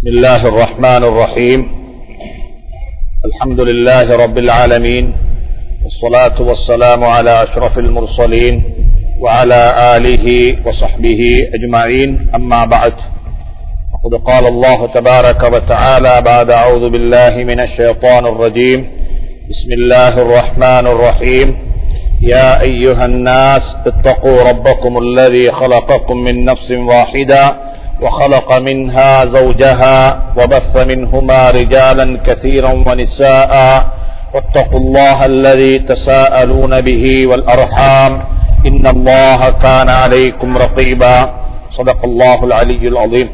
بسم الله الرحمن الرحيم الحمد لله رب العالمين والصلاة والسلام على أشرف المرسلين وعلى آله وصحبه أجمعين أما بعد فقد قال الله تبارك وتعالى بعد أعوذ بالله من الشيطان الرجيم بسم الله الرحمن الرحيم يا أيها الناس اتقوا ربكم الذي خلقكم من نفس واحدة وخلق منها زوجها وبث منهما رجالا كثيرا ونساء واتقوا الله الذي تساءلون به والأرحام إن الله كان عليكم رقيبا صدق الله العلي العظيم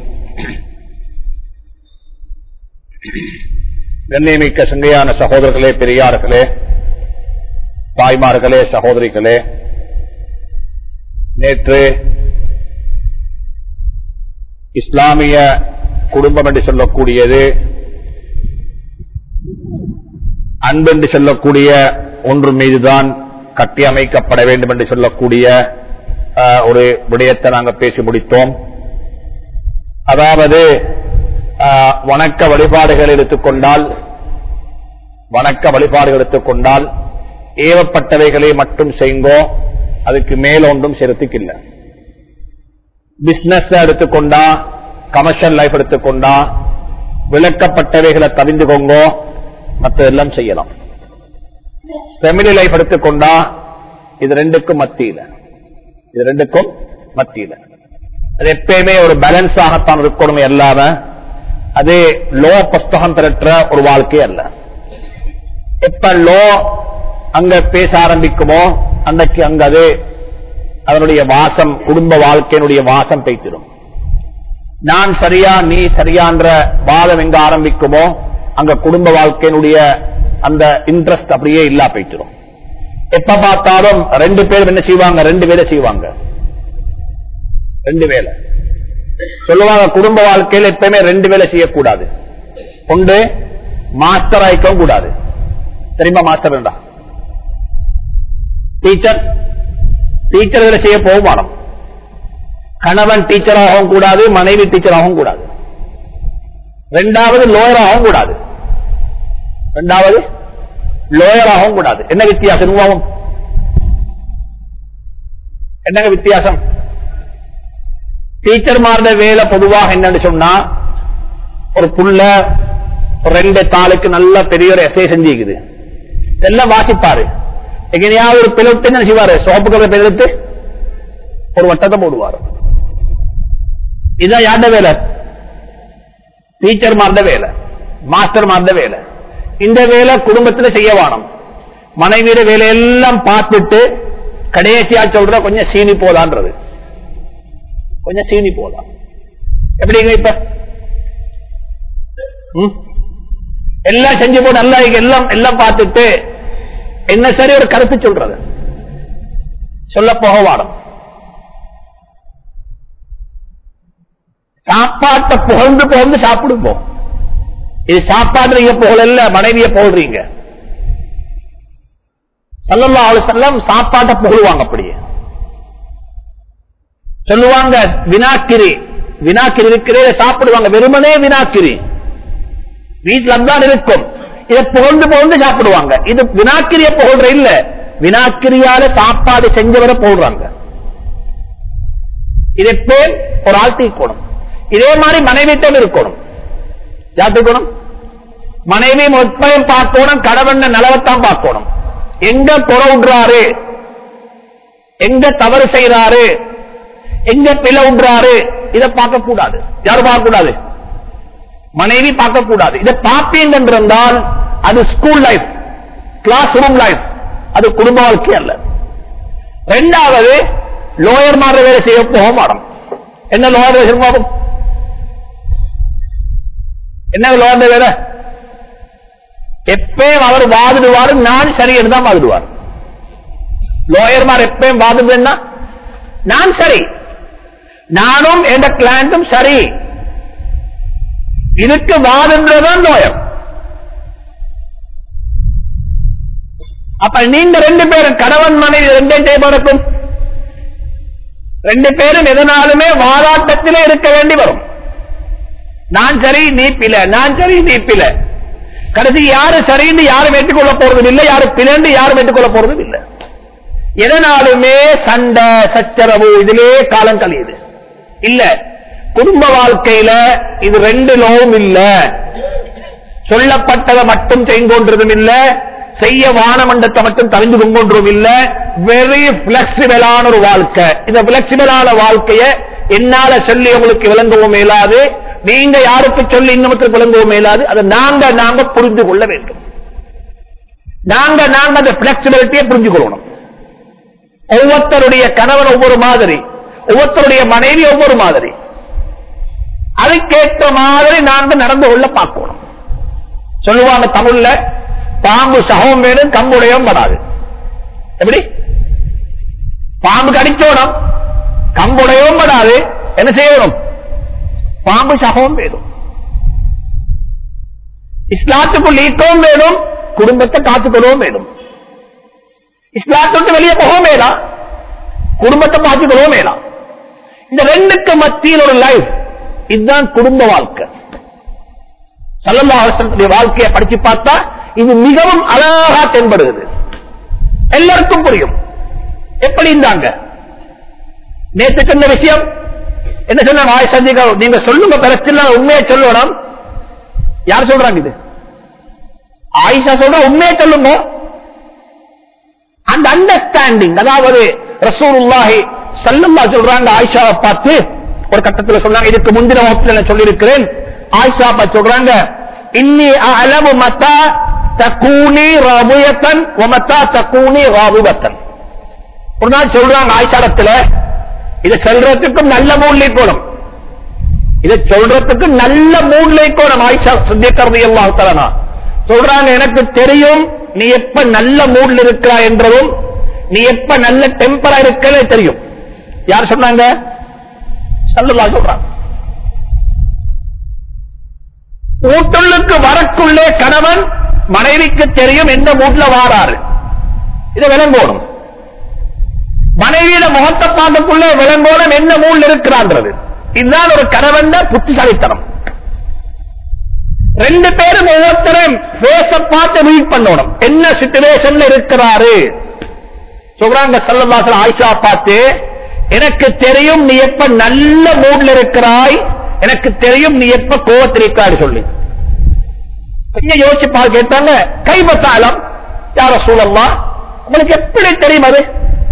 கண்ணியமிக்க சங்கையான சகோதரர்களே பெரியார்களே தாய்மார்களே சகோதரிகளே நேற்று இஸ்லாமிய குடும்பம் என்று சொல்லக்கூடியது அன்பென்று சொல்லக்கூடிய ஒன்று மீதுதான் கட்டியமைக்கப்பட வேண்டும் என்று சொல்லக்கூடிய ஒரு விடயத்தை நாங்கள் பேசி முடித்தோம் அதாவது வணக்க வழிபாடுகள் எடுத்துக்கொண்டால் வணக்க வழிபாடுகள் எடுத்துக்கொண்டால் ஏவப்பட்டவைகளை மட்டும் செய்யுங்கோ அதுக்கு மேல் ஒன்றும் செலுத்திக்கில்லை பிசினஸ் எடுத்துக்கொண்டா கமர்ஷியல் லைஃப் எடுத்துக்கொண்டா விளக்கப்பட்டவைகளை தவிந்துக்கோங்கோ மற்றதெல்லாம் செய்யலாம் ஃபெமிலி லைஃப் எடுத்துக்கொண்டா இது ரெண்டுக்கும் மத்தியில இது ரெண்டுக்கும் மத்தியில அது எப்பயுமே ஒரு பேலன்ஸ் ஆகத்தான் இருக்கணும் எல்லாம அது லோ புஸ்தகம் திரட்டுற ஒரு வாழ்க்கை அல்ல எப்ப லோ அங்க பேச ஆரம்பிக்குமோ அன்றைக்கு அங்க அது அதனுடைய வாசம் குடும்ப வாழ்க்கையினுடைய வாசம் பெய்த்திடும் நான் சரியா நீ சரியான்ற வாதம் எங்க ஆரம்பிக்குமோ அங்க குடும்ப வாழ்க்கையினுடைய அந்த இன்ட்ரெஸ்ட் அப்படியே இல்லா போய்த்திடும் எப்ப பார்த்தாலும் ரெண்டு பேரும் என்ன செய்வாங்க ரெண்டு வேலை செய்வாங்க ரெண்டு வேலை சொல்லுவாங்க குடும்ப வாழ்க்கையில் எப்பயுமே ரெண்டு வேலை செய்யக்கூடாது ஒன்று மாஸ்டர் ஆயிக்கவும் கூடாது தெரியுமா மாஸ்டர் வேண்டாம் டீச்சர் டீச்சர்களை செய்ய போகும் கணவன் டீச்சர் ஆகவும் கூடாது மனைவி டீச்சர் ஆகவும் கூடாது ரெண்டாவது லோயர் ஆகவும் கூடாது ரெண்டாவது லோயர் ஆகவும் கூடாது என்ன வித்தியாசம் உருவாகும் என்னங்க வித்தியாசம் டீச்சர் மாறுற வேலை பொதுவாக என்னன்னு சொன்னா ஒரு புள்ள ரெண்டு தாளுக்கு நல்ல பெரிய ஒரு எஸ்ஐ செஞ்சுக்குது எல்லாம் வாசிப்பாரு எங்கேயாவது ஒரு பிளவுட்டு என்ன செய்வாரு சோப்பு கலர் பிளவுட்டு ஒரு வட்டத்தை போடுவார் இதுதான் யார்ட வேலை டீச்சர் மார்ந்த வேலை மாஸ்டர் மார்ந்த வேலை இந்த வேலை குடும்பத்தில் செய்ய வானம் மனைவியிட வேலையெல்லாம் பார்த்துட்டு கடைசியா சொல்ற கொஞ்சம் சீனி போதான்றது கொஞ்சம் சீனி போதா எப்படிங்க இப்ப எல்லாம் செஞ்சு போட்டு நல்லா எல்லாம் எல்லாம் பார்த்துட்டு என்ன சரி ஒரு கருத்து சொல்றது சொல்ல போக வாடம் சாப்பாட்டை புகழ்ந்து புகழ்ந்து சாப்பிடுவோம் இது சாப்பாடு நீங்க புகழல்ல மனைவிய போடுறீங்க சல்லல்லா அவளு செல்லம் சாப்பாட்டை புகழுவாங்க அப்படியே சொல்லுவாங்க வினாக்கிரி வினாக்கிரி இருக்கிறே சாப்பிடுவாங்க வெறுமனே வினாக்கிரி வீட்டுல தான் இருக்கும் இதை புகழ்ந்து புகழ்ந்து சாப்பிடுவாங்க இது வினாக்கிரிய புகழ்ற இல்ல வினாக்கிரியால சாப்பாடு செஞ்சவரை போடுறாங்க இதை பேர் ஒரு ஆழ்த்திக்கணும் இதே மாதிரி மனைவிட்டம் இருக்கணும் யாத்துக்கணும் மனைவி மொத்தம் பார்க்கணும் கடவண்ண நலவத்தான் பார்க்கணும் எங்க குறை விடுறாரு எங்க தவறு செய்யறாரு எங்க பிழை விடுறாரு இதை பார்க்க கூடாது யாரும் பார்க்க கூடாது மனைவி பார்க்க கூடாது இதை பார்ப்பீங்க என்றால் அது school life class room life அது குடும்ப வாழ்க்கை அல்ல ரெண்டாவது லோயர் மாற வேலை செய்ய போக மாட்டோம் என்ன லோயர் வேலை செய்யும் என்ன லோயர் வேலை எப்பயும் அவர் வாதிடுவாரு நான் சரி தான் வாதிடுவார் லோயர்மார் எப்பயும் வாதிடுவேன்னா நான் சரி நானும் எந்த கிளாண்டும் சரி இதுக்கு வாதன்றதான் லோயர் அப்ப நீங்க ரெண்டு பேரும் கணவன் மனைவி ரெண்டே நடக்கும் ரெண்டு பேரும் எதனாலுமே வாதாட்டத்திலே இருக்க வேண்டி வரும் நான் சரி நீ பில நான் சரி நீ பில கடைசி யாரு சரின்னு யாரும் ஏற்றுக்கொள்ள போறதும் இல்லை யாரு பிளண்டு யாரும் ஏற்றுக்கொள்ள போறதும் இல்லை எதனாலுமே சண்டை சச்சரவு இதிலே காலம் கழியுது இல்ல குடும்ப வாழ்க்கையில இது ரெண்டு லோவும் இல்ல சொல்லப்பட்டதை மட்டும் செய்கொன்றதும் இல்ல செய்ய வானமண்டத்தை மட்டும் தவிந்து கொண்டதும் இல்ல வெரி பிளெக்சிபிளான ஒரு வாழ்க்கை இந்த பிளெக்சிபிளான வாழ்க்கைய என்னால சொல்லி உங்களுக்கு விளங்கவும் மேலாது நீங்க யாருக்கு சொல்லி இன்னமுக்கு விளங்கவும் மேலாது அதை நாங்க நாங்க புரிந்து கொள்ள வேண்டும் நாங்க நாங்க அந்த பிளெக்சிபிலிட்டியை புரிஞ்சு கொள்ளணும் ஒவ்வொருத்தருடைய கணவன் ஒவ்வொரு மாதிரி ஒவ்வொருத்தருடைய மனைவி ஒவ்வொரு மாதிரி அதுக்கேற்ற மாதிரி நாங்க நடந்து கொள்ள பார்க்கணும் சொல்லுவாங்க தமிழ்ல பாம்பு சகம் வேணும் கம்புடையும் வராது எப்படி பாம்பு கடிச்சோணும் கம்புடையவும் வராது என்ன செய்யணும் பாம்பு சகமும் வேணும் இஸ்லாத்துக்குள் ஈக்கவும் வேணும் குடும்பத்தை காத்துக்கொள்ளவும் வேணும் இஸ்லாத்துக்கு வெளியே போகவும் வேணாம் குடும்பத்தை பார்த்துக்கொள்ளவும் வேணாம் இந்த ரெண்டுக்கு மத்தியில் ஒரு லைஃப் இதுதான் குடும்ப வாழ்க்கை சல்லல்லாஹுடைய வாழ்க்கையை படிச்சு பார்த்தா இது மிகவும் அழகா தென்படுகிறது எல்லாருக்கும் புரியும் எப்படி இருந்தாங்க நேற்று சொன்ன விஷயம் என்ன சொன்னாங்க ஆயிஷா நீங்க நீங்க சொல்லுங்க பிரச்சனை உண்மையை சொல்லணும் யார் சொல்றாங்க இது ஆயிஷா சொல்ற உண்மையை சொல்லுங்க அந்த அண்டர்ஸ்டாண்டிங் அதாவது ரசூலுல்லாஹி சல்லல்லா சொல்றாங்க ஆயிஷாவை பார்த்து ஒரு கட்டத்தில் சொன்னாங்க இதுக்கு முந்தின வகுப்பில் நான் சொல்லியிருக்கிறேன் ஆயிஷா பார்த்து சொல்றாங்க இன்னி அளவு மத்தா தக்கூனி ரபுயத்தன் ஒமத்தா தக்கூனி ராபுபத்தன் ஒரு நாள் சொல்றாங்க ஆய்ச்சாரத்துல இதை சொல்றதுக்கும் நல்ல மூட்ல போடும் இதை சொல்றதுக்கு நல்ல மூட்ல போடும் ஆயிஷா சுத்தியக்கரதி எல்லாம் தரனா சொல்றாங்க எனக்கு தெரியும் நீ எப்ப நல்ல மூட்ல இருக்கிறா என்றதும் நீ எப்ப நல்ல டெம்பரா இருக்கிறதே தெரியும் யார் சொன்னாங்க சல்லுல்லா சொல்றாங்க ஊட்டுள்ளுக்கு வரக்குள்ளே கணவன் மனைவிக்கு தெரியும் எந்த மூட்ல வாராரு இதை விளங்கோணும் மனைவியில முகத்தை பார்க்கக்குள்ளே விளங்கோணும் என்ன மூல் இருக்கிறான்றது இதுதான் ஒரு கணவன் புத்திசாலித்தனம் ரெண்டு பேரும் ஒவ்வொருத்தரும் பேச பார்த்து ரீட் பண்ணணும் என்ன சிச்சுவேஷன்ல இருக்கிறாரு சொல்றாங்க சல்லவாசல் ஆயிஷா பார்த்து எனக்கு தெரியும் நீ எப்ப நல்ல மூட்ல இருக்கிறாய் எனக்கு தெரியும் நீ எப்ப கோவத்தில் இருக்காரு சொல்லி கொஞ்சம் யோசிச்சு பார்த்து கேட்டாங்க கைபத்தாலம் யார சூழல்லா உங்களுக்கு எப்படி தெரியும் அது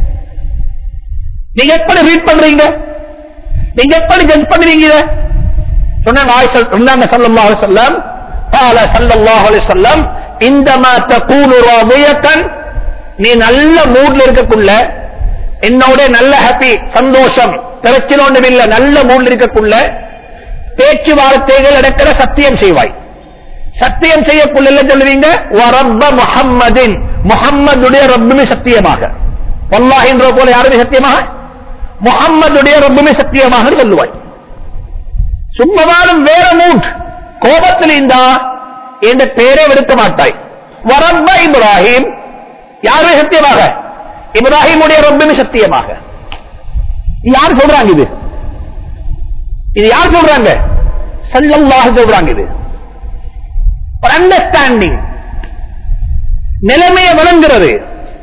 நீங்க எப்படி ரீட் பண்றீங்க நீங்க எப்படி ஜட்ஜ் பண்றீங்க இத? சொன்னாங்க ஆயிஷா சொன்னாங்க ஸல்லல்லாஹு அலைஹி வஸல்லம் قال صلى الله عليه وسلم عندما تكون راضية நீ நல்ல மூட்ல இருக்கக்குள்ள என்னோட நல்ல ஹாப்பி சந்தோஷம் பிரச்சனை ஒன்றும் இல்ல நல்ல மூட்ல இருக்கக்குள்ள பேச்சுவார்த்தைகள் நடக்கிற சத்தியம் செய்வாய் சத்தியம் செய்யக்குள்ள என்ன சொல்லுவீங்க வரப்ப முஹம்மதின் முஹம்மதுடைய ரப்புமே சத்தியமாக வல்லாஹின்ற போல யாருமே சத்தியமாக முகம்மதுடைய ரப்புமே சத்தியமாக சொல்லுவாய் சும்மவாலும் வேற மூட் கோபத்தில் இருந்தா என்ற பேரே விடுக்க மாட்டாய் வரப்ப இப்ராஹிம் யாருமே சத்தியமாக இப்ராஹிமுடைய ரப்புமே சத்தியமாக இது யார் சொல்றாங்க இது இது யார் சொல்றாங்க சல்லல்லாஹு சொல்றாங்க இது ஒரு அண்டர்ஸ்டாண்டிங் நிலைமையை விளங்குறது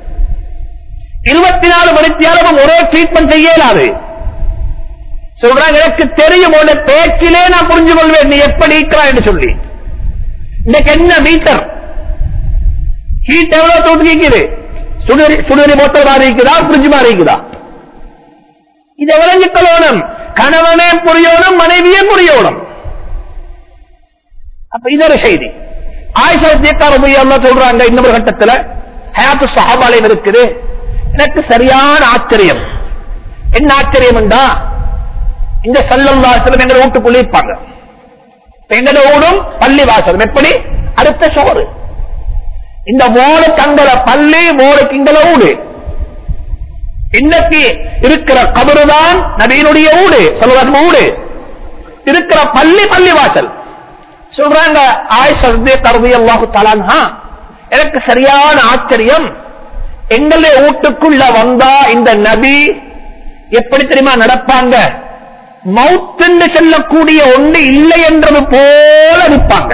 இருபத்தி நாலு மணித்தியாலும் ஒரே ட்ரீட்மெண்ட் செய்ய இயலாது சொல்றாங்க எனக்கு தெரியும் உன்னை பேச்சிலே நான் புரிஞ்சு கொள்வேன் நீ எப்படி இருக்கிறாய் என்று சொல்லி இன்னைக்கு என்ன மீட்டர் ஹீட் எவ்வளவு தூக்கிக்குது சுடுநீர் சுடுநீர் போத்தல் மாறி இருக்குதா புரிஞ்சு மாறி இருக்குதா இதை விளங்கிக் கொள்ளணும் கணவனே புரியணும் மனைவியே புரியணும் அப்ப இது ஒரு செய்தி ஆயிஷா தேக்காரபுரி அல்லா சொல்றாங்க இன்னொரு கட்டத்துல ஹயாத்து சஹாபாலையும் இருக்குது எனக்கு சரியான ஆச்சரியம் என்ன ஆச்சரியம் என்றா இந்த சல்லல்லாசலம் எங்க வீட்டுக்குள்ளே இருப்பாங்க எங்கட ஊடும் பள்ளி வாசல் எப்படி அடுத்த சோறு இந்த மோடு தங்கல பள்ளி மோடு கிங்கல ஊடு இன்னைக்கு இருக்கிற கபருதான் நபியினுடைய ஊடு சொல்லுவாங்க ஊடு இருக்கிற பள்ளி பள்ளி வாசல் சொல்றாங்க ஆயிஷே கருதி அல்லாஹு தலான்ஹா எனக்கு சரியான ஆச்சரியம் எங்களுடைய வீட்டுக்குள்ள வந்தா இந்த நபி எப்படி தெரியுமா நடப்பாங்க மவுத்தென்று சொல்லக்கூடிய ஒன்று இல்லை என்றது போல இருப்பாங்க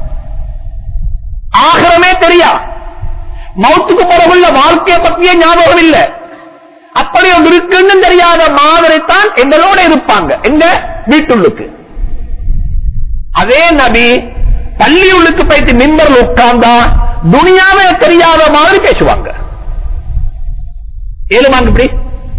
ஆகரமே தெரியா மவுத்துக்கு பிறகுள்ள வாழ்க்கையை பற்றிய ஞாபகம் இல்லை அப்படி ஒன்று இருக்குன்னு தெரியாத மாதிரி தான் எங்களோட இருப்பாங்க எங்க வீட்டுள்ளுக்கு அதே நபி பள்ளி உள்ளுக்கு போயிட்டு மின்பரில் உட்கார்ந்தா துனியாவே தெரியாத மாதிரி பேசுவாங்க ஏழுமாங்க இப்படி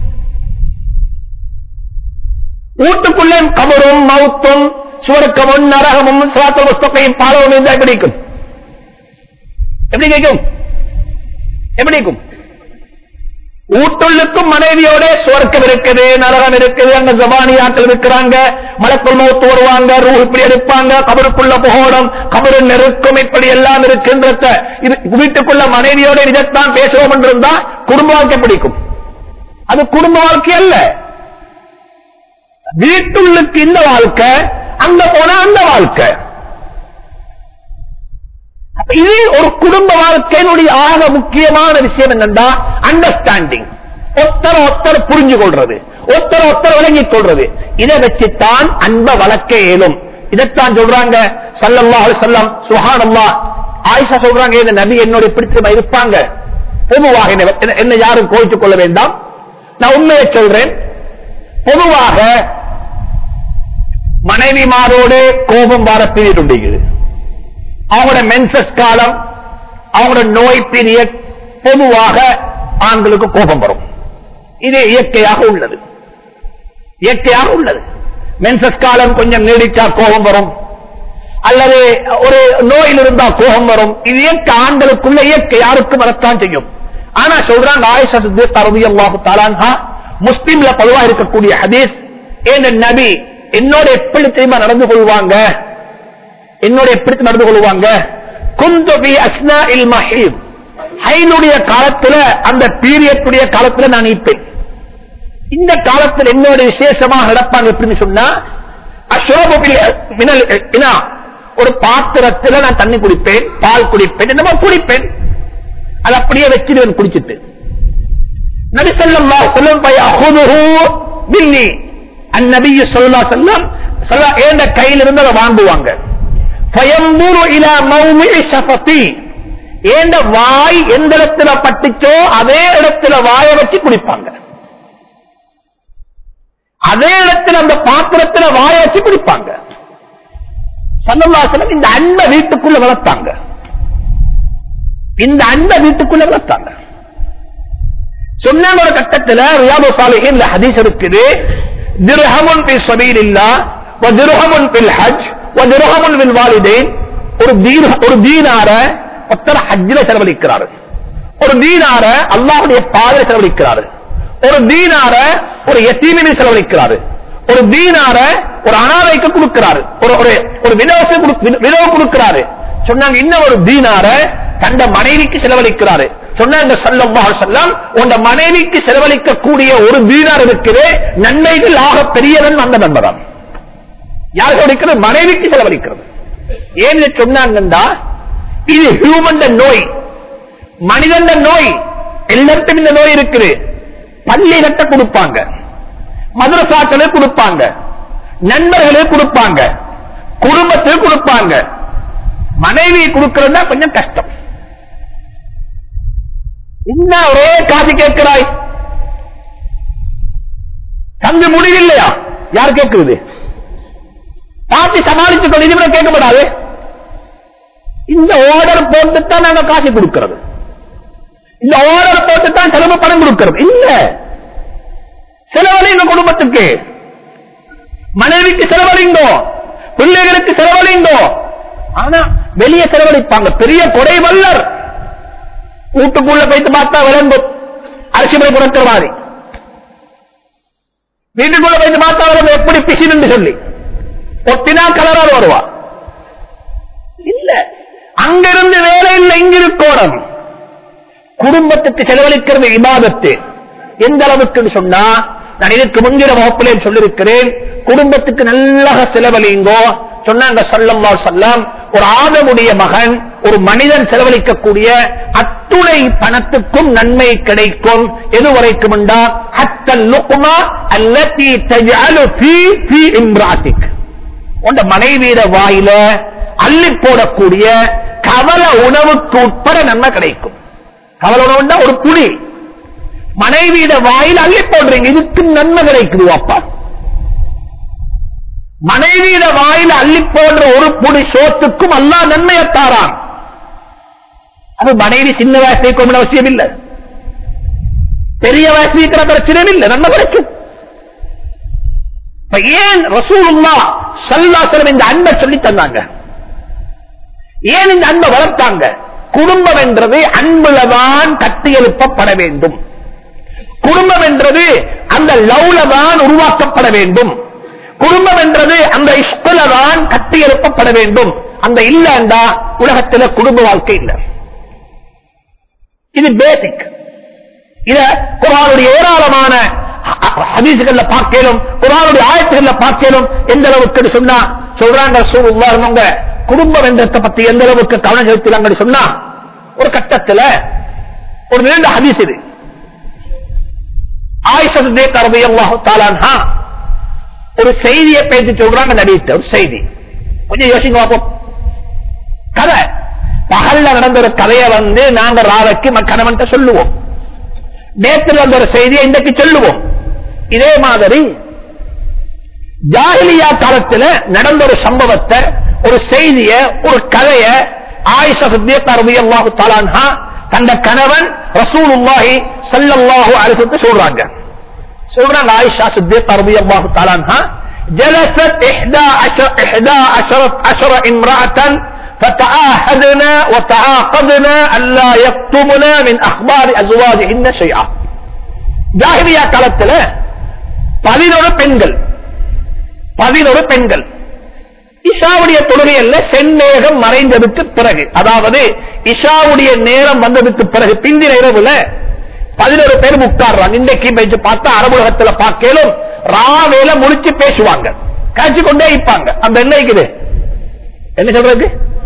வீட்டுக்குள்ளே கபரும் மவுத்தும் சுவர்க்கமும் நரகமும் சுவாத்த புஸ்தகையும் பாலவும் இருந்தா எப்படி இருக்கும் எப்படி கேட்கும் எப்படி இருக்கும் ஊட்டுள்ளுக்கும் மனைவியோட சுவர்க்கம் இருக்குது நரகம் இருக்குது அங்க ஜபானியாக்கள் இருக்கிறாங்க மலக்குள் மௌத்து வருவாங்க ரூ இப்படி எடுப்பாங்க கபருக்குள்ள புகோடம் கபரு நெருக்கம் இப்படி எல்லாம் இருக்கின்றத இது வீட்டுக்குள்ள மனைவியோட இதைத்தான் பேசுவோம் என்று இருந்தா குடும்ப வாழ்க்கை பிடிக்கும் அது குடும்ப வாழ்க்கை அல்ல வீட்டுள்ளுக்கு இந்த வாழ்க்கை அங்க போனா அந்த வாழ்க்கை அப்ப இது ஒரு குடும்ப வாழ்க்கையினுடைய ஆக முக்கியமான விஷயம் என்னன்னா அண்டர்ஸ்டாண்டிங் ஒத்தர ஒத்தர புரிஞ்சு கொள்றது ஒத்தர ஒத்தர விளங்கிக் கொள்றது இதை வச்சுத்தான் அன்ப வளர்க்க இயலும் இதைத்தான் சொல்றாங்க சல்லல்லா செல்லம் சுஹானல்லா ஆயிஷா சொல்றாங்க இந்த நபி என்னுடைய பிடித்தமா இருப்பாங்க பொதுவாக என்னை- என்னை யாரும் கோவித்துக் கொள்ள வேண்டாம் நான் உண்மையை சொல்றேன் பொதுவாக மனைவிமாரோடு கோபம் வர பீரியட் உண்டுகிறது அவங்களோட மென்சஸ் காலம் அவங்களோட நோய் பீரியட் பொதுவாக ஆண்களுக்கு கோபம் வரும் இது இயற்கையாக உள்ளது இயற்கையாக உள்ளது மென்சஸ் காலம் கொஞ்சம் நீடிச்சா கோபம் வரும் அல்லது ஒரு நோயில் இருந்தா கோபம் வரும் இது இயற்கை ஆண்களுக்குள்ள இயற்கை யாருக்கும் வரத்தான் செய்யும் ஆனா சொல்றாங்க ஆயிஷா சித்திக் ரலியல்லாஹு தஆலா முஸ்லிம்ல பொதுவா இருக்கக்கூடிய ஹதீஸ் ஏன் நபி என்னோட எப்படி தெரியுமா நடந்து கொள்வாங்க என்னோட எப்படி நடந்து கொள்வாங்க குந்து பி அஸ்னா இல் மஹீத் ஹைனுடைய காலத்துல அந்த பீரியட்டுடைய காலத்துல நான் இருப்பேன் இந்த காலத்தில் என்னோட விசேஷமாக நடப்பாங்க எப்படின்னு சொன்னா அஸ்ரோபு பில் மினல் இனா, ஒரு பாத்திரத்துல நான் தண்ணி குடிப்பேன் பால் குடிப்பேன் என்னமோ குடிப்பேன் அது அப்படியே வச்சிருவேன் குடிச்சிட்டு நபிசல்லம் சொல்லும் பை அஹுதுஹு மின்னி அந்நபி சொல்லா செல்லம் சொல்ல ஏண்ட கையில இருந்து அதை வாங்குவாங்க பயம்பூரு இல மௌமி ஷஃபத்தி ஏண்ட வாய் எந்த இடத்துல பட்டுச்சோ அதே இடத்துல வாயை வச்சு குடிப்பாங்க அதே இடத்துல அந்த பாத்திரத்துல வாயை வச்சு குடிப்பாங்க சல்லல்லாசலம் இந்த அன்பை வீட்டுக்குள்ள வளர்த்தாங்க இந்த அன்பை வீட்டுக்குள்ள வளர்த்தாங்க சொன்ன ஒரு கட்டத்தில் ரியாது சாலிஹின் இந்த ஹதீஸ் இருக்குது திர்ஹமுன் பி சபீலில்லா வ திர்ஹமுன் பில் ஹஜ் வ திர்ஹமுன் பில் வாலிதைன் ஒரு தீர் ஒரு தீனார ஒருத்தர் ஹஜ்ஜில செலவழிக்கிறாரு ஒரு தீனார அல்லாஹ்வுடைய பாதையில செலவழிக்கிறாரு ஒரு தீனார ஒரு எத்தீமில் செலவழிக்கிறாரு ஒரு தீனார ஒரு அனாதைக்கு கொடுக்கிறாரு ஒரு ஒரு ஒரு விதவச விதவ கொடுக்கிறாரு சொன்னாங்க இன்னும் ஒரு தீனார தந்த மனைவிக்கு செலவழிக்கிறாரு சொன்னாங்க சல்லல்லாஹு அலைஹி வஸல்லம் உங்க மனைவிக்கு செலவழிக்கக்கூடிய ஒரு தீனார் இருக்குது நன்மைகள் ஆக பெரியவன் அந்த நண்பதான் யார் செலவழிக்கிறது மனைவிக்கு செலவழிக்கிறது ஏன் இதை சொன்னாங்கன்னா இது ஹியூமன் நோய் மனிதன் நோய் எல்லாருக்கும் இந்த நோய் இருக்குது பள்ளி கட்ட கொடுப்பாங்க மதுரசாக்களே கொடுப்பாங்க நண்பர்களே கொடுப்பாங்க குடும்பத்தில் கொடுப்பாங்க மனைவி கொடுக்கறதா கொஞ்சம் கஷ்டம் என்ன ஒரே காசு கேட்கிறாய் தந்து முடிவில்லையா யார் கேட்கிறது காசு சமாளிச்சு கொண்டு இது கூட கேட்கப்படாது இந்த ஆர்டர் போட்டுத்தான் நாங்க காசு கொடுக்கிறது இந்த ஆர்டர் போட்டுத்தான் செலவு பணம் கொடுக்கிறது இல்ல செலவழிங்க குடும்பத்துக்கு மனைவிக்கு செலவழிங்கோ பிள்ளைகளுக்கு செலவழிங்கோ ஆனா வெளியே செலவழிப்பாங்க பெரிய கொடை வல்லர் வீட்டுக்குள்ள போயிட்டு பார்த்தா விளங்கும் அரிசி முறை கொடுக்கிற மாதிரி வீட்டுக்குள்ள போயிட்டு பார்த்தா விளங்கும் எப்படி பிசின்னு சொல்லி ஒத்தினா கலரால் வருவா இல்ல அங்கிருந்து வேலை இல்லை இங்க இருக்கோடம் குடும்பத்துக்கு செலவழிக்கிறது இபாதத்து எந்த அளவுக்கு சொன்னா நான் இதற்கு முன்கிற வகுப்பிலே சொல்லியிருக்கிறேன் குடும்பத்துக்கு நல்லா செலவழிங்கோ சொன்னாங்க சல்லல்லாஹு அலைஹி வஸல்லம் ஒரு ஆதமுடைய மகன் ஒரு மனிதன் செலவழிக்கக்கூடிய அத்துணை பணத்துக்கும் நன்மை கிடைக்கும் எது வரைக்கும் என்றால் ஹத்தல் லுக்மா அல்லதி தஜஅலு ஃபீ ஃபீ இம்ராத்திக் உண்ட மனைவியிட வாயில அள்ளி போடக்கூடிய கவல உணவுக்கு உட்பட நன்மை கிடைக்கும் கவல உணவுன்னா ஒரு புளி மனைவியிட வாயில் அள்ளி போடுறீங்க இதுக்கு நன்மை கிடைக்குது அப்பா மனைவியிட வாயில் அள்ளி போடுற ஒரு புடி சோத்துக்கும் அல்லா நன்மையை தாரான் அது மனைவி சின்ன வயசை கொண்டு அவசியம் இல்லை பெரிய வயசு இருக்கிற பிரச்சனை இல்லை நன்மை கிடைக்கும் இப்ப ஏன் ரசூலுல்லா சல்லாசலம் இந்த அன்பை சொல்லி தந்தாங்க ஏன் இந்த அன்பை வளர்த்தாங்க குடும்பம் என்றது அன்புலதான் கட்டி எழுப்பப்பட வேண்டும் குடும்பம் என்றது அந்த லவ்லதான் உருவாக்கப்பட வேண்டும் குடும்பம் என்றது அந்த இஷ்டலதான் கட்டி எழுப்பப்பட வேண்டும் அந்த இல்லண்டா உலகத்துல குடும்ப வாழ்க்கை இல்லை இது பேசிக் இத குரானுடைய ஏராளமான ஹதீசுகள்ல பார்க்கலும் குரானுடைய ஆயத்துகள்ல பார்க்கலும் எந்த அளவுக்கு சொன்னா சொல்றாங்க சொல்லுவாங்க குடும்ப வென்றத்தை பத்தி எந்த அளவுக்கு கவனம் செலுத்துறாங்க சொன்னா ஒரு கட்டத்துல ஒரு நீண்ட ஹதீஸ் இது ஆயிஷே கரபி அல்லாஹு தாலான்ஹா ஒரு செய்தியை பேசி சொல்றாங்க நடித்த ஒரு செய்தி கொஞ்சம் யோசிங்க பார்ப்போம் கதை பகல்ல நடந்த ஒரு கதையை வந்து நாங்க ராவைக்கு கணவன்கிட்ட சொல்லுவோம் நேற்று வந்த ஒரு செய்தியை இன்றைக்கு சொல்லுவோம் இதே மாதிரி ஜாகிலியா காலத்துல நடந்த ஒரு சம்பவத்தை ஒரு செய்திய ஒரு கதைய ஆயிஷா சித்தியத் ரலியல்லாஹு தஆலா தந்த கணவன் ரசூலுல்லாஹி ஸல்லல்லாஹு அலைஹி வஸல்லம் சொல்றாங்க சொல்றாங்க ஆயிஷா சித்தியத் ரலியல்லாஹு தஆலா جلست 11 11 امرأة فتعاهدنا وتعاقدنا ألا يكتمنا من أخبار أزواجهن شيئا ஜாகிரியா காலத்துல பதினொரு பெண்கள் பதினொரு பெண்கள் இஷாவுடைய தொழுகையல்ல செந்நேகம் மறைந்ததுக்கு பிறகு அதாவது இஷாவுடைய நேரம் வந்ததுக்கு பிறகு பிந்தின இரவுல பதினொரு பேர் உட்கார்றாங்க இன்றைக்கு பேச்சு பார்த்தா அரபுலகத்துல பார்க்கலும் ராவேல முடிச்சு பேசுவாங்க காய்ச்சி கொண்டே இருப்பாங்க அந்த என்ன இருக்குது என்ன சொல்றது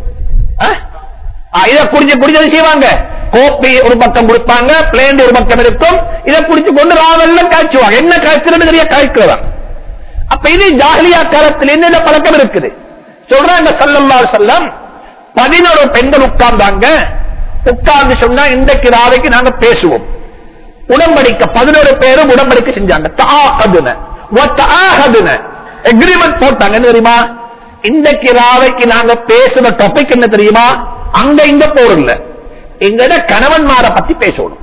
இதை குடிச்சு குடிச்சது செய்வாங்க கோப்பி ஒரு பக்கம் கொடுப்பாங்க பிளேண்ட் ஒரு பக்கம் இருக்கும் இதை குடிச்சு கொண்டு ராவெல்லாம் காய்ச்சுவாங்க என்ன காய்ச்சல் தெரிய காய்க்கிறதா அப்ப இது ஜாகிலியா காலத்தில் என்னென்ன பழக்கம் இருக்குது சொல்றாங்க சல்லல்லா செல்லம் பதினோரு பெண்கள் உட்கார்ந்தாங்க உட்கார்ந்து சொன்னா இன்றைக்கு ராவைக்கு நாங்க பேசுவோம் உடம்படிக்க பதினோரு பேரும் உடம்படிக்க செஞ்சாங்க எக்ரிமெண்ட் போட்டாங்க என்ன தெரியுமா இன்றைக்கு ராவைக்கு நாங்க பேசுற டாபிக் என்ன தெரியுமா அங்க இங்க போறல எங்கட கணவன்மார பத்தி பேசணும்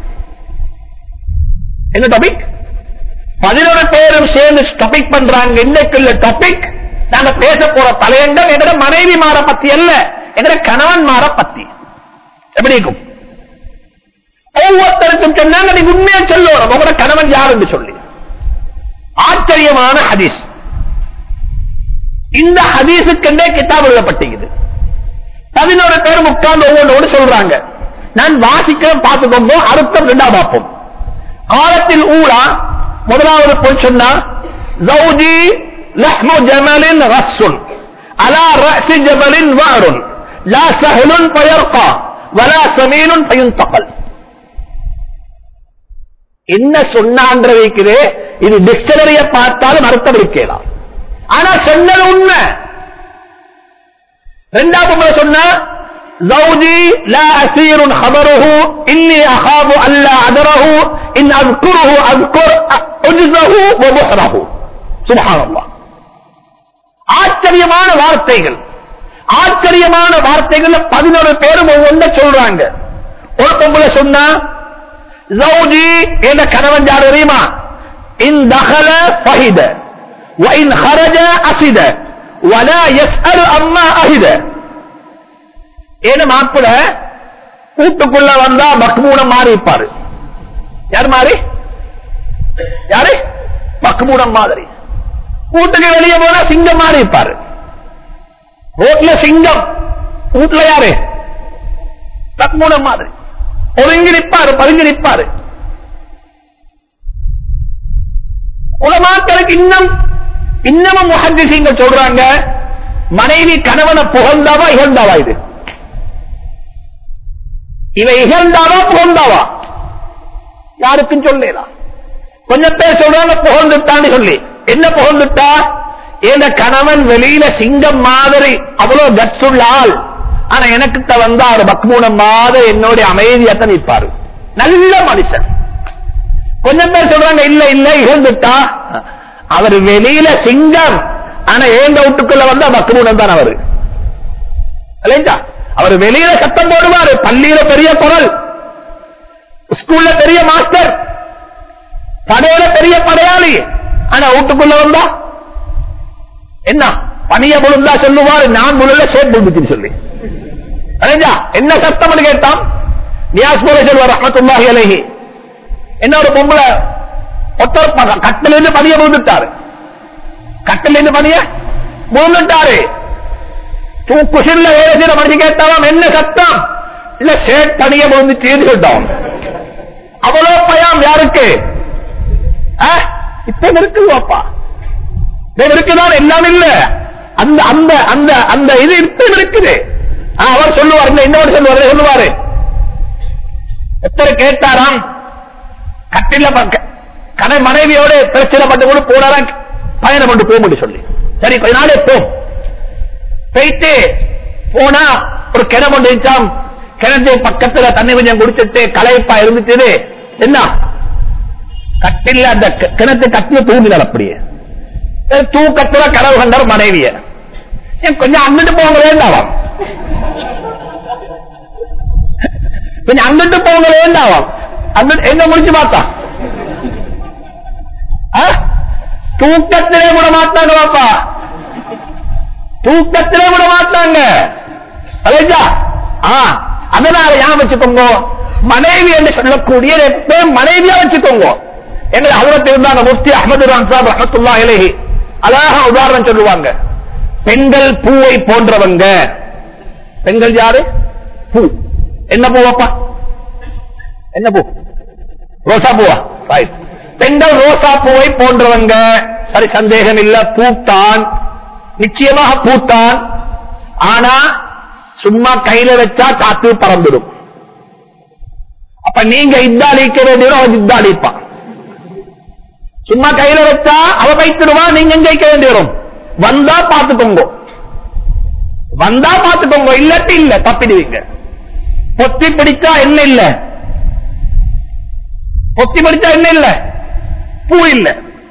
என்ன டாபிக் பதினோரு பேரும் சேர்ந்து டாபிக் பண்றாங்க இன்னைக்குள்ள டாபிக் நாங்க பேச போற தலையங்கம் எங்கட மனைவி மாற பத்தி அல்ல எங்கட கணவன் மாற பத்தி எப்படி இருக்கும் ஒவ்வொருத்தருக்கும் சொன்னாங்க நீங்க உண்மையா சொல்லணும் உங்களோட கணவன் யார் என்று சொல்லி ஆச்சரியமான ஹதீஸ் இந்த ஹதீஸுக்கென்றே கிதாப் எழுதப்பட்டிருக்குது பதினோரு பேரும் உட்கார்ந்து ஒவ்வொன்றோடு சொல்றாங்க நான் வாசிக்கிறேன் பார்த்துக்கோங்க அர்த்தம் ரெண்டா பார்ப்போம் ஆழத்தில் ஊழா முதலாவது போய் சொன்னா ஜவுஜி லஹ்மு ஜமலின் ரஸ்ஸுன் அலா ரஅசி ஜபலின் வாருன் லா சஹலுன் பயர்கா வலா சமீனுன் பயன்தகல் என்ன சொன்னான்றவைக்குது இது டிக்ஷனரிய பார்த்தாலும் அர்த்தம் இருக்கலாம் ஆனா சொன்னது உண்மை ரெண்டாவது முறை சொன்ன زوجي لا أسير خبره إني أخاف ألا أدره إن أذكره أذكر أجزه وبحره سبحان الله ஆச்சரியமான வார்த்தைகள் ஆச்சரியமான வார்த்தைகள் பதினோரு பேரும் ஒவ்வொன்ற சொல்றாங்க ஒரு பொம்பளை சொன்னா ஜவுஜி என்ற கணவன் யார் தெரியுமா இன் தகல ஃபஹித وإن خرج أسد ولا يسأل أما أهد ஏன மாப்பிள கூட்டுக்குள்ள வந்தா மக்மூனம் மாறி இருப்பாரு யார் மாறி யாரு மக்மூனம் மாதிரி கூட்டுக்கு வெளியே போனா சிங்கம் மாறி இருப்பாரு ரோட்ல சிங்கம் வீட்டுல யாரு மக்மூனம் மாதிரி ஒருங்கி நிற்பாரு பதுங்கி நிற்பாரு உலமாக்களுக்கு இன்னும் இன்னமும் முஹத்திசீங்க சொல்றாங்க மனைவி கணவனை புகழ்ந்தாவா இகழ்ந்தாவா இது இவ இகழ்ந்தாவா புகழ்ந்தாவா யாருக்கும் சொல்லலாம் கொஞ்சம் பேர் சொல்றாங்க புகழ்ந்துட்டான்னு சொல்லி என்ன புகழ்ந்துட்டா என் கணவன் வெளியில சிங்கம் மாதிரி அவ்வளவு கட்ஸ் உள்ள ஆள் ஆனா எனக்கு வந்தா ஒரு பக்மூனம் மாதிரி என்னுடைய அமைதியாத்தான் நிற்பாரு நல்ல மனுஷன் கொஞ்சம் பேர் சொல்றாங்க இல்ல இல்ல இகழ்ந்துட்டா அவர் வெளியில சிங்கம் ஆனா ஏங்க வீட்டுக்குள்ள வந்தா பக்மூனம் தான் அவரு இல்லைங்களா அவர் வெளியில சத்தம் போடுவாரு பள்ளியில பெரிய குரல் ஸ்கூல்ல பெரிய மாஸ்டர் படையில பெரிய படையாளி ஆனா வீட்டுக்குள்ள வந்தா என்ன பணிய முழுந்தா சொல்லுவாரு நான் முழுல சேட் புடுச்சுன்னு சொல்லி அலைஞ்சா என்ன சத்தம்னு கேட்டான் நியாஸ் போல சொல்வார் ரஹமத்துல்லாஹி அலைஹி என்ன ஒரு பொம்பளை ஒத்தர் கட்டில இருந்து பணிய விழுந்துட்டாரு கட்டில இருந்து பணிய விழுந்துட்டாரு தூக்குசில்ல வேலை செய்யற மனுஷன் கேட்டாலும் என்ன சத்தம் இல்ல சேட் பணிய விழுந்துச்சு சொல்லிட்டோம் அவ்வளவு பயம் யாருக்கு ஆ? இப்ப இருக்குது அப்பா இப்ப இருக்குதான் எல்லாம் இல்ல அந்த அந்த அந்த அந்த இது இப்ப இருக்குது ஆ, அவர் சொல்லுவார் இந்த இன்னொரு சொல்லுவார் சொல்லுவாரு எத்தனை கேட்டாராம் கட்டில பக்க- கண மனைவியோட பிரச்சனை பட்டு கூட போனாராம் பயணம் கொண்டு போக முடியும் சொல்லி சரி கொஞ்ச நாளே போ போயிட்டு போனா ஒரு கிணம் ஒன்று இருந்துச்சாம் கிணத்து பக்கத்துல தண்ணி கொஞ்சம் குடிச்சிட்டு களைப்பா இருந்துச்சு என்ன கட்டில அந்த கி- கிணத்து கட்டில தூங்கினார் அப்படியே அஹ் தூக்கத்துல கனவு கண்டார் மனைவிய ஏன் கொஞ்சம் அங்கிட்டு போங்க வேண்டாவாம் கொஞ்சம் அங்கிட்டு போங்க வேண்டாவாம் அங்கிட்டு எங்க முடிச்சு பார்த்தா ஆ? தூக்கத்திலே விட மாட்டாங்க பாப்பா தூக்கத்திலே விட மாட்டாங்க அலைஞ்சா ஆ அதனால யா வச்சுக்கோங்க மனைவி என்று சொல்லக்கூடிய எப்பயும் மனைவியா வச்சுக்கோங்க எங்களை அவரத்தில் இருந்தாங்க முஃப்தி அஹமது சாப் ரஹத்துல்லா இலஹி அழகா உதாரணம் சொல்லுவாங்க பெண்கள் பூவை போன்றவங்க பெண்கள் யாரு பூ என்ன பூவப்பா என்ன பூ ரோசா பூவா ரைட் பெண்கள் ரோசா பூவை போன்றவங்க சரி சந்தேகம் இல்ல பூத்தான் நிச்சயமாக பூத்தான் ஆனா சும்மா கையில வச்சா காத்து பறந்துடும் அப்ப நீங்க இத்தாளிக்க வேண்டியவரும் அவன் இத்தாளிப்பான் சும்மா கையில வச்சா அவ வைத்திடுவா நீங்க எங்க வைக்க வேண்டி வரும் வந்தா பாத்துக்கோங்க வந்தா பாத்துக்கோங்க இல்லாட்டி இல்ல தப்பிடுவீங்க பொத்தி பிடிச்சா என்ன இல்ல பொத்தி பிடிச்சா என்ன இல்ல பூ இல்ல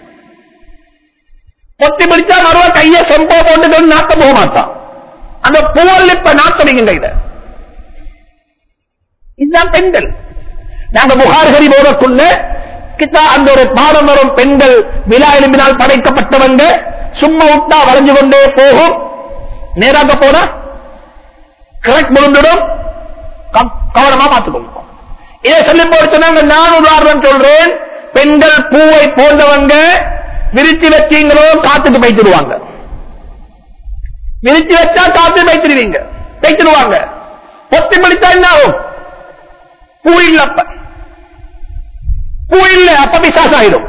பொத்தி பிடிச்சா மறுவ கைய செம்போ போட்டு நாட்ட போக மாட்டான் அந்த பூவல் இப்ப நாட்டடிங்க கையில இதுதான் பெண்கள் நாங்க புகார்கரி போறக்குள்ள கிட்டா அந்த ஒரு பாடம் வரும் பெண்கள் விழா எலும்பினால் படைக்கப்பட்டவங்க சும்மா விட்டா வளைஞ்சு கொண்டே போகும் நேராக போனா கரெக்ட் முடிந்துடும் கம்- கவனமா பார்த்துக்கோங்க இதை சொல்லி போட்டு சொன்னாங்க நான் உதாரணம் சொல்றேன் பெண்கள் பூவை போன்றவங்க விரிச்சு வச்சீங்களோ காத்துக்கு பைத்திடுவாங்க விரிச்சு வச்சா காத்து பைத்திடுவீங்க பைத்திடுவாங்க பொத்தி பிடித்தா என்ன ஆகும் பூ இல்ல அப்ப பூ இல்ல அப்ப பிசாசம் ஆயிடும்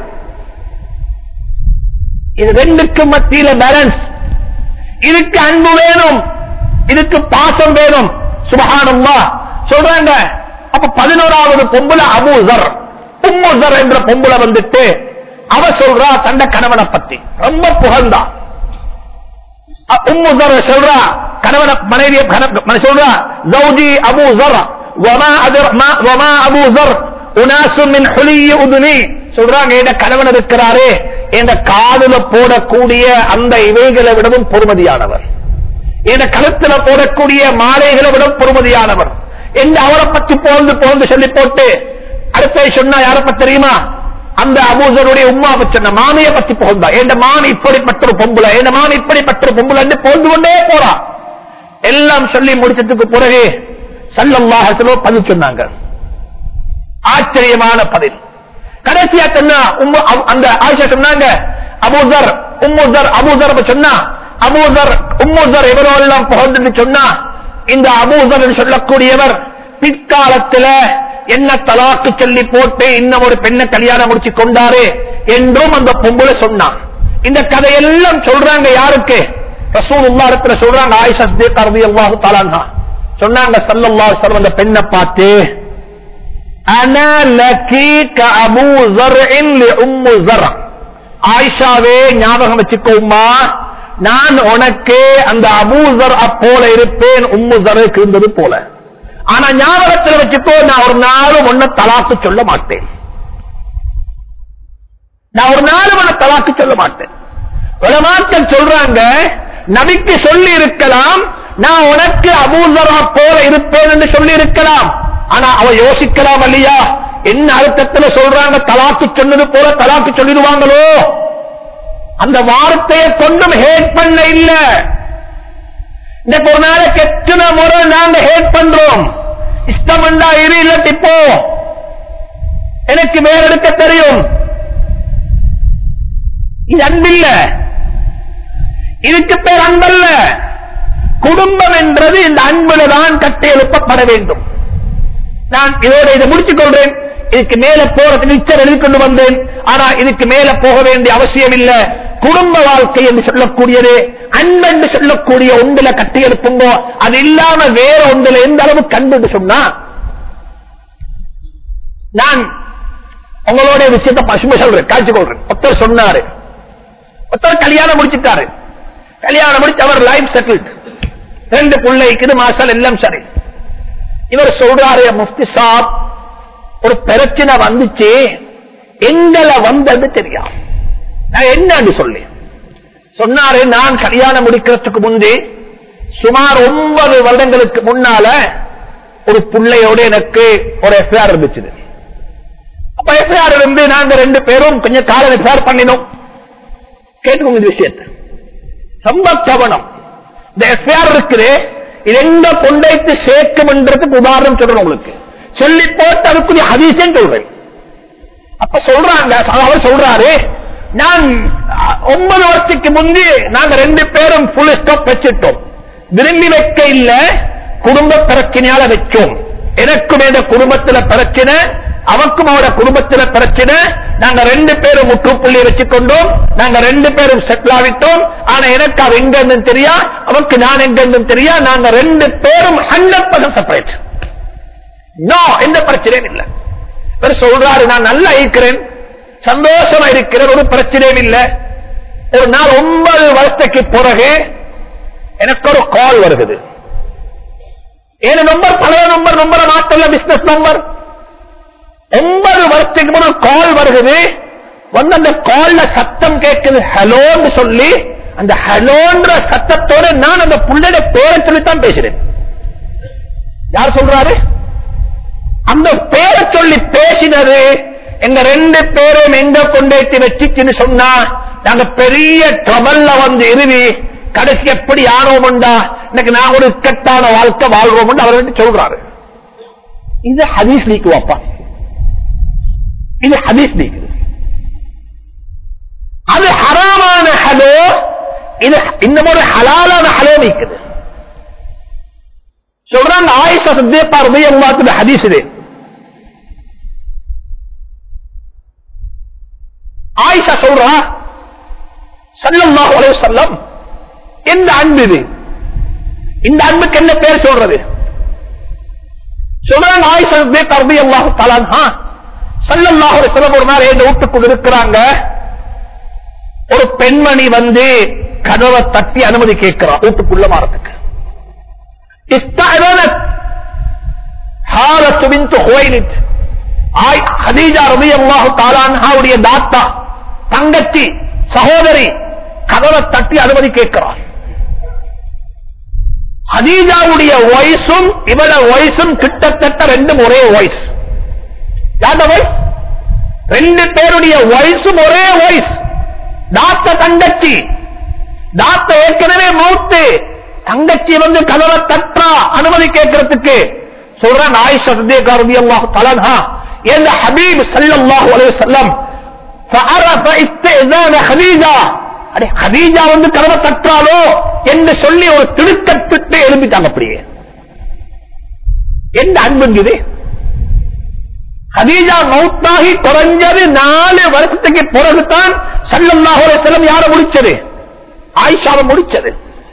இது ரெண்டுக்கு மத்தியில பேலன்ஸ் இதுக்கு அன்பு வேணும் இதுக்கு பாசம் வேணும் சுபகானம்மா சொல்றாங்க அப்ப பதினோராவது பொம்புல அபூசர் உம்முசர் என்ற பொம்புல வந்துட்டு அவ சொல்றா தண்ட கணவனை பத்தி ரொம்ப புகழ்ந்தா அ- உம்மு ஜர் சொல்றா கணவன மனைவிய கண- மன- சொல்றா ஜௌஜி அபு ஜர் வமா அதர் மா- வமா அபு ஜர் உனாசு மின் ஹுலிய உதுனி சொல்றாங்க என் கணவன் இருக்கிறாரே என் காதுல போடக்கூடிய அந்த இவைகளை விடவும் பொறுமதியானவர் என் கழுத்துல போடக்கூடிய மாலைகளை விட பொறுமதியானவர் என்று அவரை பற்றி போந்து போந்து சொல்லி போட்டு அடுத்த சொன்னா யாரை பத்தி தெரியுமா அந்த அபூசருடைய உம்மா பற்றி சொன்ன மாமியை பத்தி புகழ்ந்தா என் மாமி இப்படிப்பட்ட ஒரு பொம்புல என் மாமி இப்படிப்பட்ட ஒரு பொம்புல என்று போந்து கொண்டே போறா எல்லாம் சொல்லி முடிச்சதுக்கு பிறகு சல்லல்லாஹு அலைஹி பதில் சொன்னாங்க ஆச்சரியமான பதில் கடைசியா சொன்னா உம்மு- அவ்- அந்த ஆயிஷா சொன்னாங்க அபூதர் உம்முதர் அபூதர் அப்ப சொன்னா அபூதர் உம்முதர் எவரோ எல்லாம் புகழ்ந்து சொன்னா இந்த அபூதர் என்று சொல்லக்கூடியவர் பிற்காலத்துல என்ன தலாக்கு சொல்லி போட்டு இன்னும் ஒரு பெண்ணை கல்யாணம் முடிச்சு கொண்டாரு என்றும் அந்த பொம்பளை சொன்னான் இந்த கதையெல்லாம் சொல்றாங்க யாருக்கு ரசூலுல்லாஹ் இடத்துல சொல்றாங்க ஆயிஷா சித்திகா ரலியல்லாஹு தஆலா அன்ஹா சொன்னாங்க ஸல்லல்லாஹு அலைஹி வஸல்லம் அந்த பெண்ணை பார்த்து அனா லகி கஅபூ ஸர்இன் லிஉம்மு ஸர் ஆயிஷாவே ஞாபகம் வச்சுக்கோமா நான் உனக்கு அந்த அபூசர் போல இருப்பேன் உம்மு ஜருக்கு இருந்தது போல ஆனா ஞாபகத்தில் வச்சுக்கோ நான் ஒரு நாளும் ஒன்ன தலாக்கு சொல்ல மாட்டேன் நான் ஒரு நாளும் ஒன்ன தலாக்கு சொல்ல மாட்டேன் உலமாக்கள் சொல்றாங்க நபிக்கு சொல்லி இருக்கலாம் நான் உனக்கு அபூசரா போல இருப்பேன் என்று சொல்லி இருக்கலாம் ஆனா அவ யோசிக்கலாம் இல்லையா என்ன அர்த்தத்துல சொல்றாங்க தலாக்கு சொன்னது போல தலாக்கு சொல்லிடுவாங்களோ அந்த வார்த்தையை கொண்டும் ஹேட் பண்ண இல்ல இந்த ஒரு நாளைக்கு எத்தனை முறை நாங்க ஹேட் பண்றோம் இஷ்டம் உண்டா இரு இல்லாட்டி போ எனக்கு வேற எடுக்க தெரியும் இது அன்பில்ல இதுக்கு பேர் அன்பல்ல குடும்பம் என்றது இந்த அன்புல தான் கட்டி எழுப்பப்பட வேண்டும் நான் இதோட இதை முடிச்சுக் கொள்றேன் இதுக்கு மேல போறது நிச்சயம் எழுதி கொண்டு வந்தேன் ஆனா இதுக்கு மேல போக வேண்டிய அவசியம் இல்ல குடும்ப வாழ்க்கை என்று சொல்லக்கூடியது அன்பு என்று சொல்லக்கூடிய ஒன்றுல கட்டி எழுப்புங்கோ அது இல்லாம வேற ஒன்றுல எந்த அளவு கண்டு என்று சொன்னா நான் உங்களோட விஷயத்தை பசுமை சொல்றேன் காய்ச்சி கொள்றேன் ஒருத்தர் சொன்னாரு ஒருத்தர் கல்யாணம் முடிச்சிட்டாரு கல்யாணம் முடிச்சு அவர் லைஃப் செட்டில்ட் ரெண்டு பிள்ளைக்குது மாசல் எல்லாம் சரி இவர் சொல்றாரு முஃப்தி சாப் ஒரு பிரச்சனை வந்துச்சு எங்களை வந்தது தெரியாது நான் என்னன்னு சொல்லி சொன்னாரு நான் கல்யாணம் முடிக்கிறதுக்கு முந்தி சுமார் ஒன்பது வருடங்களுக்கு முன்னால ஒரு பிள்ளையோட எனக்கு ஒரு எஃப்ஐஆர் இருந்துச்சு அப்ப எஃப்ஐஆர் இருந்து நாங்க ரெண்டு பேரும் கொஞ்சம் காலம் எஃப்ஐஆர் பண்ணினோம் கேட்டுக்கோங்க இந்த விஷயத்தை ரொம்ப கவனம் இந்த எஃப்ஐஆர் இருக்குது இது எங்க கொண்டைத்து சேர்க்கும்ன்றதுக்கு உதாரணம் சொல்றேன் உங்களுக்கு சொல்லி போட்டு அதுக்குரிய ஹதீசன் சொல்றேன் அப்ப சொல்றாங்க அவர் சொல்றாரு நான் ஒன்பது வருஷத்துக்கு முந்தி நாங்க ரெண்டு பேரும் புல் ஸ்டாப் வச்சிட்டோம் விரும்பி வைக்க இல்ல குடும்ப பிரச்சனையால வச்சோம் எனக்கும் இந்த குடும்பத்துல பிரச்சனை அவக்கும் அவரோட குடும்பத்துல பிரச்சனை நாங்க ரெண்டு பேரும் முற்றுப்புள்ளி வச்சுக்கொண்டோம் நாங்க ரெண்டு பேரும் செட்டில் ஆகிட்டோம் ஆனா எனக்கு அவ எங்க இருந்தும் தெரியா அவருக்கு நான் எங்க இருந்தும் தெரியா நாங்க ரெண்டு பேரும் ஹண்ட்ரட் பர்சன்ட் செப்பரேட் நோ எந்த பிரச்சனையும் இல்லை இவர் சொல்றாரு நான் நல்லா இருக்கிறேன் சந்தோஷமா இருக்கிறேன் ஒரு பிரச்சனையும் இல்லை ஒரு நாள் ஒன்பது வருஷத்துக்கு பிறகு எனக்கு ஒரு கால் வருகிறது ஏழு நம்பர் பழைய நம்பர் நம்பரை மாத்தல பிசினஸ் நம்பர் ஒன்பது வருஷத்துக்கு முன்னாடி கால் வருகிறது வந்து அந்த கால்ல சத்தம் கேட்குது ஹலோன்னு சொல்லி அந்த ஹலோன்ற சத்தத்தோட நான் அந்த புள்ளைய பேரை சொல்லித்தான் பேசுறேன் யார் சொல்றாரு அந்த பேரை சொல்லி பேசினது எங்க ரெண்டு பேரும் எங்க கொண்டேத்தி வச்சுச்சுன்னு சொன்னா நாங்க பெரிய ட்ரபல்ல வந்து இறுதி கடைசி எப்படி ஆனோம்டா இன்னைக்கு நான் ஒரு இக்கட்டான வாழ்க்கை வாழ்றோம் அவர் வந்து சொல்றாரு இது ஹதீஸ் நீக்குவாப்பா இது ஹதீஸ் நீக்குது அது ஹராமான ஹலோ இது இந்த மாதிரி ஹலாலான ஹலோ நீக்குது சொல்றாங்க ஆயிஷா சித்தியப்பா ரலியல்லாஹு ஹதீஸ் இது ஆயிஷா சொல்றா ஸல்லல்லாஹு அலைஹி வஸல்லம் இந்த அன்பு இது இந்த அன்புக்கு என்ன பேர் சொல்றது சொல்றாங்க ஆயிஷா சித்தியப்பா ரலியல்லாஹு தஆலா அன்ஹா ஸல்லல்லாஹு அலைஹி வஸல்லம் ஒரு நாள் எங்க வீட்டுக்குள்ள இருக்கிறாங்க ஒரு பெண்மணி வந்து கதவை தட்டி அனுமதி கேட்கிறா வீட்டுக்குள்ள மாறதுக்கு استأذنت حالة بنت خويلد ஆய் ஹதீஜா ரலியல்லாஹு தஆலா அன்ஹாவுடைய தாத்தா தங்கச்சி சகோதரி கதவை தட்டி அனுமதி கேட்கிறார் ஹதீஜாவுடைய வயசும் இவட வயசும் கிட்டத்தட்ட ரெண்டும் ஒரே வயசு யார்ட வயசு ரெண்டு பேருடைய வயசும் ஒரே வயசு தாத்த தங்கச்சி தாத்த ஏற்கனவே மௌத்து தங்கச்சி வந்து கதவை தட்டா அனுமதி கேட்கறதுக்கு சொல்றாங்க ஆயிஷா சத்தியகா ரலியல்லாஹு தஆலா என்ற ஹபீப் ஸல்லல்லாஹு அலைஹி வஸல்லம் فعرف استئذان خديجة அடே ஹதீஜா வந்து கதவை தட்டாலோ என்று சொல்லி ஒரு திடுக்கத்திட்டு எழுப்பிட்டாங்க அப்படியே எந்த அன்புங்க இது ஹதீஜா மௌத்தாகி குறைஞ்சது நாலு வருஷத்துக்கு பிறகுதான் சல்லல்லாஹு அலைஹி வஸல்லம் யாரை முடிச்சது ஆயிஷாவை முடிச்சது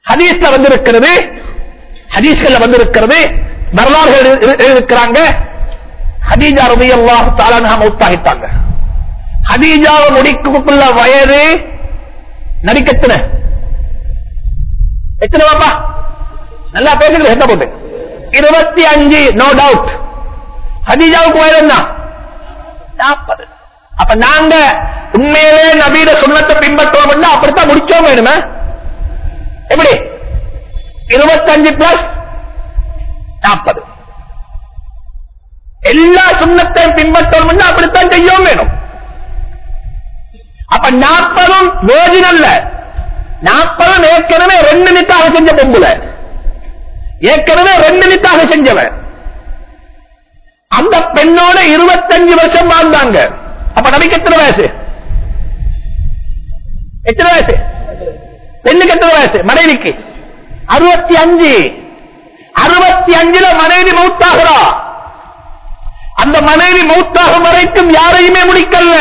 ஹதீஸ்ல வந்திருக்கிறது ஹதீஸ்கள்ல வந்திருக்கிறது வரலாறுகள் இரு- இரு- இருக்கிறாங்க ஹதீஜா ரவி அல்லாஹு தாலான மௌத்தாகிட்டாங்க ஹதீஜாவை முடிக்குள்ள வயது நடிக்கத்தின எத்தனை பாப்பா நல்லா பேசுங்க எத்த போட்டு இருபத்தி அஞ்சு நோ டவுட் ஹதீஜாவுக்கு வயது என்ன நாற்பது அப்ப நாங்க உண்மையிலே நபீட சுண்ணத்தை பின்பற்றுவோம் அப்படித்தான் முடிச்சோம் வேணுமே எப்படி இருபத்தஞ்சு பிளஸ் நாற்பது எல்லா சுண்ணத்தையும் பின்பற்றணும் அப்படித்தான் செய்யவும் வேணும் அப்ப நாற்பதும் வேர்ஜின் அல்ல நாற்பதும் ஏற்கனவே ரெண்டு நித்தாக செஞ்ச பொம்புல ஏற்கனவே ரெண்டு நித்தாக செஞ்சவன் அந்த பெண்ணோட இருபத்தஞ்சு வருஷம் வாழ்ந்தாங்க அப்ப நபிக்கு எத்தனை வயசு எத்தனை வயசு பெண்ணுக்கு எத்தனை வயசு மனைவிக்கு அறுபத்தி அஞ்சு அறுபத்தி அஞ்சுல மனைவி மௌத்தாகிறா அந்த மனைவி மௌத்தாகும் வரைக்கும் யாரையுமே முடிக்கல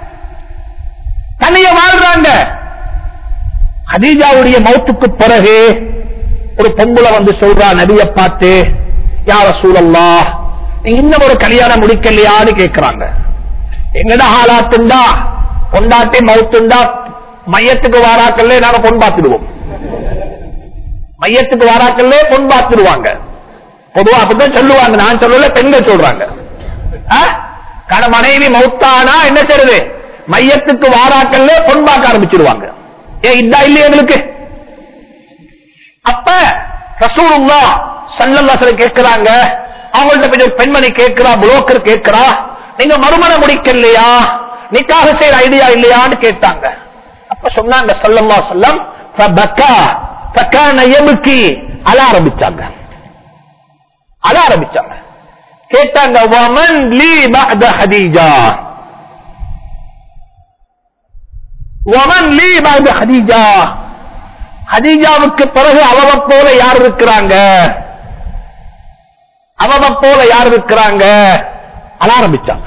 தனிய வாழ்றாங்க ஹதீஜாவுடைய மௌத்துக்கு பிறகு ஒரு பொம்புல வந்து சொல்றா நபிய பார்த்து யார சூழல்லா நீங்க இன்னும் ஒரு கல்யாணம் முடிக்கலையான்னு கேட்கிறாங்க எங்கட ஹாலாத்துண்டா கொண்டாட்டி மவுத்துண்டா மையத்துக்கு வாராக்கல்ல நாங்க பொன் பார்த்துடுவோம் மையத்துக்கு வாராக்கல்ல பொன் பார்த்துடுவாங்க பொதுவா அப்படித்தான் சொல்லுவாங்க நான் சொல்லல பெண்கள் சொல்றாங்க ஆ? கட மனைவி மௌத்தானா என்ன செய்யறது மையத்துக்கு வாராக்கல்ல பொன் பார்க்க ஆரம்பிச்சிருவாங்க ஏன் இதா இல்லையா எங்களுக்கு அப்ப ரசூலுல்லா சல்லல்லாஹு கேட்கிறாங்க அவங்கள்ட்ட போய் ஒரு பெண்மணி கேட்கிறா புரோக்கர் கேட்கிறா நீங்க மறுமணம் முடிக்கலையா நிக்காக செய்யற ஐடியா இல்லையான்னு கேட்டாங்க அப்ப சொன்னாங்க சல்லல்லா சொல்லம் ஃபபக்கா ஃபகான யப்கி அழ ஆரம்பிச்சாங்க அழ ஆரம்பிச்சாங்க கேட்டாங்க வமன் லீ பஅத ஹதீஜா வமன் லீ பஅத ஹதீஜா ஹதீஜாவுக்கு பிறகு அவவ போல யார் இருக்கிறாங்க அவவ போல யார் இருக்கிறாங்க அழ ஆரம்பிச்சாங்க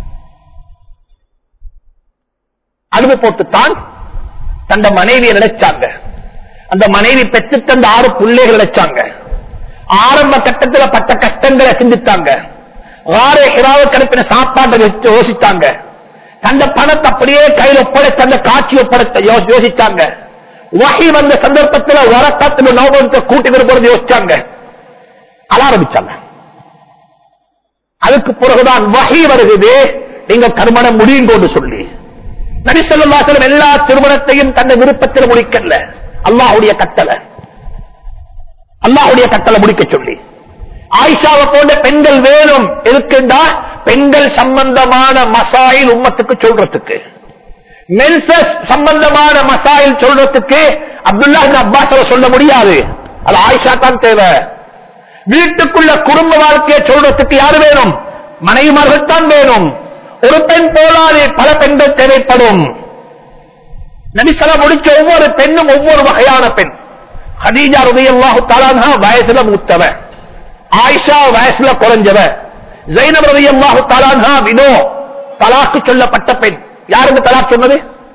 அழுது போட்டுத்தான் தந்த மனைவியை நினைச்சாங்க அந்த மனைவி பெற்று தந்த ஆறு பிள்ளைகள் நினைச்சாங்க ஆரம்ப கட்டத்தில் பட்ட கஷ்டங்களை சிந்தித்தாங்க வார ஹிராவை கடுப்பின சாப்பாட்டை வச்சு யோசித்தாங்க தந்த பணத்தை அப்படியே கையில் ஒப்படைத்த அந்த காட்சி ஒப்படைத்த யோ- யோசித்தாங்க வகை வந்த சந்தர்ப்பத்தில் வரக்கத்தில் நோபத்தை கூட்டி வரும்போது யோசிச்சாங்க அழ ஆரம்பிச்சாங்க அதுக்கு பிறகுதான் வகை வருகிறது நீங்க கருமணம் முடியுங்கோன்னு சொல்லி நபிசல்லாசலம் எல்லா திருமணத்தையும் தன்னை விருப்பத்தில் முடிக்கல அல்லாஹுடைய கட்டளை அல்லாஹுடைய கட்டளை முடிக்க சொல்லி ஆயிஷாவை போன்ற பெண்கள் வேணும் இருக்குண்டா பெண்கள் சம்பந்தமான மசாயில் உம்மத்துக்கு சொல்றதுக்கு மென்சஸ் சம்பந்தமான மசாயில் சொல்றதுக்கு அப்துல்லா அப்பாஸ் சொல்ல முடியாது அது ஆயிஷா தான் தேவை வீட்டுக்குள்ள குடும்ப வாழ்க்கையை சொல்றதுக்கு யாரு வேணும் மனைவிமார்கள் தான் வேணும் ஒரு பெண் போலாது பல பெண்கள் தேவைப்படும் நபிசலா முடிச்ச ஒவ்வொரு பெண்ணும் ஒவ்வொரு வகையான பெண் ஹதீஜா ரலியல்லாஹு தஆலா வயசுல மூத்தவ ஆயிஷா வயசுல குறைஞ்சவ ஜைனப் ரலியல்லாஹு தஆலா வினோ தலாக்கு சொல்லப்பட்ட பெண் யாருக்கு தலாக் சொன்னது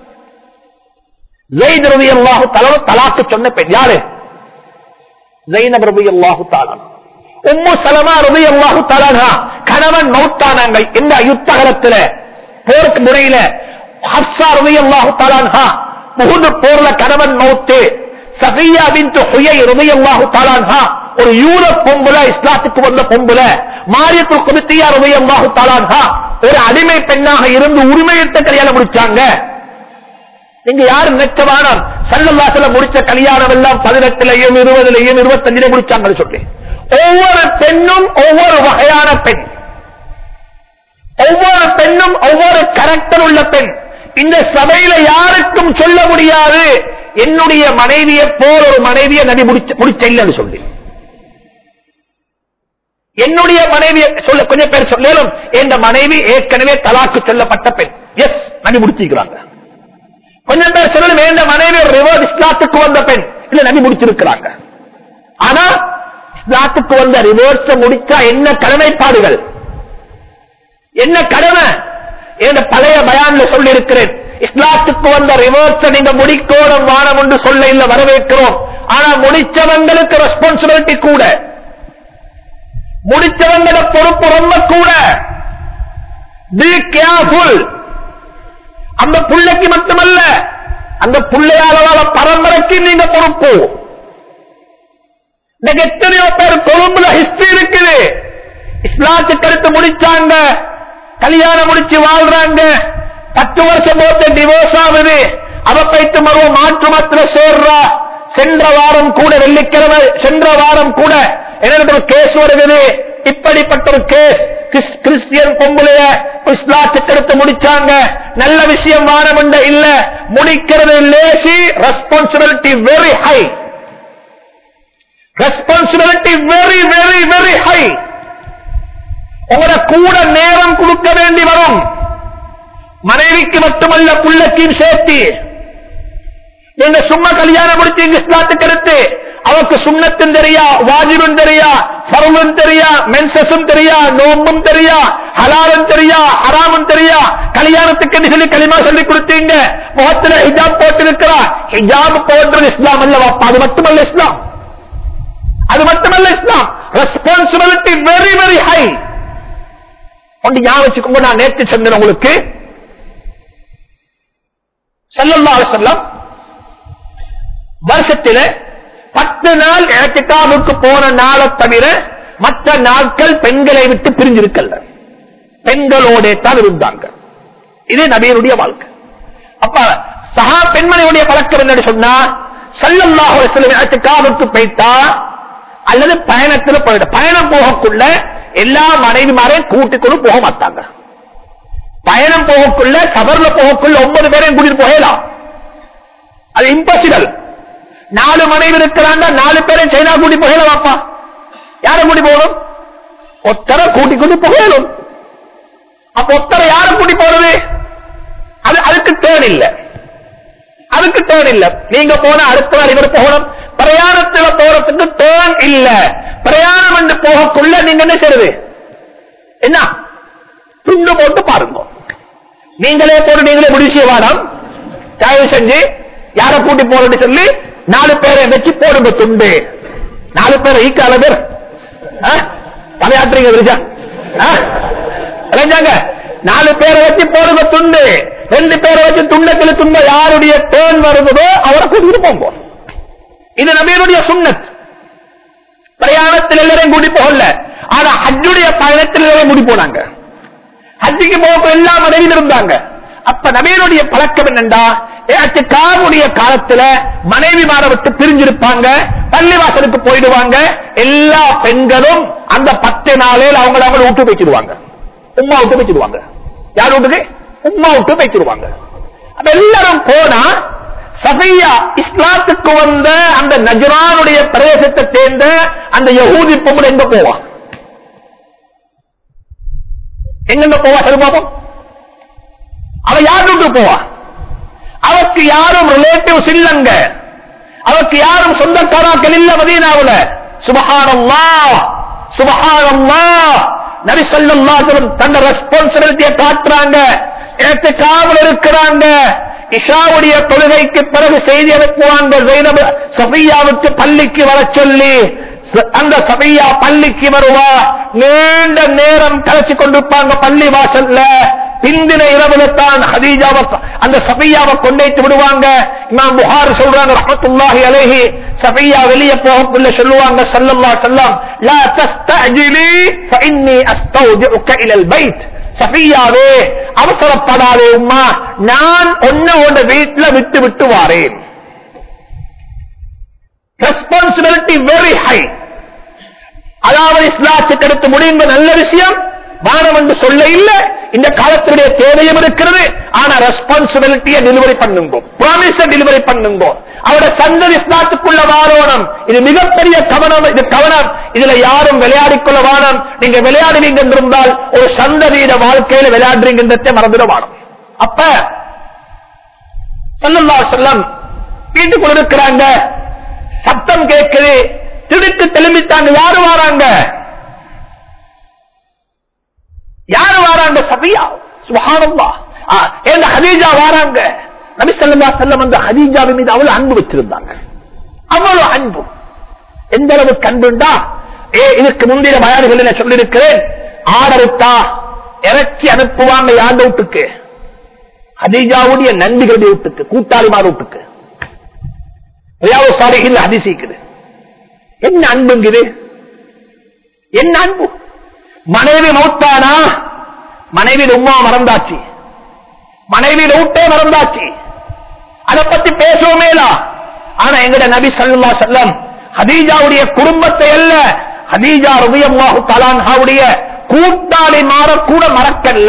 ஜெயித் ரலியல்லாஹு தஆலா தலாக்கு சொன்ன பெண் யாரு ஜைனப் ரலியல்லாஹு தஆலா உம்மு சலமா ரலியல்லாஹு தஆலா கணவன் மௌத்தானாங்க இந்த யுத்தகலத்துல போருக்கு முறையில ஹப்சா ரலியல்லாஹு தஆலா முகுது போர்ல கணவன் மௌத்து சஃபியா பின்த் ஹுயை ரலியல்லாஹு தஆலா ஒரு யூத பொம்புல இஸ்லாத்துக்கு வந்த பொம்புல மாரியத்துல் குபித்தியா ரலியல்லாஹு தஆலா ஒரு அடிமை பெண்ணாக இருந்து உரிமையிட்ட கல்யாணம் முடிச்சாங்க நீங்க யாரு நினைச்சவானம் சல்லல்லாசல முடிச்ச கல்யாணம் எல்லாம் பதினெட்டுலயும் இருபதுலயும் இருபத்தஞ்சுல முடிச்சாங்கன்னு சொல்லி ஒவ்வொரு பெண்ணும் ஒவ்வொரு வகையான பெண் ஒவ்வொரு பெண்ணும் ஒவ்வொரு கரெக்டர் உள்ள பெண் இந்த சபையில யாருக்கும் சொல்ல முடியாது என்னுடைய மனைவியை போல் ஒரு மனைவியை நபி முடிச்ச முடிச்ச இல்லைன்னு சொல்லி என்னுடைய மனைவியை சொல்ல கொஞ்சம் பேர் சொல்லும் என் மனைவி ஏற்கனவே தலாக்கு சொல்லப்பட்ட பெண் எஸ் நபி முடிச்சிருக்கிறாங்க கொஞ்சம் பேர் சொல்லணும் என் மனைவி ஒரு ரிவர்ஸ் இஸ்லாத்துக்கு வந்த பெண் இல்ல நபி முடிச்சிருக்கிறாங்க ஆனா இஸ்லாத்துக்கு வந்த ரிவர்ஸ் முடிச்சா என்ன கடமைப்பாடுகள் என்ன கடமை என் பழைய பயான்ல சொல்லி இருக்கிறேன் இஸ்லாத்துக்கு வந்த ரிவர்ஸ் நீங்க முடிக்கோணம் வானம் என்று சொல்ல இல்ல வரவேற்கிறோம் ஆனா முடிச்சவங்களுக்கு ரெஸ்பான்சிபிலிட்டி கூட முடிச்சவங்கள பொறுப்பு ரொம்ப கூட பி கேர்ஃபுல் அந்த புள்ளைக்கு மட்டுமல்ல அந்த புள்ளையாளவால பரம்பரைக்கு நீங்க பொறுப்பு இன்னைக்கு எத்தனையோ பேர் கொழும்புல ஹிஸ்டரி இருக்குது இஸ்லாத்துக்கு அடுத்து முடிச்சாங்க கல்யாணம் முடிச்சு வாழ்றாங்க பத்து வருஷம் போட்டு டிவோர்ஸ் ஆகுது அவ போயிட்டு மறுவ மாற்று மத்திர சேர்றா சென்ற வாரம் கூட வெள்ளிக்கிழமை சென்ற வாரம் கூட என்ன கேஸ் வருகிறது இப்படிப்பட்ட ஒரு கேஸ் கிறிஸ்- கிறிஸ்டியன் பொம்பளைய இஸ்லாத்துக்கு எடுத்து முடிச்சாங்க நல்ல விஷயம் வாரமண்ட இல்ல முடிக்கிறது லேசி responsibility very high responsibility very very very high உங்களோட கூட நேரம் கொடுக்க வேண்டி வரும் மனைவிக்கு மட்டுமல்ல புள்ளக்கையும் சேர்த்து நீங்க சும்மா கல்யாணம் முடிச்சீங்க இஸ்லாத்துக்கு எடுத்து அவருக்கு சுண்ணத்தும் தெரியா வாஜிபும் தெரியா பருவம் தெரியா மென்சஸும் தெரியா நோம்பும் தெரியா ஹலாலும் தெரியா ஹராமும் தெரியா கல்யாணத்துக்கு சொல்லி களிமா சொல்லி கொடுத்தீங்க முகத்துல ஹிஜாப் போட்டு இருக்கிறா ஹிஜாப் போன்றது இஸ்லாம் அல்ல வாப்பா அது மட்டுமல்ல இஸ்லாம் அது மட்டுமல்ல இஸ்லாம் ரெஸ்பான்சிபிலிட்டி வெரி வெரி ஹை ஒன்று ஞாபகம் வச்சுக்கோங்க நான் நேற்று சொன்னேன் உங்களுக்கு ஸல்லல்லாஹு அலைஹி வஸல்லம் வருஷத்தில பத்து நாள் இறத்திக்காவுக்கு போன நாளை தவிர மற்ற நாட்கள் பெண்களை விட்டு பிரிஞ்சிருக்கல பெண்களோட தான் இருந்தாங்க இது நபியனுடைய வாழ்க்கை அப்ப சகா பெண்மணியுடைய பழக்கம் என்னன்னு சொன்னா சல்லல்லாஹு அலைஹி வஸல்லம் இறத்திக்காவுக்கு போயிட்டா அல்லது பயணத்துல போயிட்ட பயணம் போகக்குள்ள எல்லா மனைவிமாரையும் கூட்டிக்கொண்டு போக மாட்டாங்க பயணம் போகக்குள்ள சபர்ல போகக்குள்ள ஒன்பது பேரையும் கூட்டிட்டு போகலாம் அது இம்பாசிபிள் நாலு மனைவி இருக்கிறாங்க நாலு பேரை சைனா கூட்டி போகலாம் வாப்பா யாரை கூட்டி போகணும் ஒத்தரை கூட்டி கொண்டு போகணும் அப்ப ஒத்தரை யாரை கூட்டி போறது அது அதுக்கு தேன் இல்ல அதுக்கு தேன் இல்ல நீங்க போன அடுத்த நாள் இவர் போகணும் பிரயாணத்துல போறதுக்கு தேன் இல்ல பிரயாணம் என்று போகக்குள்ள நீங்க என்ன செய்யறது என்ன துண்டு போட்டு பாருங்க நீங்களே போட்டு நீங்களே முடிவு செய்ய வேணாம் தயவு செஞ்சு யாரை கூட்டி போறன்னு சொல்லி நாலு பேரை வச்சு போடுங்க துண்டு நாலு பேரை ஈக்கால பேர் தலையாட்டுறீங்க விரிஜா இளைஞாங்க நாலு பேரை வச்சு போடுங்க துண்டு ரெண்டு பேரை வச்சு துண்டத்தில் துண்ட யாருடைய டேர்ன் வருதோ அவரை கூட்டிட்டு போங்க இது நபியனுடைய சுண்ணத் பிரயாணத்தில் எல்லாரையும் கூட்டி போகல ஆனா ஹஜ்ஜுடைய பயணத்தில் எல்லாரையும் கூட்டி போனாங்க ஹஜ்ஜிக்கு போக எல்லா மனைவியில் இருந்தாங்க அப்ப நபியனுடைய பழக்கம் என்னண்டா காவுடைய காலத்துல மனைவி மாற விட்டு பிரிஞ்சிருப்பாங்க பள்ளிவாசலுக்கு போயிடுவாங்க எல்லா பெண்களும் அந்த பத்து நாளில் அவங்கள அவங்க விட்டு வச்சிருவாங்க உமா விட்டு வச்சிருவாங்க யார் வீட்டுக்கு உமா விட்டு வச்சிருவாங்க அப்ப எல்லாரும் போனா சஃபியா இஸ்லாத்துக்கு வந்த அந்த நஜரானுடைய பிரதேசத்தை சேர்ந்த அந்த யகூதி பொம்பளை எங்க போவான் எங்க போவா சருபாபம் அவ யார் வீட்டு போவா அவருக்கு யாரும் ரிலேட்டிவ்ஸ் இல்லங்க அவருக்கு யாரும் சொந்தக்காராக்கள் இல்ல மதீனாவுல சுபஹானல்லா சுபஹானல்லா நபி ஸல்லல்லாஹு அலைஹி தன்ன ரெஸ்பான்சிபிலிட்டியை காட்டுறாங்க ஏத்துக்காமல் இருக்கிறாங்க இஷாவுடைய தொழுகைக்கு பிறகு செய்தி அனுப்புவாங்க ஜைனப் சஃபியாவுக்கு பள்ளிக்கு வர சொல்லி அந்த சபையா பள்ளிக்கு வருவா நீண்ட நேரம் கலைச்சு கொண்டிருப்பாங்க பள்ளி வாசல்ல பிந்தின இரவுல தான் ஹதீஜாவை அந்த சபையாவை கொண்டேத்து விடுவாங்க இமாம் புகார் சொல்றாங்க ரஹமத்துல்லாஹி அலைஹி சபையா வெளியே போகக்குள்ள சொல்லுவாங்க ஸல்லல்லாஹு அலைஹி வஸல்லம் லா தஸ்தஅஜிலி ஃபஇன்னி அஸ்தௌஜிஉக இலல் பைத் சஃபியாவே அவசரப்படாதே உம்மா நான் ஒன்னு உன் வீட்டுல விட்டு விட்டு வாரேன் ரெஸ்பான்சிபிலிட்டி வெரி ஹை அதாவது இஸ்லாத்துக்கு எடுத்து முடியும் நல்ல விஷயம் வானம் என்று சொல்ல இல்ல இந்த காலத்தினுடைய தேவையும் இருக்கிறது ஆனா ரெஸ்பான்சிபிலிட்டியை டெலிவரி பண்ணுங்க ப்ராமிஸ டெலிவரி பண்ணுங்க அவரோட சந்ததி இஸ்லாத்துக்குள்ள வாரோணம் இது மிகப்பெரிய கவனம் இது கவனம் இதுல யாரும் விளையாடிக் கொள்ள வானம் நீங்க விளையாடுவீங்க என்றிருந்தால் ஒரு சந்ததியிட வாழ்க்கையில விளையாடுறீங்கன்றதை மறந்துட வானம் அப்ப சல்லல்லா செல்லம் வீட்டுக்குள்ள இருக்கிறாங்க சத்தம் கேட்குது திடுக்கு தெளிமித்தாங்க யாரு வாராங்க யாரு வாராங்க சபியா சுகானந்தா ஏங்க ஹதீஜா வாராங்க நபி சல்லா செல்லம் அந்த ஹதீஜாவின் மீது அவ்வளவு அன்பு வச்சிருந்தாங்க அவ்வளவு அன்பு எந்த அளவுக்கு அன்புண்டா ஏ இதுக்கு முந்தைய பயான்கள் சொல்லியிருக்கிறேன் ஆடருத்தா இறச்சி அனுப்புவாங்க யார் வீட்டுக்கு ஹதீஜாவுடைய நன்றிகளுடைய வீட்டுக்கு கூட்டாளிமார் வீட்டுக்கு சாலைகள் அதிசயிக்குது என்ன அன்புங்குது என்ன அன்பு மனைவி மௌத்தானா மனைவி உமா மறந்தாச்சு மனைவி ஊட்டே மறந்தாச்சு அதை பத்தி பேசுவோமேலா ஆனா எங்கட நபி சல்லா செல்லம் ஹதீஜாவுடைய குடும்பத்தை அல்ல ஹதீஜா ரபியல்லாஹு தலான்ஹாவுடைய கூட்டாளி மாற கூட மறக்கல்ல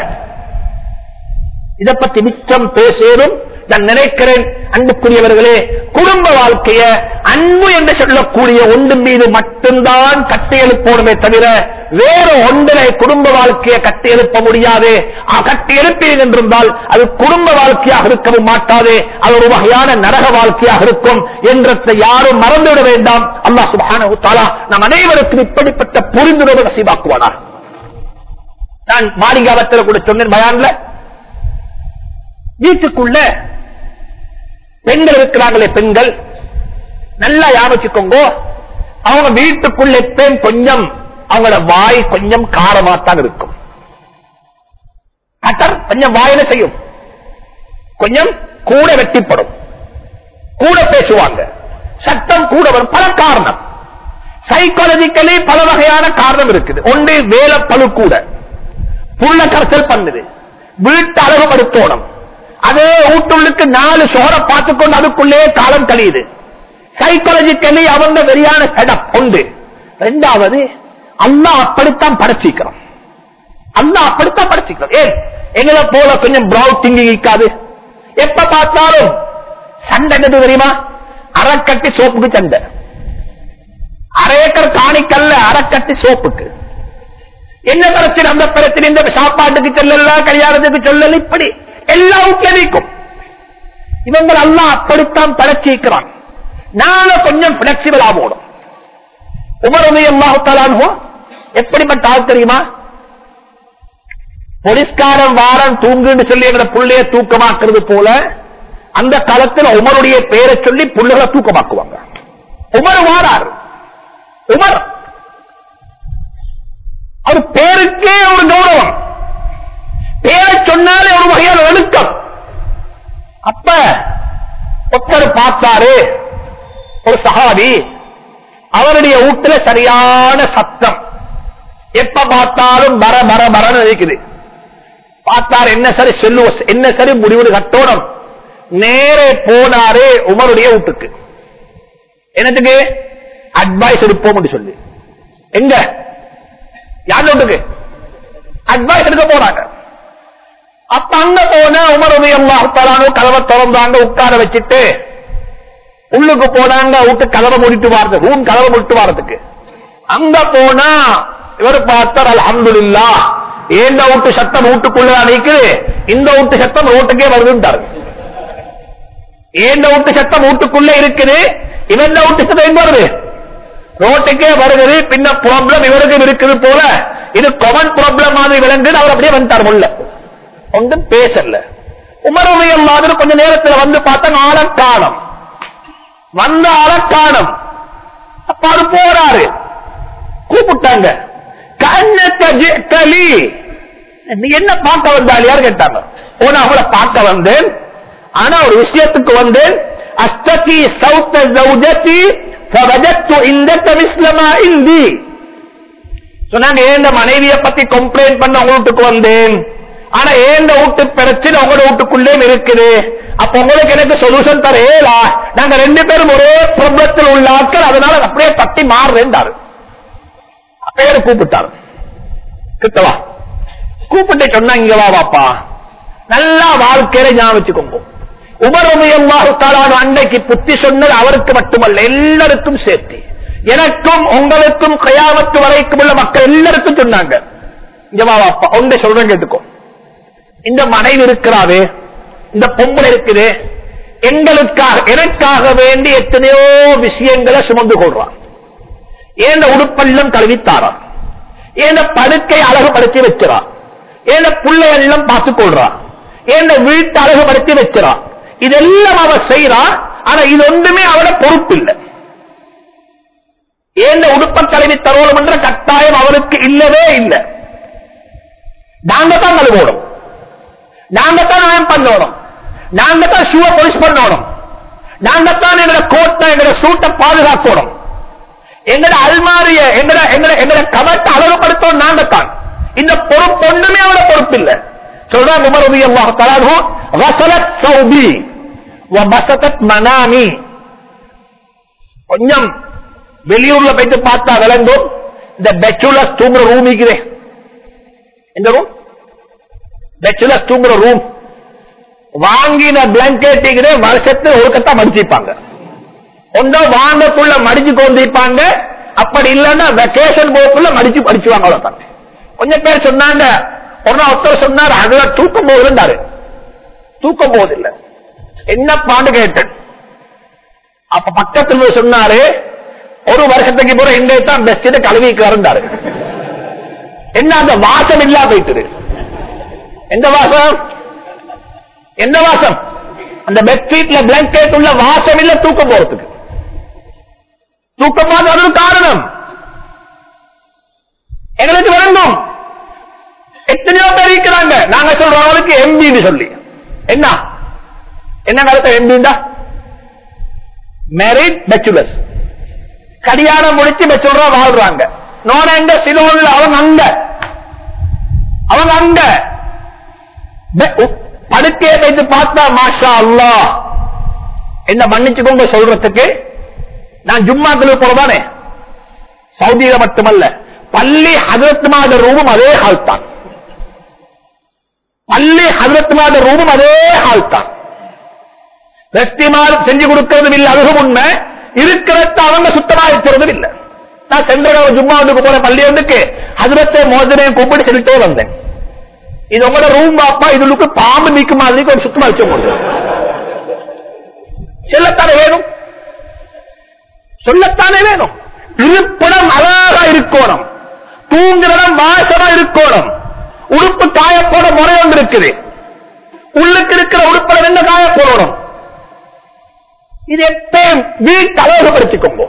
இதை பத்தி மிச்சம் பேசேதும் நான் நினைக்கிறேன் அன்புக்குரியவர்களே குடும்ப வாழ்க்கைய அன்பு என்று சொல்லக்கூடிய ஒன்று மீது மட்டும்தான் கட்டியெழுப்போடுமே தவிர வேற ஒன்றினை குடும்ப வாழ்க்கையை கட்டியெழுப்ப முடியாது கட்டி எழுப்பீர்கள் என்றிருந்தால் அது குடும்ப வாழ்க்கையாக இருக்கவும் மாட்டாது அது ஒரு வகையான நரக வாழ்க்கையாக இருக்கும் என்றதை யாரும் மறந்துவிட வேண்டாம் அல்லா சுபான தாலா நம் அனைவருக்கும் இப்படிப்பட்ட புரிந்துணர்வு நசீபாக்குவானார் நான் மாளிகாவத்தில் கூட சொன்னேன் பயான்ல வீட்டுக்குள்ள பெண்கள் இருக்கிறாங்களே பெண்கள் நல்லா யாபச்சுக்கோங்க அவங்க வீட்டுக்குள்ள எப்பயும் கொஞ்சம் அவங்களோட வாய் கொஞ்சம் காரமாத்தான் இருக்கும் கட்டர் கொஞ்சம் வாயில செய்யும் கொஞ்சம் கூட வெட்டிப்படும் கூட பேசுவாங்க சட்டம் கூட வரும் பல காரணம் சைக்காலஜிக்கலி பல வகையான காரணம் இருக்குது ஒன்று வேலை பழு கூட புள்ள கரைச்சல் பண்ணுது வீட்டு அழகுபடுத்தோணும் அதே வீட்டுள்ளுக்கு நாலு சோற பார்த்துக்கொண்டு அதுக்குள்ளே காலம் கழியுது சைக்காலஜிக்கலி அவங்க வெறியான செடப் உண்டு ரெண்டாவது அல்லா அப்படித்தான் படைச்சிக்கிறோம் அல்லா அப்படித்தான் படைச்சிக்கிறோம் ஏன் எங்களை போல கொஞ்சம் பிராவ் திங்கி இருக்காது எப்ப பார்த்தாலும் சண்டை என்னது தெரியுமா அரைக்கட்டி சோப்புக்கு சண்டை அரை ஏக்கர் காணிக்கல்ல அரைக்கட்டி சோப்புக்கு என்ன பிரச்சனை அந்த பிரச்சனை இந்த சாப்பாட்டுக்கு சொல்லல கல்யாணத்துக்கு சொல்லல இப்படி எல்லாருக்கும் எதிர்க்கும் இவங்க எல்லாம் அப்படித்தான் படைச்சிருக்கிறான் நாங்க கொஞ்சம் பிளெக்சிபிள் ஆகணும் உமரமே அல்லாஹாலோ எப்படிப்பட்ட ஆள் தெரியுமா போலீஸ்காரன் வாரம் தூங்குன்னு சொல்லி எங்களை புள்ளைய தூக்கமாக்குறது போல அந்த காலத்தில் உமருடைய பெயரை சொல்லி புள்ளைகளை தூக்கமாக்குவாங்க உமர் வாரார் உமர் அவர் பேருக்கே ஒரு கௌரவம் பேரை சொன்னாலே ஒரு வகையான ஒழுக்கம் அப்ப ஒருத்தர் பார்த்தாரு ஒரு சகாதி அவருடைய வீட்டுல சரியான சத்தம் எப்ப பார்த்தாலும் மர மர மரன்னு இருக்குது பார்த்தாரு என்ன சரி செல்லு என்ன சரி முடிவு கட்டோடம் நேரே போனாரு உமருடைய வீட்டுக்கு என்னத்துக்கு அட்வைஸ் எடுப்போம் சொல்லி எங்க யார் வீட்டுக்கு அட்வைஸ் எடுக்க போறாங்க அப்ப அங்க போன உமருடைய அல்லாஹாலும் கதவை திறந்தாங்க உட்கார வச்சுட்டு உள்ளுக்கு போனாங்க விட்டு கதவை முடிட்டு வாரது ரூம் கதவை முடிட்டு வாரதுக்கு அங்க போனா இவர் பார்த்தார் அல்ஹம்துலில்லா ஏந்த வீட்டு சத்தம் வீட்டுக்குள்ள நிக்குது இந்த வீட்டு சத்தம் ரோட்டுக்கே வருதுன்றாரு ஏந்த வீட்டு சத்தம் வீட்டுக்குள்ள இருக்குது இவன் வீட்டு சத்தம் எங்க வருது ரோட்டுக்கே வருகிறது பின்ன ப்ராப்ளம் இவருக்கும் இருக்குது போல இது கொமன் ப்ராப்ளம் மாதிரி விளங்குது அவர் அப்படியே வந்துட்டார் முள்ள ஒன்றும் பேசல உமரவையம் மாதிரி கொஞ்ச நேரத்தில் வந்து பார்த்தா ஆள காலம் வந்த ஆள காலம் அப்ப அவர் போறாரு கூப்பிட்டாங்க கண்ணக்க ஜெக்கலி நீ என்ன பார்க்க வந்தால் யார் கேட்டாங்க போன அவளை பார்க்க வந்தேன் ஆனா ஒரு விஷயத்துக்கு வந்தேன் அஸ்தகி சௌத்த ஜௌஜதி ஃபவஜத்து இந்தக்க மிஸ்லமா இந்தி சொன்னாங்க ஏந்த மனைவியை பத்தி கம்ப்ளைண்ட் பண்ண உங்க வீட்டுக்கு வந்தேன் ஆனா ஏந்த வீட்டு பிரச்சனை உங்களோட வீட்டுக்குள்ளே இருக்குது அப்ப உங்களுக்கு எனக்கு சொல்யூஷன் தர ஏலா நாங்க ரெண்டு பேரும் ஒரே ப்ராப்ளத்தில் உள்ள ஆட்கள் அதனால அப்படியே தட்டி மாறுறேன்டாரு பேரு கூப்பிட்டாரு கிட்டவா கூப்பிட்டு சொன்னா இங்க வா வாப்பா நல்லா வாழ்க்கையில ஞாபகம் வச்சுக்கோங்க உமரமையம்மாவுக்கான அன்னைக்கு புத்தி சொன்னது அவருக்கு மட்டுமல்ல எல்லாருக்கும் சேர்த்து எனக்கும் உங்களுக்கும் கயாமத்து வரைக்கும் உள்ள மக்கள் எல்லாருக்கும் சொன்னாங்க இங்க வா வாப்பா ஒன்றை சொல்றேன் கேட்டுக்கோ இந்த மனைவி இருக்கிறாவே இந்த பொம்பளை இருக்குது எங்களுக்காக எனக்காக வேண்டி எத்தனையோ விஷயங்களை சுமந்து கொள்றான் ஏந்த உடுப்பெல்லாம் கழுவித்தாரான் ஏந்த படுக்கை அழகுபடுத்தி வச்சிறான் ஏந்த பிள்ளை எல்லாம் பார்த்துக் கொள்றான் ஏந்த வீட்டு அழகுபடுத்தி வச்சிறான் இதெல்லாம் அவ செய்யறான் ஆனா இது ஒன்றுமே அவட பொறுப்பு இல்லை ஏந்த உடுப்ப கல்வி தரோலம் என்ற கட்டாயம் அவருக்கு இல்லவே இல்லை நாங்க தான் கழுவோடும் நாங்க தான் அயன் பண்ணணும் நாங்க தான் ஷூவை பொலிஷ் பண்ணணும் நாங்க தான் எங்கட கோட்டை எங்கட சூட்டை பாதுகாக்கணும் எங்கட அல்மாரிய எங்கட எங்கட எங்கட கவத்தை அழகுபடுத்தணும் நாங்க தான் இந்த பொறுப்பு ஒண்ணுமே அவட பொறுப்பு இல்லை சொல்றாங்க உமர் ரவி அல்லாஹ் தலானு வசலத் சௌபி வபசதத் மனாமி கொஞ்சம் வெளியூர்ல போயிட்டு பார்த்தா விளங்கும் இந்த பெச்சுலஸ் தூங்குற ரூம் இருக்கிறேன் எந்த ரூம் பெச்சுலஸ் தூங்குற ரூம் வாங்கின பிளாங்கெட் வருஷத்துல ஒருக்கத்தான் மடிச்சிருப்பாங்க ஒன்றோ வாங்கக்குள்ள மடிச்சு கொண்டிருப்பாங்க அப்படி இல்லைன்னா வெக்கேஷன் போக்குள்ள மடிச்சு படிச்சுவாங்க அவ்வளவுதான் கொஞ்சம் பேர் சொன்னாங்க ஒரு நாள் ஒருத்தர் சொன்னார் அதுல தூக்கம் போகுதுன்றாரு தூக்கம் போவதில்லை என்ன பாண்டு கேட்டேன் அப்ப பக்கத்தில் போய் சொன்னாரு ஒரு வருஷத்துக்கு போற எங்க தான் பெஸ்ட் கழுவிக்கு இருந்தாரு என்ன அந்த வாசம் இல்லா போயிட்டு எந்த வாசம் எந்த வாசம் அந்த பெட்ஷீட்ல பிளாங்கெட் உள்ள வாசம் இல்ல தூக்கம் போறதுக்கு தூக்கம் போறது அது ஒரு காரணம் எங்களுக்கு வரணும் எத்தனையோ பேர் இருக்கிறாங்க நாங்க சொல்றோம் அவளுக்கு எம்பின்னு சொல்லி என்ன என்ன கருத்து எம்பிண்டா மேரிட் பெச்சுலர்ஸ் கல்யாணம் முடிச்சு பெச்சுலரா வாழ்றாங்க நோன எங்க சிலோன்ல அவங்க அங்க அவங்க அங்க பெ- உ- படுக்கையை வைத்து பார்த்தா மாஷா அல்லா என்ன மன்னிச்சுக்கோங்க சொல்றதுக்கு நான் ஜும்மாக்களுக்கு போறதானே சவுதியில மட்டுமல்ல பள்ளி ஹதரத் மாத ரூபம் அதே ஹால் தான் பள்ளி ஹதரத் மாத ரூபம் அதே ஹால் தான் வெஸ்டிமால் செஞ்சு கொடுக்கறதும் இல்லை அதுவும் உண்மை இருக்கிறத அவங்க சுத்தமா இருக்கிறதும் இல்லை நான் சென்ற தடவை ஜும்மாவுக்கு போற பள்ளி வந்துக்கு ஹதரத்தை மோதனையும் கூப்பிட்டு சொல்லிட்டே வந்தேன் இது உங்களோட ரூம் பாப்பா இதுக்கு பாம்பு நீக்கும் மாதிரி ஒரு சுத்தமா வச்ச முடியும் சொல்லத்தானே வேணும் சொல்லத்தானே வேணும் இருப்பிடம் அழகா இருக்கணும் தூங்குறடம் வாசமா இருக்கணும் உடுப்பு காய போட முறை ஒன்று இருக்குது உள்ளுக்கு இருக்கிற உடுப்பில் என்ன காய போடணும் இது எப்பயும் வீட்டு அழகுபடுத்திக்கோங்க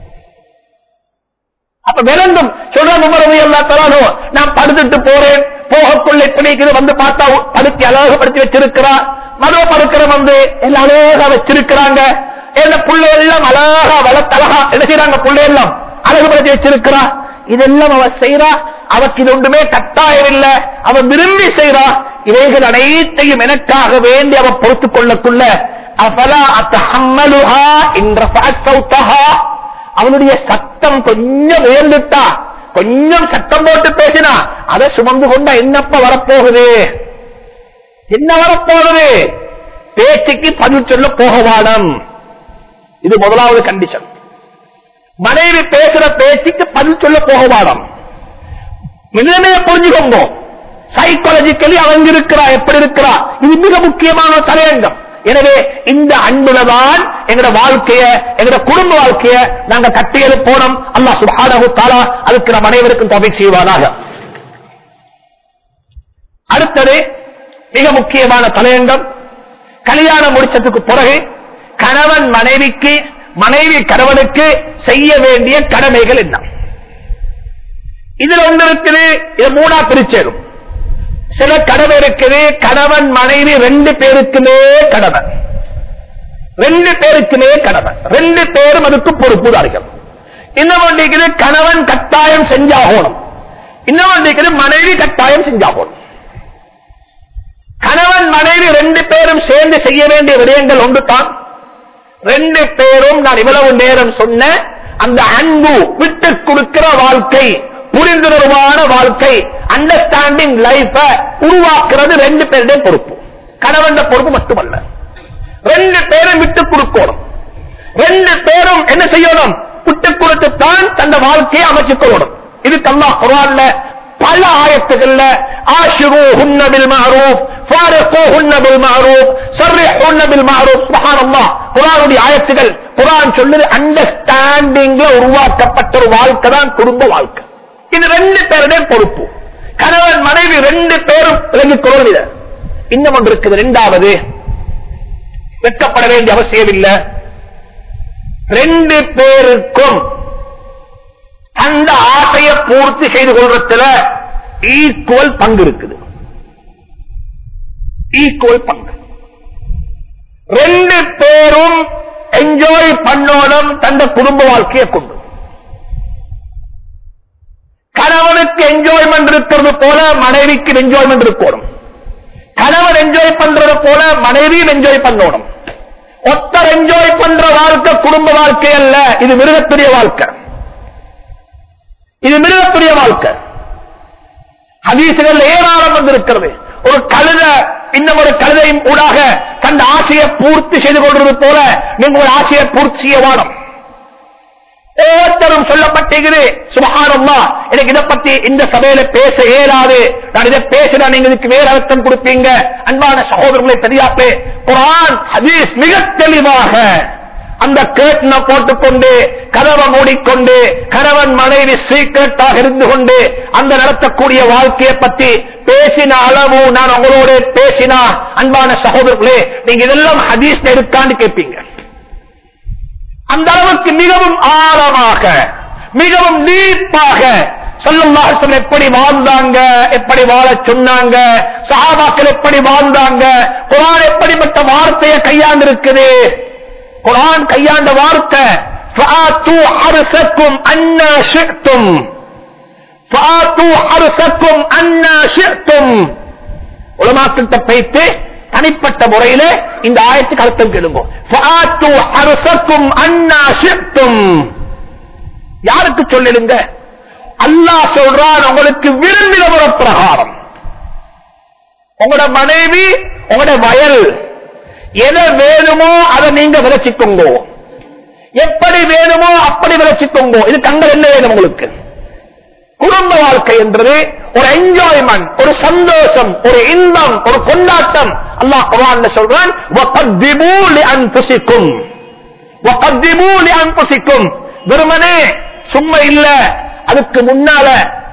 அப்ப விளங்கும் சொல்றாங்க உமரவி எல்லா தரானோ நான் படுத்துட்டு போறேன் போகக்குள்ள எப்படி வந்து பார்த்தா படுத்தி அழகுபடுத்தி வச்சிருக்கிறா மதுவ படுக்கிற வந்து எல்லாம் அழகா வச்சிருக்கிறாங்க என்ன புள்ள எல்லாம் அழகா வளர்த்தழகா என்ன செய்யறாங்க புள்ள எல்லாம் அழகுபடுத்தி வச்சிருக்கிறா இதெல்லாம் அவ செய்யறா அவக்கு இது ஒன்றுமே கட்டாயம் இல்ல அவ விரும்பி செய்யறா இவைகள் அனைத்தையும் எனக்காக வேண்டி அவ பொறுத்துக் கொள்ளக்குள்ள அபலா அத்தஹம்மலுஹா என்ற சௌத்தஹா அவனுடைய சத்தம் கொஞ்சம் உயர்ந்துட்டா கொஞ்சம் சத்தம் போட்டு பேசினா அதை சுமந்து கொண்டா என்னப்ப வரப்போகுது என்ன வரப்போகுது பேச்சுக்கு பதில் சொல்ல போகவானம் இது முதலாவது கண்டிஷன் மனைவி பேசுற பேச்சுக்கு பதில் சொல்ல போகவானம் நிலைமையை புரிஞ்சுக்கோங்க சைக்காலஜிக்கலி அவங்க இருக்கிறா எப்படி இருக்கிறா இது மிக முக்கியமான தலையங்கம் எனவே இந்த அன்புலதான் எங்கட வாழ்க்கைய எங்கட குடும்ப வாழ்க்கைய நாங்க கட்டியது போனோம் அல்லா சுபானகு தாலா அதுக்கு நம் அனைவருக்கும் தொகை செய்வானாக அடுத்தது மிக முக்கியமான தலையங்கம் கல்யாணம் முடிச்சதுக்கு பிறகு கணவன் மனைவிக்கு மனைவி கணவனுக்கு செய்ய வேண்டிய கடமைகள் என்ன இதுல ஒன்று இருக்குது இது மூணா பிரிச்சேரும் சில கடமை இருக்குது கணவன் மனைவி ரெண்டு பேருக்குமே கடமை ரெண்டு பேருக்குமே கடமை ரெண்டு பேரும் அதுக்கு பொறுப்புதார்கள் இன்னும் ஒன்று இருக்குது கணவன் கட்டாயம் செஞ்சாகணும் இன்னும் ஒன்று இருக்குது மனைவி கட்டாயம் செஞ்சாகணும் கணவன் மனைவி ரெண்டு பேரும் சேர்ந்து செய்ய வேண்டிய விடயங்கள் ஒன்று தான் ரெண்டு பேரும் நான் இவ்வளவு நேரம் சொன்ன அந்த அன்பு விட்டு கொடுக்கிற வாழ்க்கை புரிந்துணர்வான வாழ்க்கை அண்டர்ஸ்டாண்டிங் லைஃப உருவாக்குறது ரெண்டு பேருடைய பொறுப்பு கணவன் பொறுப்பு மட்டுமல்ல ரெண்டு பேரும் விட்டு கொடுக்கணும் ரெண்டு பேரும் என்ன செய்யணும் விட்டு கொடுத்துத்தான் தந்த வாழ்க்கையை அமைச்சுக் கொள்ளணும் இதுக்கு அல்லாஹ் குரான்ல பல ஆயத்துகள்ல ஆஷிரு ஹுன்னபில் மஅரூஃப் ஃபாரிகு ஹுன்னபில் மஅரூஃப் சர்ரிஹு ஹுன்னபில் மஅரூஃப் சுப்ஹானல்லாஹ் குர்ஆனுடைய ஆயத்துகள் குர்ஆன் சொல்லுது அண்டர்ஸ்டாண்டிங்ல உருவாக்கப்பட்ட ஒரு வாழ்க்கை தான் குடும்ப வாழ்க்கை இது ரெண்டு பேருடைய பொறுப்பு கணவன் மனைவி ரெண்டு பேரும் விளங்கிக் கொள்வது இன்னும் ஒன்று இருக்குது இரண்டாவது வெட்கப்பட வேண்டிய அவசியம் இல்லை ரெண்டு பேருக்கும் அந்த ஆசையை பூர்த்தி செய்து கொள்றதுல ஈக்குவல் பங்கு இருக்குது ஈக்குவல் பங்கு ரெண்டு பேரும் என்ஜாய் பண்ணோனும் தந்த குடும்ப வாழ்க்கையை கொண்டு கணவனுக்கு என்ஜாய்மெண்ட் இருக்கிறது போல மனைவிக்கு என்ஜாய்மெண்ட் இருக்கணும் கணவன் என்ஜாய் பண்றது போல மனைவியும் என்ஜாய் பண்ணணும் ஒத்தர் என்ஜாய் பண்ற வாழ்க்கை குடும்ப வாழ்க்கை அல்ல இது மிருகத்துடைய வாழ்க்கை இது மிருகத்துடைய வாழ்க்கை ஹதீசுகள் ஏராளம் வந்திருக்கிறது ஒரு கழுத இன்னும் ஒரு கழுதையும் ஊடாக தன் ஆசையை பூர்த்தி செய்து கொள்வது போல நீங்க ஒரு ஆசையை பூர்த்தி செய்ய வாடும் ஒவ்வொருத்தரும் சொல்லப்பட்டிருக்குது சுபகாரம்மா எனக்கு இதை பத்தி இந்த சபையில பேச இயலாது நான் இதை பேசினா நீங்க இதுக்கு வேற அர்த்தம் கொடுப்பீங்க அன்பான சகோதரர்களை தெரியாப்பே குரான் ஹதீஸ் மிக தெளிவாக அந்த கேட்ன போட்டுக்கொண்டு கதவை மூடிக்கொண்டு கணவன் மனைவி சீக்கிரட்டாக இருந்து கொண்டு அந்த நடத்தக்கூடிய வாழ்க்கையை பத்தி பேசின அளவு நான் உங்களோட பேசினா அன்பான சகோதரர்களே நீங்க இதெல்லாம் ஹதீஸ் இருக்கான்னு கேட்பீங்க அந்த அளவுக்கு மிகவும் ஆழமாக மிகவும் டீப்பாக சொல்லும் எப்படி வாழ்ந்தாங்க எப்படி வாழ சொன்னாங்க சஹாபாக்கள் எப்படி வாழ்ந்தாங்க குரான் எப்படிப்பட்ட வார்த்தையை கையாண்டு இருக்குது குரான் கையாண்ட வார்த்தை فآتوا حرثكم أنا شئتم فآتوا حرثكم أنا شئتم உலமாக்கிட்ட போயிட்டு தனிப்பட்ட முறையில இந்த ஆயத்துக்கு அர்த்தம் கேளுங்க فآتوا حرثكم أنا شئتم யாருக்கு சொல்லிடுங்க அல்லாஹ் சொல்றான் உங்களுக்கு விரும்பின ஒரு பிரகாரம் உங்களோட மனைவி உங்களோட வயல் எதை வேணுமோ அதை நீங்க விளைச்சிக்கோங்க எப்படி வேணுமோ அப்படி விளைச்சிக்கோங்க இது கண்கள் என்ன வேணும் உங்களுக்கு குடும்ப வாழ்க்கை என்பது ஒரு என்ஜாய்மெண்ட் ஒரு சந்தோஷம் ஒரு இன்பம் ஒரு கொண்டாட்டம் அல்லாஹ் குரான் சொல்றான் وَقَدِّمُوا لِأَنفُسِكُمْ وَقَدِّمُوا لِأَنفُسِكُمْ வெறுமனே சும்மா இல்ல அதுக்கு முன்னால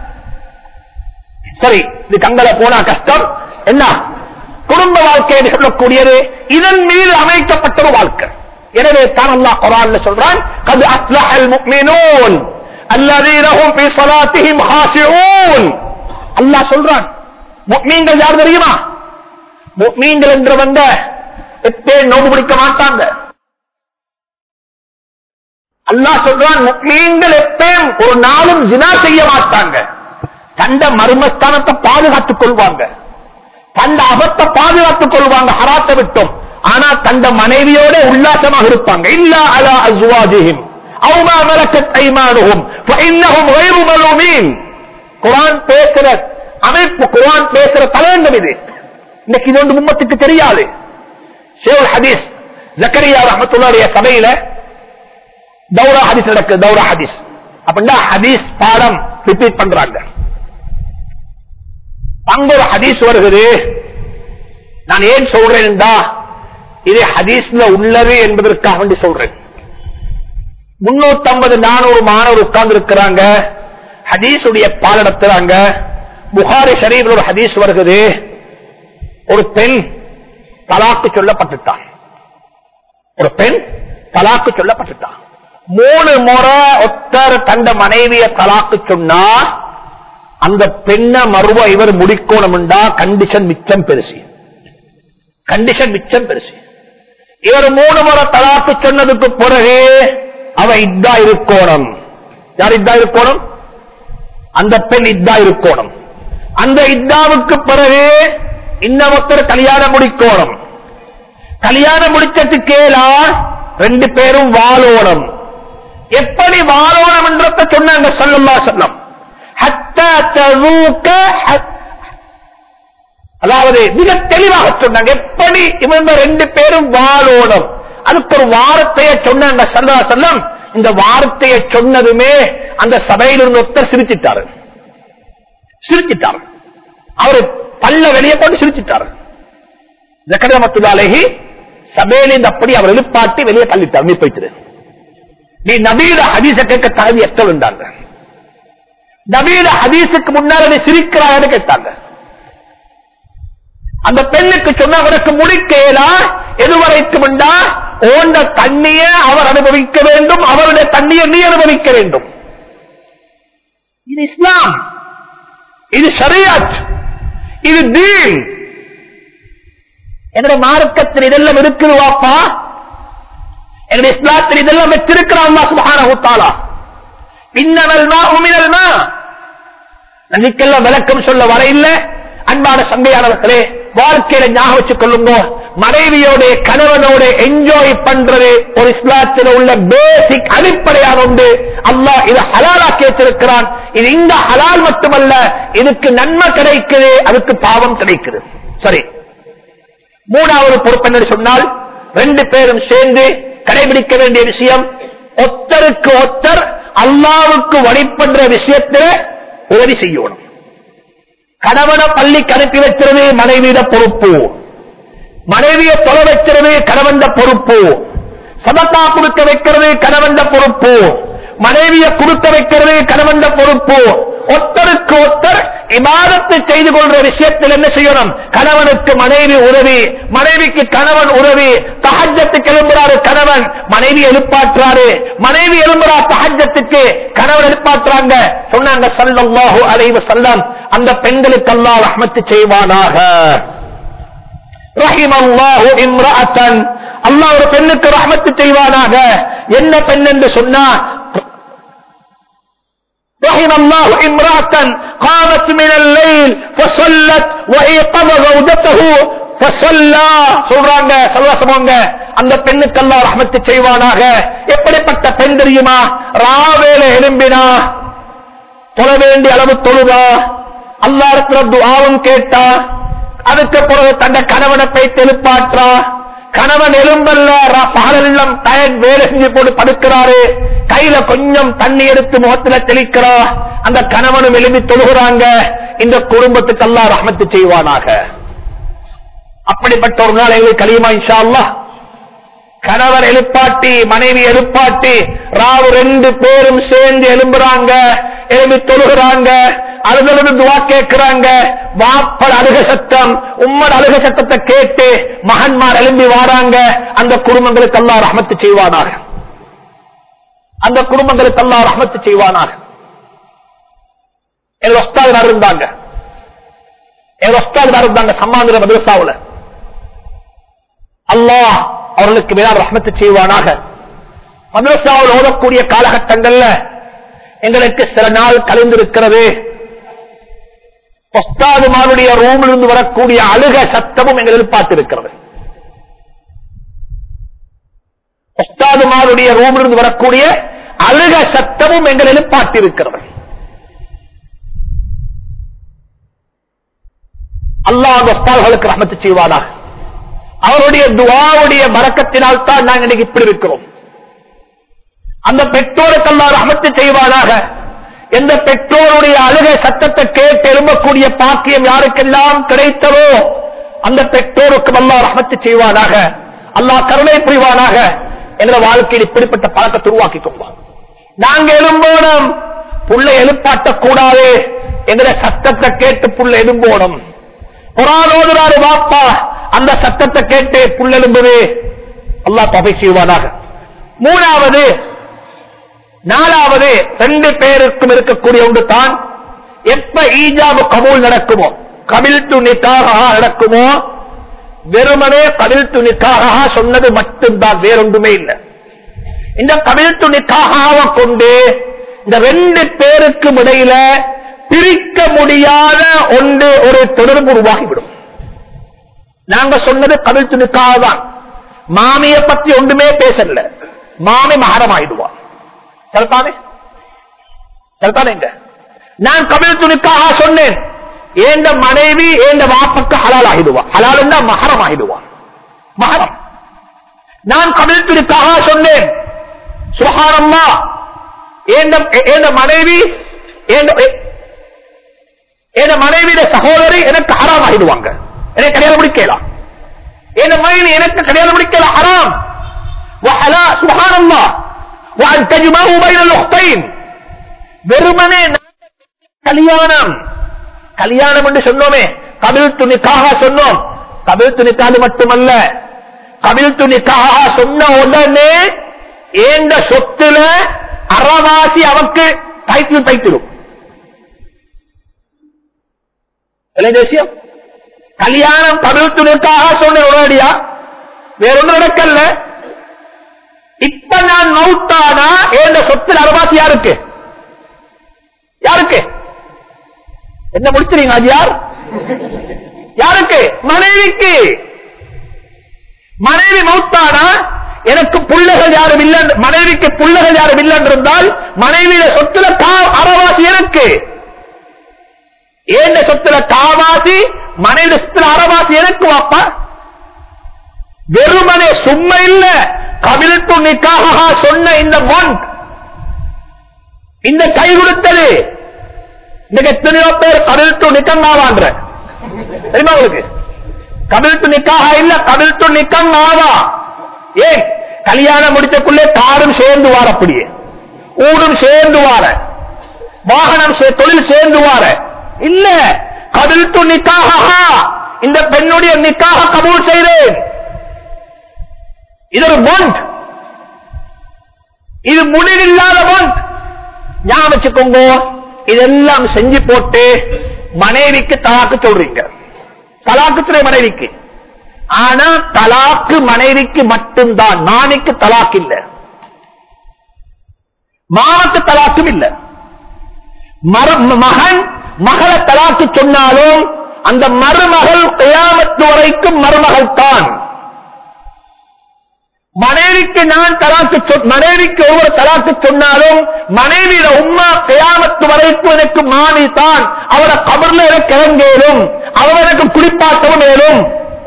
சரி இது கங்கல போனா கஷ்டம் என்ன குடும்ப வாழ்க்கை என்று சொல்லக்கூடியது இதன் மீது அமைக்கப்பட்ட ஒரு வாழ்க்கை எனவே தான் அல்லாஹ் குரான் சொல்றான் கது அஸ்லஹல் முக்மினூன் الذين هم في صلاتهم خاشعون அல்லாஹ் சொல்றான் முக்மீன்கள் யார் தெரியுமா முக்மீன்கள் என்றவங்க எப்பயும் நோம்பு பிடிக்க மாட்டாங்க அல்லாஹ் சொல்றான் முக்மீன்கள் எப்பயும் ஒரு நாளும் ஜினா செய்ய மாட்டாங்க தண்ட மர்மஸ்தானத்தை பாதுகாத்துக் கொள்வாங்க தண்ட அபத்தை பாதுகாத்துக் கொள்வாங்க ஹராத்தை விட்டோம் ஆனா தண்ட மனைவியோட உல்லாசமாக இருப்பாங்க இல்ல அலா அஸ்வாஜிஹிம் أو ما ملكت أيمانهم فإنهم غير ملومين குரான் பேசுற அமைப்பு குரான் பேசுற தலையங்கம் இது இன்னைக்கு இது ஒன்று மும்மத்துக்கு தெரியாது ஷேவல் ஹதீஸ் ஜக்கரியா ரஹமத்துல்லாடைய சபையில தௌரா ஹதீஸ் நடக்குது தௌரா ஹதீஸ் அப்படின்னா ஹதீஸ் பாடம் ரிப்பீட் பண்றாங்க அங்க ஒரு ஹதீஸ் வருகிறது நான் ஏன் சொல்றேன்டா இது ஹதீஸ்ல உள்ளது என்பதற்காக வேண்டி சொல்றேன் முன்னூத்தி ஐம்பது நானூறு மாணவர் உட்கார்ந்து இருக்கிறாங்க ஹதீஸுடைய பால் நடத்துறாங்க புகாரி ஷரீஃபில் ஒரு ஹதீஸ் வருகிறது ஒரு பெண் தலாக்கு சொல்லப்பட்டுட்டான் ஒரு பெண் தலாக்கு சொல்லப்பட்டுட்டான் மூணு முறை ஒத்தர் தந்த மனைவிய தலாக்கு சொன்னா அந்த பெண்ண மறுவ இவர் முடிக்கணும்டா கண்டிஷன் மிச்சம் பெருசு கண்டிஷன் மிச்சம் பெருசு இவர் மூணு முறை தலாக்கு சொன்னதுக்கு பிறகு அவ இதா இருக்கோணும் யார் இதா இருக்கோணும் அந்த பெண் இதா இருக்கோணும் அந்த இத்தாவுக்கு பிறகு இன்னொருத்தர் கல்யாணம் முடிக்கோணும் கல்யாணம் முடிச்சதுக்கேலா ரெண்டு பேரும் வாழோணும் எப்படி வாழோணும் என்றத சொன்னாங்க சொல்லல்லா சொல்லம் அதாவது மிக தெளிவாக சொன்னாங்க எப்படி இவங்க ரெண்டு பேரும் வாழோணும் அதுக்கு ஒரு வார்த்தையை சொன்னாங்க சல்லா சொல்லம் இந்த வார்த்தையை சொன்னதுமே அந்த சபையில் இருந்த ஒருத்தர் சிரிச்சிட்டாரு சிரிச்சிட்டாரு அவரு பல்ல வெளியே போட்டு சிரிச்சிட்டாரு ஜக்கரமத்துலாலேஹி சபையிலிருந்து அப்படி அவர் எழுப்பாட்டி வெளியே தள்ளிட்டார் நீ போயிட்டு நீ நபீல ஹதீச கேட்க தகுதி எத்தவண்டாங்க நபீல ஹதீஸுக்கு முன்னால நீ சிரிக்கிறான்னு கேட்டாங்க அந்த பெண்ணுக்கு சொன்ன உனக்கு முடிக்கலா எதுவரைக்கும் ஓண்ட தண்ணியை அவர் அனுபவிக்க வேண்டும் அவருடைய தண்ணியை நீ அனுபவிக்க வேண்டும் இது இஸ்லாம் இது ஷரியத் இது தீன் என்னுடைய மார்க்கத்தில் இதெல்லாம் இருக்குது வாப்பா என்னுடைய இஸ்லாத்தில் இதெல்லாம் வச்சிருக்கிறான் அல்லாஹ் சுப்ஹானஹு வ தஆலா இன்னமல் மாஉ மினல் மா நதிக்கெல்லாம் விளக்கம் சொல்ல வர இல்ல அன்பான சங்கையானவர்களே வாழ்க்கையில ஞாபகம் வச்சுக் கொள்ளுங்க மனைவியோட கணவனோட என்ஜாய் பண்றது ஒரு இஸ்லாத்தில் உள்ள பேசிக் அடிப்படையான உண்டு அல்லாஹ் இதை ஹலாலாக்கி வச்சிருக்கிறான் இது இந்த ஹலால் மட்டுமல்ல இதுக்கு நன்மை கிடைக்குது அதுக்கு பாவம் கிடைக்குது சரி மூணாவது பொறுப்பு என்ன சொன்னால் ரெண்டு பேரும் சேர்ந்து கடைபிடிக்க வேண்டிய விஷயம் ஒத்தருக்கு ஒத்தர் அல்லாவுக்கு வழிபடுற விஷயத்துல உதவி செய்யணும் கணவனை பள்ளிக்கு அனுப்பி வைக்கிறது மனைவியிட பொறுப்பு மனைவியை தொலை வைக்கிறது கணவன் பொறுப்பு சதக்கா கொடுக்க வைக்கிறது கணவன் பொறுப்பு மனைவியை கொடுக்க வைக்கிறது கணவன் பொறுப்பு ஒத்தருக்கு ஒத்தர் இமாதத்தை செய்து கொள்ற விஷயத்தில் என்ன செய்யணும் கணவனுக்கு மனைவி உதவி மனைவிக்கு கணவன் உதவி தஹஜத்துக்கு எழும்புறாரு கணவன் மனைவி எழுப்பாற்றாரு மனைவி எழும்புறா தஹஜத்துக்கு கணவன் எழுப்பாற்றுறாங்க சொன்னாங்க சல்லல்லாஹு அலைஹி வஸல்லம் அந்த பெண்களுக்கு அல்லாஹ் ரஹ்மத்து செய்வானாக ரஹிமல்லாஹு இம்ரஅத்தன் அல்லாஹ் ஒரு பெண்ணுக்கு ரஹ்மத்து செய்வானாக என்ன பெண் என்று சொன்னா رحم الله امرأة قامت من الليل فصلت وإيقظ زوجته فصلى சொல்றாங்க சல்வாசமாங்க அந்த பெண்ணுக்கு அல்லாஹ் ரஹ்மத்து செய்வானாக எப்படிப்பட்ட பெண் தெரியுமா ராவேல எழும்பினா தொழ வேண்டிய அளவு தொழுதா அல்லா இருக்கிற துஆவும் கேட்டா அதுக்கு பிறகு தந்த கணவனை போய் தெளிப்பாற்றா கணவன் எலும்பல்ல ர- பகலெல்லாம் டயர்ட் வேலை செஞ்சு போட்டு படுக்கிறாரு கையில கொஞ்சம் தண்ணி எடுத்து முகத்துல தெளிக்கிறா அந்த கணவனும் எழுப்பி தொழுகிறாங்க இந்த குடும்பத்துக்கு அல்லாஹ் ரஹ்மத்து செய்வானாக அப்படிப்பட்ட ஒரு நாள் எங்களுக்கு கலியுமா இன்ஷா அல்லாஹ் கணவர் எழுப்பாட்டி மனைவி எழுப்பாட்டி ராவு ரெண்டு பேரும் சேர்ந்து எழும்புறாங்க எழுப்பி தொழுகிறாங்க அழுதழுது துவா கேட்கிறாங்க வாப்பர் அழுக சத்தம் உம்மர் அழுக சத்தத்தை கேட்டு மகன்மார் எழும்பி வாராங்க அந்த குடும்பங்களுக்கு எல்லாம் ரஹமத்து செய்வானாக அந்த குடும்பங்களுக்கு எல்லாம் ரஹமத்து செய்வானாக எங்க ஒஸ்தாது இருந்தாங்க எங்க ஒஸ்தாது இருந்தாங்க சம்மாந்திர மதுரசாவுல அல்லாஹ் அவர்களுக்கு மேலால் ரஹ்மத்து செய்வானாக மதரசாவில் ஓதக்கூடிய காலகட்டங்கள்ல எங்களுக்கு சில நாள் கலைந்திருக்கிறது ஒஸ்தாதுமாருடைய ரூமில் இருந்து வரக்கூடிய அழுக சத்தமும் எங்கள் எதிர்பார்த்திருக்கிறது ஒஸ்தாதுமாருடைய ரூமில் இருந்து வரக்கூடிய அழுக சத்தமும் எங்கள் எதிர்பார்த்திருக்கிறது அல்லாஹ் அந்த ஒஸ்தாதுகளுக்கு ரஹ்மத்து செய்வானாக அவருடைய துவாவுடைய மறக்கத்தினால் தான் நாங்கள் இன்னைக்கு இப்படி இருக்கிறோம் அந்த பெற்றோருக்கு அல்லாஹ் ரஹமத்து செய்வானாக எந்த பெற்றோருடைய அழுகை சத்தத்தை கேட்டு எழும்பக்கூடிய பாக்கியம் யாருக்கெல்லாம் கிடைத்ததோ அந்த பெற்றோருக்கு அல்லாஹ் ரஹமத்து செய்வானாக அல்லாஹ் கருணை புரிவானாக என்ற வாழ்க்கையில் இப்படிப்பட்ட பழக்கத்தை உருவாக்கி கொள்வான் நாங்க எழும்போனும் புள்ள எழுப்பாட்டக்கூடாது என்ற சத்தத்தை கேட்டு புள்ள எழும்போனும் புறானோதுறாரு வாப்பா அந்த சத்தத்தை கேட்டு புல்லெலும்புது அல்லாஹ் தொகை செய்வானாக மூணாவது நாலாவது ரெண்டு பேருக்கும் இருக்கக்கூடிய ஒன்று தான் எப்ப ஈஜாபு கபூல் நடக்குமோ கபில் து நிக்காக நடக்குமோ வெறுமனே கபில் து நிக்காக சொன்னது மட்டும்தான் வேறொன்றுமே இல்லை இந்த கபில் து நிக்காக கொண்டு இந்த ரெண்டு பேருக்கும் இடையில பிரிக்க முடியாத ஒன்று ஒரு தொடர்பு உருவாகிவிடும் நாங்க சொன்னது கபில் துணிக்காக தான் மாமிய பத்தி ஒன்றுமே பேசல மாமி மகரம் ஆயிடுவா சரிதானே சரிதானே இங்க நான் கபில் துணிக்காக சொன்னேன் ஏந்த மனைவி ஏந்த வாப்பக்கு ஹலால் ஆகிடுவா ஹலால் மகரம் ஆகிடுவா மகரம் நான் கபில் துணிக்காக சொன்னேன் சுகாரம்மா ஏந்த மனைவி ஏந்த மனைவியிட சகோதரி எனக்கு ஹராம் ஆகிடுவாங்க எனக்கு கல்யாணம் முடிக்கலாம் என் மனைவி எனக்கு கல்யாணம் முடிக்கல ஹராம் وحلا سبحان الله وأن تجمعوا بين الأختين வெறுமனே கல்யாணம் கல்யாணம் என்று சொன்னோமே கபில் துணிக்காக சொன்னோம் கபில் துணிக்காது மட்டுமல்ல கபில் துணிக்காக சொன்ன உடனே ஏந்த சொத்துல அறவாசி அவக்கு டைட்டில் தைத்திடும் தேசியம் கல்யாணம் கபில் துணிக்காக சொன்ன உடனடியா வேறொன்று நடக்கல இப்ப நான் மவுத்தானா ஏந்த சொத்துல அறவாசி யாருக்கு யாருக்கு என்ன முடிச்சிருங்க அது யார் யாருக்கு மனைவிக்கு மனைவி மௌத்தானா எனக்கு புள்ளைகள் யாரும் இல்லை மனைவிக்கு புள்ளைகள் யாரும் இல்லை என்றிருந்தால் மனைவியில சொத்துல கா அறவாசி எனக்கு ஏன் சொத்துல காவாசி மனைவி சொத்துல அறவாசி எனக்கு வாப்பா வெறுமனே சும்மா இல்ல கவிழ்த்து நிக்காக சொன்ன இந்த மொன் இந்த கை கொடுத்தது இன்னைக்கு எத்தனையோ பேர் கவிழ்த்து நிக்கங்காவான்ற தெரியுமா உங்களுக்கு கபில்த்து நிக்காக இல்ல கபில்த்து நிக்கம் ஆவா ஏன் கல்யாணம் முடிச்சக்குள்ளே காரும் சேர்ந்து வார அப்படியே ஊடும் சேர்ந்து வார வாகனம் சே- தொழில் சேர்ந்து வார இல்ல கபில்த்து நிக்காக இந்த பெண்ணுடைய நிக்காக கபூல் செய்தேன் இது ஒரு பாண்ட் இது முடிவில்லாத பாண்ட் ஞாபகம் வச்சுக்கோங்க இதெல்லாம் செஞ்சு போட்டு மனைவிக்கு தலாக்கு சொல்றீங்க தலாக்கு துறை மனைவிக்கு ஆனா தலாக்கு மனைவிக்கு மட்டும்தான் மாணிக்கு தலாக் இல்ல மானுக்கு தலாக்கும் இல்ல மர- மகன் மகளை தலாக்கு சொன்னாலும் அந்த மருமகள் கியாமத்து வரைக்கும் மருமகள் தான் மனைவிக்கு நான் தலாக்கு சொ- மனைவிக்கு ஒருவர் தலாக்கு சொன்னாலும் மனைவியில உம்மா கியாமத்து வரைக்கும் எனக்கு மாணி தான் அவரை கபர்ல எனக்கு இறங்கேலும் அவர் எனக்கு குளிப்பாட்டவும் மேலும்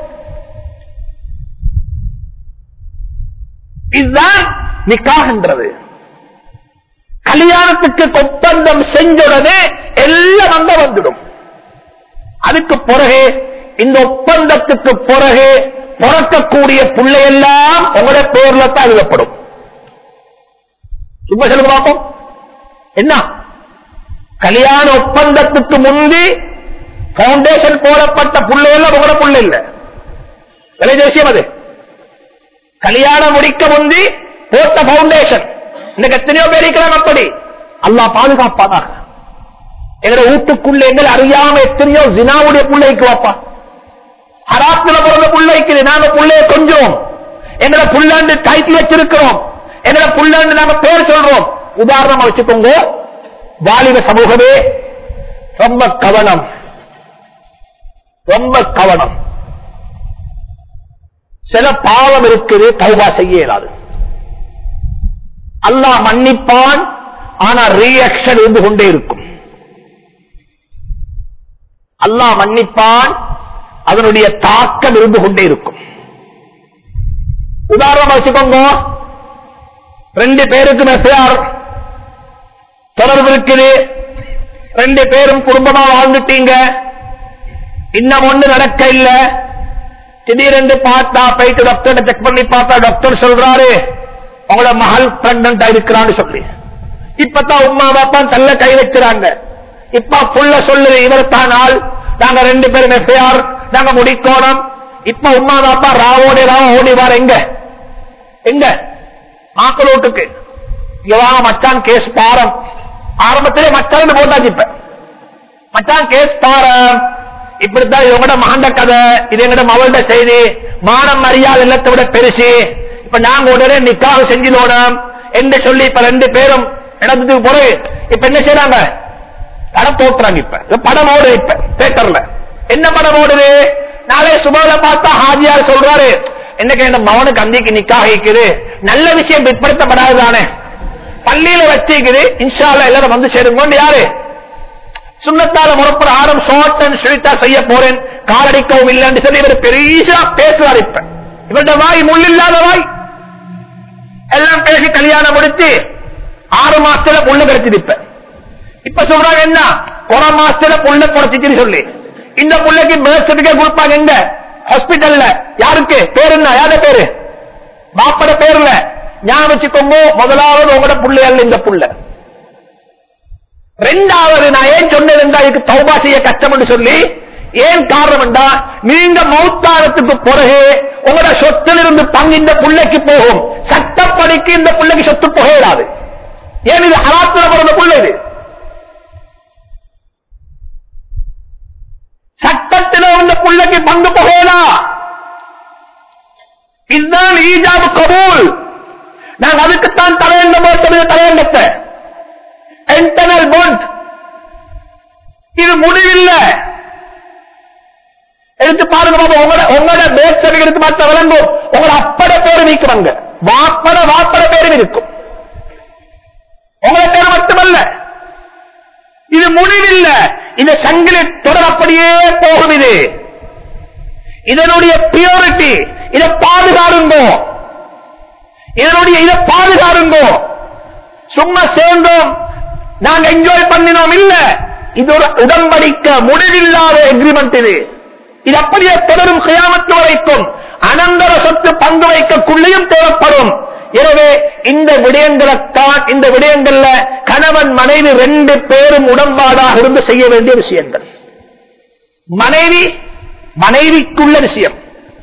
இதுதான் நிக்காகின்றது கல்யாணத்துக்கு ஒப்பந்தம் செஞ்சுடனே எல்லாம் அங்க வந்துடும் அதுக்கு பிறகு இந்த ஒப்பந்தத்துக்கு பிறகு பிறக்கக்கூடிய பிள்ளையெல்லாம் உங்களோட பேர்ல தான் எழுதப்படும் சும்மா சொல்லுங்க பார்ப்போம் என்ன கல்யாண ஒப்பந்தத்துக்கு முந்தி பவுண்டேஷன் போடப்பட்ட புள்ளையெல்லாம் உங்களோட புள்ள இல்ல விலை தேசியம் அது கல்யாணம் முடிக்க முந்தி போட்ட பவுண்டேஷன் இன்னைக்கு எத்தனையோ பேர் இருக்கிறாங்க அப்படி அல்லாஹ் பாதுகாப்பானாக எங்களை வீட்டுக்குள்ள எங்களை அறியாம எத்தனையோ ஜினாவுடைய புள்ளைக்கு வாப்பா ஹராத்துல பிறந்த புள்ளைக்கு நாங்க புள்ளைய கொஞ்சம் எங்களை புள்ளாண்டு கைக்கு வச்சிருக்கிறோம் எங்களை புள்ளாண்டு நாங்க பேர் சொல்றோம் உதாரணமா வச்சுக்கோங்க வாலிப சமூகமே ரொம்ப கவனம் ரொம்ப கவனம் சில பாவம் இருக்குது தௌபா செய்ய இயலாது அல்லாஹ் மன்னிப்பான் ஆனா ரியாக்ஷன் இருந்து கொண்டே இருக்கும் அல்லாஹ் மன்னிப்பான் அதனுடைய தாக்கம் இருந்து கொண்டே இருக்கும் உதாரணமா வச்சுக்கோங்க ரெண்டு பேருக்கு மெசேஜ் தொடர்பு இருக்குது ரெண்டு பேரும் குடும்பமா வாழ்ந்துட்டீங்க இன்னும் ஒண்ணு நடக்க இல்ல திடீரென்று பார்த்தா போயிட்டு டாக்டர் செக் பண்ணி பார்த்தா டாக்டர் சொல்றாரு உங்களோட மகள் பிரெக்னண்டா இருக்கிறான்னு சொல்லி இப்பதான் உமா பாப்பா தள்ள கை வச்சுறாங்க இப்ப புள்ள சொல்லுது இவர் தான் ஆள் நாங்க ரெண்டு பேரும் எஃப்ஐஆர் நாங்க முடிக்கோணும் இப்ப உமா பாப்பா ராவோடி ராவ ஓடி வார எங்க எங்க மாக்களோட்டுக்கு இங்க வாங்க மச்சான் கேஸ் பாரம் ஆரம்பத்திலே மச்சான் போட்டாச்சு இப்ப மச்சான் கேஸ் பாரம் இப்படித்தான் இவங்கட மகண்ட கதை இது எங்கட மவள்ட செய்தி மானம் மரியாதை எல்லாத்தை விட பெருசு இப்ப நாங்க உடனே நிக்காக செஞ்சிடணும் என்று சொல்லி இப்ப ரெண்டு பேரும் இடத்துக்கு போறது இப்ப என்ன செய்யறாங்க படம் போட்டுறாங்க இப்ப இப்ப படம் ஓடுது இப்ப தேட்டர்ல என்ன படம் ஓடுது நாளே சுபால பார்த்தா ஹாஜியார் சொல்றாரு என்னக்கு இந்த மவனுக்கு அந்திக்கு நிக்காக இருக்குது நல்ல விஷயம் பிற்படுத்தப்படாதுதானே பள்ளியில வச்சிருக்குது இன்ஷால்ல எல்லாரும் வந்து சேருங்க யாரு சுண்ணத்தால முறப்பட ஆரம் ஷார்ட் அண்ட் ஸ்வீட்டா செய்ய போறேன் காலடிக்கவும் இல்லைன்னு சொல்லி இவர் பெரிய பேசுவார் இப்ப இவருடைய வாய் முள்ளில்லாத வாய் எல்லாம் பேசி கல்யாணம் முடிச்சு ஆறு மாசத்துல புள்ள கிடைச்சது இப்ப இப்ப சொல்றாங்க என்ன ஒரு மாசத்துல புள்ள குறைச்சிச்சுன்னு சொல்லி இந்த புள்ளைக்கு பேர்த் சர்டிபிகேட் கொடுப்பாங்க எங்க ஹாஸ்பிட்டல்ல யாருக்கு பேரு என்ன யார பேரு பாப்பட பேர்ல ஞாபகம் வச்சுக்கோங்க முதலாவது உங்களோட புள்ளை அல்ல இந்த புள்ள ரெண்டாவது நான் ஏன் சொன்னது இதுக்கு தௌபா செய்ய கஷ்டம் என்று சொல்லி ஏன் காரணம் என்றா நீங்க மௌத்தாரத்துக்கு பிறகு உங்களோட சொத்திலிருந்து பங்கு இந்த பிள்ளைக்கு போகும் சட்டப்படிக்கு இந்த பிள்ளைக்கு சொத்து போகிறாது ஏன் இது ஹராத்துல பிறந்த பிள்ளை இது சட்டத்தில் உள்ள பிள்ளைக்கு பங்கு போகலாம் இதுதான் ஈஜாபு கபூல் நாங்க அதுக்குத்தான் தலையண்ட போட்டது தலையண்டத்தை இன்டர்னல் பாண்ட் இது முடிவில்லை எடுத்து பாருங்க பாப்பா உங்களோட உங்களோட பேர் சர்டிபிகேட் எடுத்து பார்த்தா விளங்கும் உங்களோட அப்பட பேரு நீக்குவாங்க வாப்பட வாப்பட பேரும் இருக்கும் உங்களோட பேர் மட்டுமல்ல இது முடிவில்லை இந்த சங்கிலி தொடர் அப்படியே போகும் இது இதனுடைய பியூரிட்டி இதை பாதுகாருங்கோ இதனுடைய இதை பாதுகாருங்கோ சும்மா சேர்ந்தோம் நாங்க என்ஜாய் பண்ணினோம் இல்ல இது ஒரு உடன்படிக்க முடிவில்லாத எக்ரிமெண்ட் இது இது அப்படியே தொடரும் கயாமத்து வரைக்கும் அனந்தர சொத்து பங்கு வைக்கக்குள்ளேயும் தேவைப்படும் எனவே இந்த விடயங்களைத்தான் இந்த விடயங்கள்ல கணவன் மனைவி ரெண்டு பேரும் உடன்பாடாக இருந்து செய்ய வேண்டிய விஷயங்கள் மனைவி மனைவிக்குள்ள விஷயம்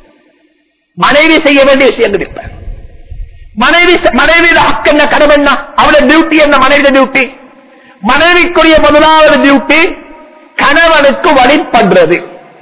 மனைவி செய்ய வேண்டிய விஷயங்கள் இப்ப மனைவி மனைவியோட ஹக்கு என்ன கடமை என்ன அவளோட டியூட்டி என்ன மனைவியோட டியூட்டி மனைவிக்குரிய முதலாவது டியூட்டி கணவனுக்கு வழிபடுறது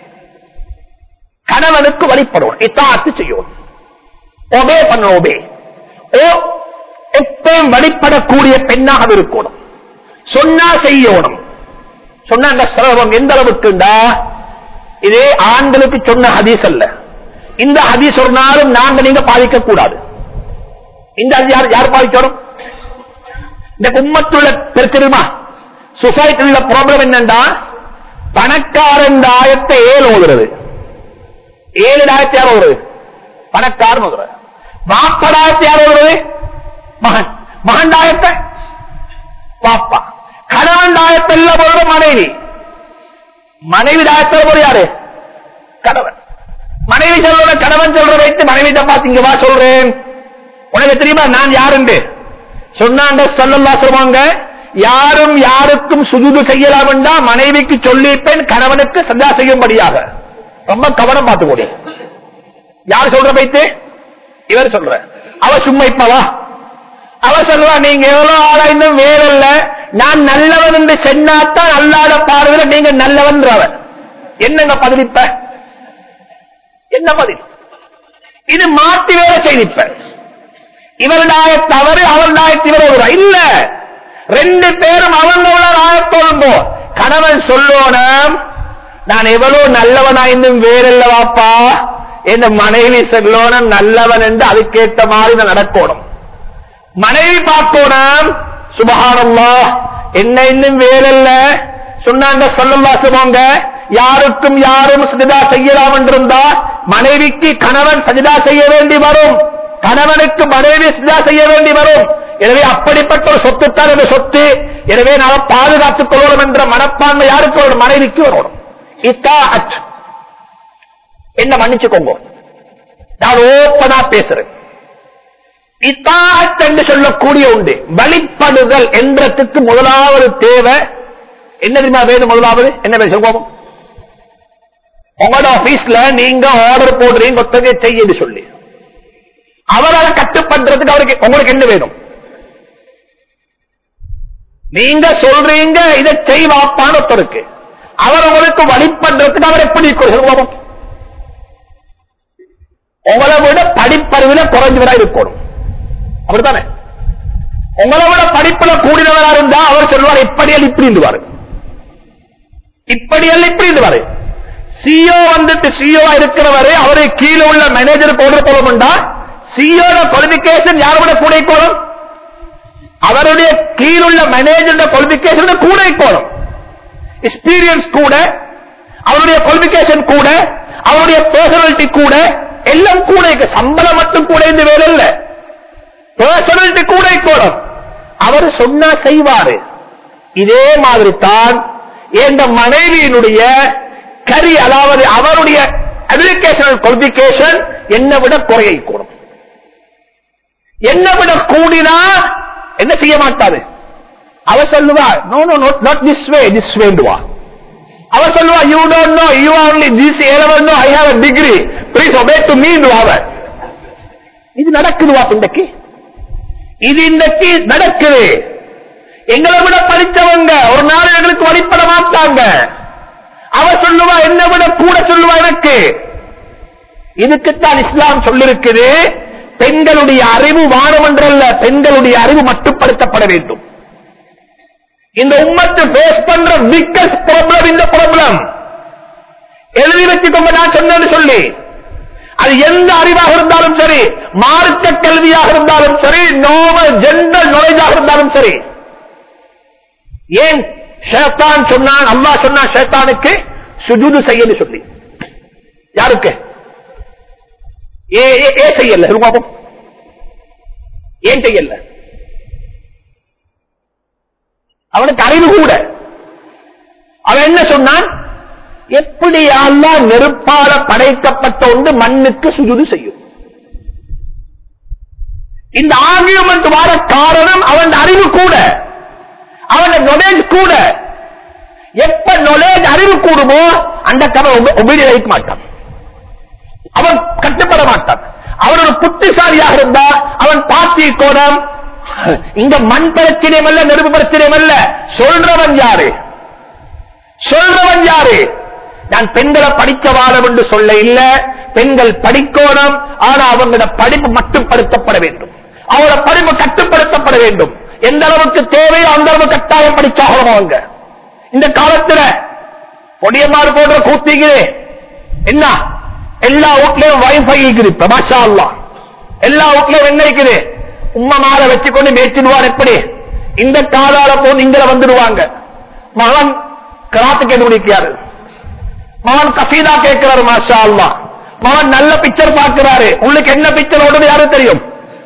கணவனுக்கு வழிபடும் இத்தாத்து செய்யும் ஒபே பண்ண ஒபே ஓ எப்பயும் வழிபடக்கூடிய பெண்ணாக இருக்கணும் சொன்னா செய்யணும் சொன்ன அந்த சிரமம் எந்த அளவுக்குண்டா இதே ஆண்களுக்கு சொன்ன ஹதீஸ் அல்ல இந்த ஹதீஸ் ஒரு நாளும் நாங்க நீங்க பாதிக்க கூடாது இந்த ஹதீஸ் யார் யார் பாதிக்கணும் இந்த கும்மத்துள்ள தெரியுமா சொசைட்டில ப்ராப்ளம் என்னண்டா பணக்காரன் ஆயத்தை ஏழு ஓதுறது ஏழு ஆயிரத்தி யார் ஓடுறது பணக்காரன் ஓதுறது வாப்படாயிரத்தி யார் ஓடுறது மகன் மகன் ஆயத்தை பாப்பா கணவன் ஆயத்தில் போறது மனைவி மனைவி ஆயத்தில் போது யாரு கணவன் மனைவி சொல்ற கணவன் சொல்ற வைத்து மனைவி பாத்தீங்க வா சொல்றேன் உனக்கு தெரியுமா நான் யாருண்டு சொன்னாண்ட சொல்லல்லா சொல்லுவாங்க யாரும் யாருக்கும் சுஜுது செய்யலாம் என்றா மனைவிக்கு சொல்லிப்பேன் கணவனுக்கு சந்தா செய்யும்படியாக ரொம்ப கவனம் பார்த்துக்கோடி யார் சொல்ற வைத்து இவர் சொல்ற அவ சும்மா இப்பவா அவ சொல்லுவா நீங்க எவ்வளவு ஆராய்ந்தும் வேறல்ல நான் நல்லவன் என்று சென்னாத்தான் அல்லாத பார்வையில நீங்க நல்லவன்றவன் என்னங்க பதிலிப்ப என்ன பதில் இது மாற்றி வேற செய்திப்ப இவருடைய தவறு அவருடைய இவர் ஒரு இல்ல ரெண்டு பேரும் அவங்களோட ஆயத்தோழும்போ கணவன் சொல்லோனம் நான் எவ்வளவு நல்லவனாய்ந்தும் வேறல்லவாப்பா என் மனைவி சொல்லோனம் நல்லவன் என்று அதுக்கேற்ற மாதிரி நான் நடக்கணும் மனைவி பார்க்கணும் சுபகானம்மா என்ன இன்னும் வேறல்ல சொன்னாங்க சொல்லல்லா சொல்லுவாங்க யாருக்கும் யாரும் சஜிதா செய்யலாம் என்றிருந்தா மனைவிக்கு கணவன் சஜிதா செய்ய வேண்டி வரும் கணவனுக்கு மனைவி சஜிதா செய்ய வேண்டி வரும் எனவே அப்படிப்பட்ட ஒரு சொத்துத்தான் இந்த சொத்து எனவே நாம் பாதுகாத்துக் கொள்ளணும் என்ற மனப்பான்மை யாருக்கு ஒரு மனைவிக்கு வரணும் இத்தா அச் என்ன மன்னிச்சுக்கோங்க நான் ஓப்பனா பேசுறேன் இத்தாத் என்று சொல்லக்கூடிய உண்டு வழிபடுதல் என்றதுக்கு முதலாவது தேவை என்ன தெரியுமா வேணும் முதலாவது என்ன வேணும் சொல்லுவோம் உங்களோட ஆபீஸ்ல நீங்க ஆர்டர் போடுறீங்க ஒத்தகை செய்யுது சொல்லி அவரால் கட்டுப்படுறதுக்கு அவருக்கு உங்களுக்கு என்ன வேணும் நீங்க சொல்றீங்க இதை செய்வாப்பான ஒருத்தருக்கு அவர் உங்களுக்கு வழிபடுறதுக்கு அவர் எப்படி சொல்லுவோம் உங்களை விட படிப்பறிவில குறைஞ்சவரா இருக்கணும் அப்படித்தானே உங்களை விட படிப்புல கூடினவரா இருந்தா அவர் சொல்லுவார் இப்படி அல்ல இப்படி இருந்துவாரு இப்படி அல்ல இப்படி இருந்துவாரு சிஓ வந்துட்டு சிஓ இருக்கிறவரு அவரு கீழே உள்ள மேனேஜர் போடுற போலமுண்டா சிஓ குவாலிபிகேஷன் யாரை விட கூட இருக்கணும் அவருடைய கீழுள்ள மேனேஜர் குவாலிபிகேஷன் கூட இருக்கணும் எக்ஸ்பீரியன்ஸ் கூட அவருடைய குவாலிபிகேஷன் கூட அவருடைய பர்சனாலிட்டி கூட எல்லாம் கூட இருக்கு சம்பளம் மட்டும் கூட இந்த வேலை இல்ல பர்சனாலிட்டி கூட இருக்கணும் அவர் சொன்னா செய்வாரு இதே மாதிரி தான் எந்த மனைவியினுடைய கரி அதாவது அவருடைய எஜுகேஷனல் குவாலிபிகேஷன் என்னை விட குறையக்கூடும் என்னை விட கூடினா என்ன செய்ய மாட்டாரு அவ சொல்லுவா no no not this way this வேண்டுவா அவ சொல்லுவா you don't know you only this A level no I have a degree please obey to me அவ இது நடக்குதுவா இன்றைக்கு இது இன்றைக்கு நடக்குது எங்களை விட படித்தவங்க ஒரு நாள் எங்களுக்கு வழிபட மாட்டாங்க அவ சொல்லுவா என்னை விட கூட சொல்லுவா எனக்கு இதுக்குத்தான் இஸ்லாம் சொல்லிருக்குது பெண்களுடைய அறிவு வானமன்றல்ல பெண்களுடைய அறிவு மட்டுப்படுத்தப்பட வேண்டும் இந்த உம்மத்து பேஸ் பண்ற பிக்கஸ்ட் ப்ராப்ளம் இந்த ப்ராப்ளம் எழுதி வச்சுக்கோங்க நான் சொன்னேன்னு சொல்லி அது எந்த அறிவாக இருந்தாலும் சரி மார்க்க கல்வியாக இருந்தாலும் சரி நோமல் ஜென்ரல் நாலேஜாக இருந்தாலும் சரி ஏன் ஷேத்தான் சொன்னான் அல்லாஹ் சொன்னான் ஷேத்தானுக்கு சுஜூது செய்யன்னு சொல்லி யாருக்கு ஏ ஏ- ஏ செய்யல சொல்லுங்க பாப்போம். ஏன் செய்யல அவனுக்கு அறிவு கூட அவன் என்ன சொன்னான் எப்படி அல்லாஹ் நெருப்பால படைக்கப்பட்ட ஒன்று மண்ணுக்கு சுஜுது செய்யும் இந்த ஆர்கியூமெண்ட் வர காரணம் அவன் அறிவு கூட அவன் knowledge கூட எப்ப knowledge அறிவு கூடுமோ அந்த கதை உபயோக வைக்க மாட்டான் அவன் கட்டுப்பட மாட்டான் அவன் ஒரு புத்திசாலியாக இருந்தா அவன் பாத்தி கோணம் இங்க மண் பிரச்சனையும் அல்ல நெருப்பு பிரச்சனையும் அல்ல சொல்றவன் யாரு சொல்றவன் யாரு நான் பெண்களை படிக்க வாழம் என்று சொல்ல இல்ல பெண்கள் படிக்கணும் ஆனா அவங்களோட படிப்பு மட்டுப்படுத்தப்பட வேண்டும் அவங்களோட படிப்பு கட்டுப்படுத்தப்பட வேண்டும் எந்த அளவுக்கு தேவையோ அந்த அளவு கட்டாயம் படிச்சாகணும் அவங்க இந்த காலத்துல பொடியமாறு போன்ற கூத்திங்களே என்ன எல்லா வீட்லயும் வைஃபை இருக்குது இப்ப மாஷா அல்லாஹ். எல்லா வீட்லயும் என்ன இருக்குது உம்மா மாற வச்சுக்கொண்டு மேய்ச்சிடுவார் எப்படி இந்த காலால போது இங்க வந்துடுவாங்க மகன் கிராத்து கண்டுபிடிக்கிறாரு மகன் கசீதா கேட்கிறாரு மாஷா அல்லாஹ். மகன் நல்ல பிக்சர் பார்க்கிறாரு உங்களுக்கு என்ன பிக்சர் ஓடுது யாரும் தெரியும்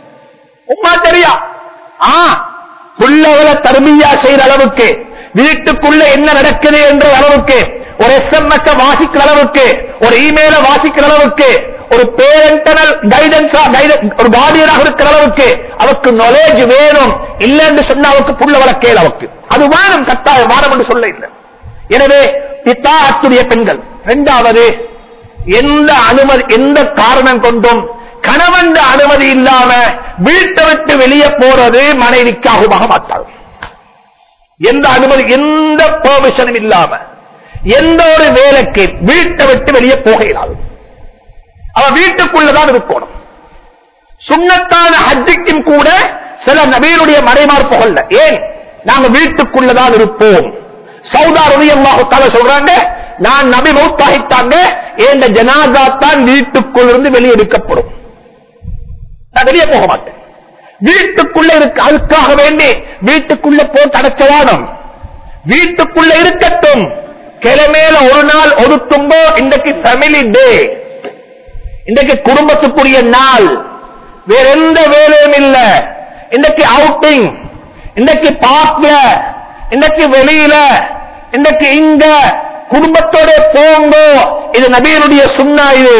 உமா தெரியா ஆ புள்ளவளை தருமையா செய்யற அளவுக்கு வீட்டுக்குள்ள என்ன நடக்குது என்ற அளவுக்கு ஒரு எஸ்எம்எஸ் வாசிக்கிற அளவுக்கு ஒரு இமெயில வாசிக்கிற அளவுக்கு ஒரு பேரண்டனல் கைடன்ஸா ஒரு கார்டியனாக இருக்கிற அளவுக்கு அவருக்கு நாலேஜ் வேணும் இல்லைன்னு சொன்னா அவருக்கு புள்ள வளர்க்கேல அவருக்கு அது வேணும் கட்டாயம் வாரம் என்று சொல்ல இல்லை எனவே பித்தாத்துடைய பெண்கள் இரண்டாவது எந்த அனுமதி எந்த காரணம் கொண்டும் கணவன் அனுமதி இல்லாம வீட்டை விட்டு வெளியே போறது மனைவிக்கு ஆகுமாக மாட்டாது எந்த அனுமதி எந்த பெர்மிஷனும் இல்லாம எந்த ஒரு வேலைக்கு வீட்டை விட்டு வெளியே போக இயலாது அவன் வீட்டுக்குள்ளதான் இருக்கணும் சுண்ணத்தான ஹஜ்ஜுக்கும் கூட சில நபீருடைய மறைமார் புகழ்ல ஏன் நாங்க வீட்டுக்குள்ளதான் இருப்போம் சவுதா ரவியல்லாஹால சொல்றாங்க நான் நபி மௌத்தாகிட்டாங்க என் ஜனாதா தான் வீட்டுக்குள் இருந்து வெளியே எடுக்கப்படும் நான் வெளியே போக மாட்டேன் வீட்டுக்குள்ள இருக்க அதுக்காக வேண்டி வீட்டுக்குள்ள போட்டு அடைச்சவானம் வீட்டுக்குள்ள இருக்கட்டும் கிழமையில ஒரு நாள் ஒரு தும்போ இன்றைக்கு ஃபேமிலி டே இன்றைக்கு குடும்பத்துக்குரிய நாள் வேற எந்த வேலையும் இல்ல இன்றைக்கு அவுட்டிங் இன்றைக்கு பார்க்ல இன்றைக்கு வெளியில இன்றைக்கு இங்க குடும்பத்தோட போங்கோ இது நபியனுடைய சுண்ணா இது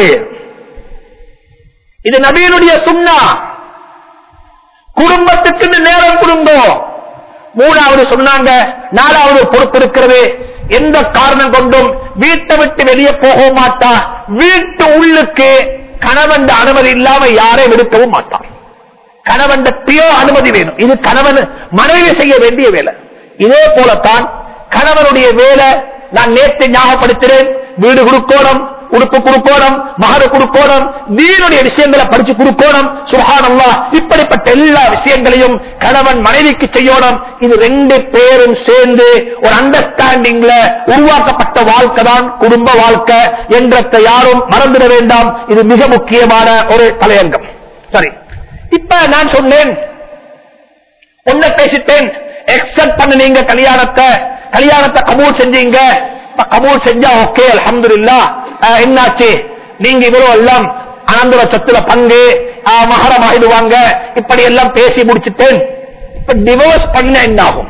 இது நபியனுடைய சுண்ணா குடும்பத்துக்கு நேரம் கொடுங்கோ மூணாவது சொன்னாங்க நாலாவது பொறுப்பு இருக்கிறது எந்த காரணம் கொண்டும் வீட்டை விட்டு வெளியே போக மாட்டா வீட்டு உள்ளுக்கு கணவன் அனுமதி இல்லாம யாரையும் எடுக்கவும் மாட்டான் கணவன் பியோ அனுமதி வேணும் இது கணவன் மனைவி செய்ய வேண்டிய வேலை இதே போலத்தான் கணவனுடைய வேலை நான் நேற்று ஞாபகப்படுத்துறேன் வீடு கொடுக்கணும் உடுப்பு கொடுக்கணும் மகர கொடுக்கணும் நீனுடைய விஷயங்களை படிச்சு கொடுக்கணும் சுகானம்லா இப்படிப்பட்ட எல்லா விஷயங்களையும் கணவன் மனைவிக்கு செய்யணும் இது ரெண்டு பேரும் சேர்ந்து ஒரு அண்டர்ஸ்டாண்டிங்ல உருவாக்கப்பட்ட வாழ்க்கை தான் குடும்ப வாழ்க்கை என்றத்தை யாரும் மறந்துட வேண்டாம் இது மிக முக்கியமான ஒரு தலையங்கம் சரி இப்ப நான் சொன்னேன் ஒன்ன பேசிட்டேன் எக்ஸப்ட் பண்ணுனீங்க கல்யாணத்தை கல்யாணத்தை கபூல் செஞ்சீங்க இப்ப கபூல் செஞ்சா ஓகே அலமதுல்லா என்னாச்சு நீங்க இவ்வளவு எல்லாம் அனந்தர சொத்துல பங்கு அஹ், மகரம் ஆயிடுவாங்க இப்படி எல்லாம் பேசி முடிச்சுட்டேன் இப்ப டிவோர்ஸ் பண்ண என்ன ஆகும்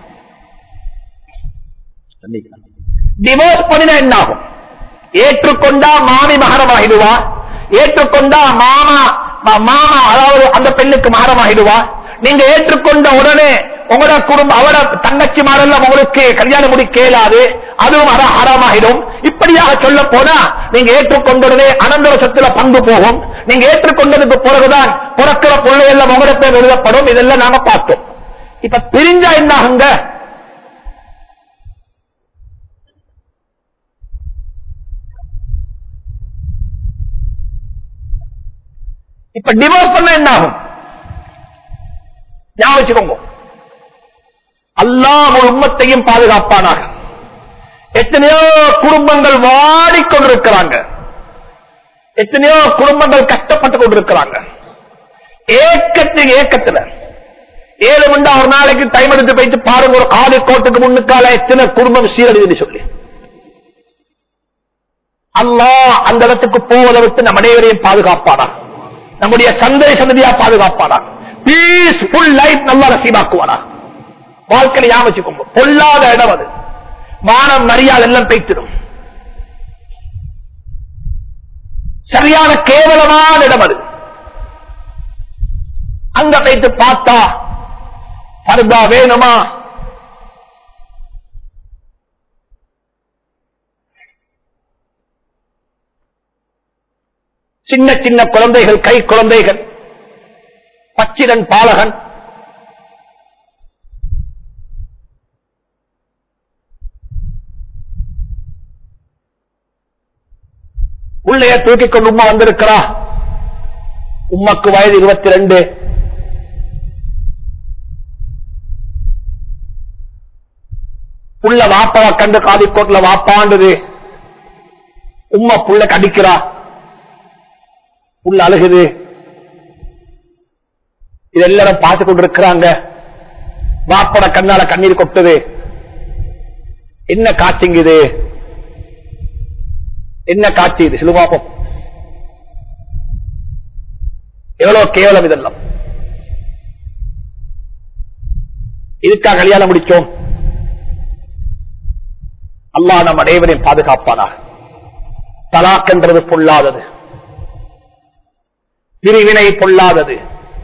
டிவோர்ஸ் பண்ணினா என்ன ஆகும் ஏற்றுக்கொண்டா மாமி மகரமாகிடுவா ஏற்றுக்கொண்டா மாமா ம- மாமா அதாவது அந்த பெண்ணுக்கு மகரமாகிடுவா நீங்க ஏற்றுக்கொண்ட உடனே உங்களோட குடும்பம் அவட தங்கச்சி மாரெல்லாம் உங்களுக்கு கல்யாணம் முடிக்க இயலாது அதுவும் அற ஹராமாகிடும் இப்படியாக சொல்ல போனா நீங்க ஏற்றுக்கொண்டதே அனந்தர சொத்துல பங்கு போகும் நீங்க ஏற்றுக்கொண்டதுக்கு பிறகுதான் பிறக்கிற பிள்ளையெல்லாம் உங்களோட பேர் எழுதப்படும் இதெல்லாம் நாம பார்த்தோம் இப்ப பிரிஞ்சா என்ன ஆகுங்க இப்ப டிவோர்ஸ் பண்ண என்ன ஆகும் ஞாபகம் வச்சுக்கோங்க அல்லாஹ் ஒரு உம்மத்தையும் பாதுகாப்பானாக எத்தனையோ குடும்பங்கள் வாடிக்கொண்டிருக்கிறாங்க எத்தனையோ குடும்பங்கள் கஷ்டப்பட்டு கொண்டிருக்கிறாங்க ஏக்கத்துக்கு ஏக்கத்துல ஏழு மண்டா ஒரு நாளைக்கு டைம் எடுத்து போயிட்டு பாருங்க ஒரு காலி கோட்டுக்கு முன்னுக்கால எத்தனை குடும்பம் சீரழிவுன்னு சொல்லி அல்லாஹ் அந்த இடத்துக்கு போவதை விட்டு நம் அனைவரையும் பாதுகாப்பானா நம்முடைய சந்தை சந்ததியா பாதுகாப்பானா பீஸ்ஃபுல் லைஃப் நல்லா நசீபாக்குவானா வாழ்க்கையில ஞாபகம் வச்சுக்கோங்க பொல்லாத இடம் அது மானம் மரியாதை எல்லாம் பேய்த்திடும் சரியான கேவலமான இடம் அது அங்க போயிட்டு பார்த்தா பர்தா வேணுமா சின்ன சின்ன குழந்தைகள் கை குழந்தைகள் பச்சிடன் பாலகன் உள்ளே தூக்கிக் கொண்டு உம்மா வந்திருக்கிறா உம்மக்கு வயது இருபத்தி ரெண்டு புள்ள வாப்பாவை கண்டு காதிக்கோட்ல வாப்பாண்டுது உம்மா புள்ள கடிக்கிறா புள்ள அழுகுது இது எல்லாரும் பார்த்து கொண்டிருக்கிறாங்க வாப்பட கண்ணால கண்ணீர் கொட்டுது என்ன காட்சிங்க இது என்ன காட்சி இது சிலுவாப்பம் எவ்வளவு கேவலம் இதெல்லாம் இதுக்காக கல்யாணம் முடிச்சோம் அல்லாஹ் நம் அனைவரையும் பாதுகாப்பானாக தலாக் என்றது பொல்லாதது பிரிவினை பொல்லாதது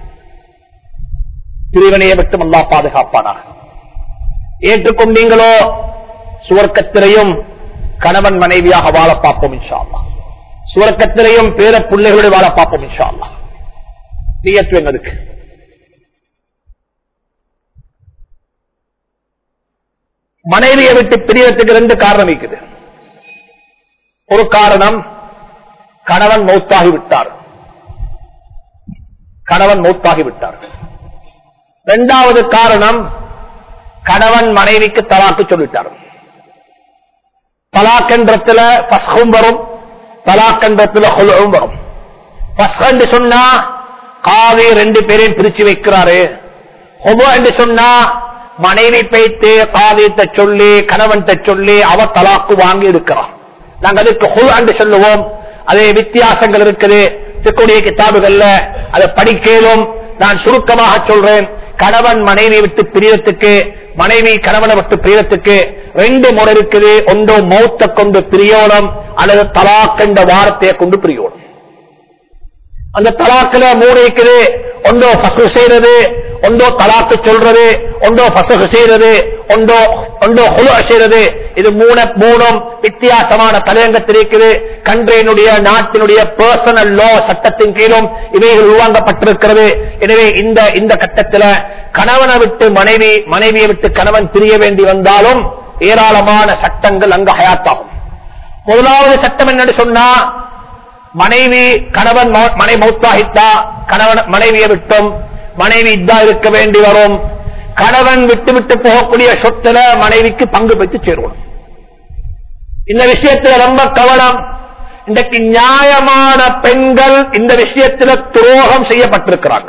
பிரிவினையை விட்டு அல்லா பாதுகாப்பானாக ஏற்றுக்கொண்டீங்களோ சுவர்க்கத்திலையும் கணவன் மனைவியாக வாழ பார்ப்போம் இன்ஷா அல்லாஹ் சுவர்க்கத்திலையும் பேர பிள்ளைகளோடு வாழ பார்ப்போம் இன்ஷா அல்லாஹ் நீயத்து எங்களுக்கு மனைவியை விட்டு பிரியறதுக்கு ரெண்டு காரணம் இருக்குது ஒரு காரணம் கணவன் மௌத்தாகி விட்டார் கணவன் மௌத்தாகி விட்டார் இரண்டாவது காரணம் கணவன் மனைவிக்கு தலாக்கு சொல்லிட்டார் தலாக்கன்றத்துல பஸ்கும் வரும் தலாக்கன்றத்துல கொலவும் வரும் பஸ்கன்று சொன்னா காவி ரெண்டு பேரையும் பிரிச்சு வைக்கிறாரு ஹொபோ என்று சொன்னா மனைவி பைத்து காவியத்தை சொல்லி கணவன் சொல்லி அவ தலாக்கு வாங்கி இருக்கிறான் நாங்க அதுக்கு ஹுல் என்று சொல்லுவோம் அதே வித்தியாசங்கள் இருக்குது திருக்குடிய கிதாபுகள்ல அதை படிக்கலும் நான் சுருக்கமாக சொல்றேன் கணவன் மனைவி விட்டு பிரியத்துக்கு மனைவி கணவனை விட்டு பிரியத்துக்கு ரெண்டு முறை இருக்குது ஒன்றோ மௌத்த கொண்டு பிரியோணம் அல்லது தலாக் என்ற வார்த்தையை கொண்டு பிரியோணம் அந்த தலாக்குல மூணு இருக்குது ஒன்றோ பசு செய்யறது ஒன்றோ தலாக்கு சொல்றது ஒன்றோ பசகு செய்யறது ஒன்றோ ஒன்றோ ஹுலு செய்யறது இது மூணு மூணும் வித்தியாசமான தலையங்கத்தில் இருக்குது கன்றையினுடைய நாட்டினுடைய பர்சனல் லோ சட்டத்தின் கீழும் இவைகள் உருவாங்கப்பட்டிருக்கிறது எனவே இந்த இந்த கட்டத்தில் கணவனை விட்டு மனைவி மனைவியை விட்டு கணவன் பிரிய வேண்டி வந்தாலும் ஏராளமான சட்டங்கள் அங்கு ஹயாத்தாகும் முதலாவது சட்டம் என்னன்னு சொன்னா மனைவி கணவன் மௌ- மனை மௌத்தாகித்தா கணவன் மனைவியை விட்டும் மனைவி இதா இருக்க வேண்டி வரும் கணவன் விட்டு விட்டு போகக்கூடிய சொத்துல மனைவிக்கு பங்கு பெற்று சேருவோம் இந்த விஷயத்துல ரொம்ப கவனம் இன்றைக்கு நியாயமான பெண்கள் இந்த விஷயத்துல துரோகம் செய்யப்பட்டிருக்கிறாங்க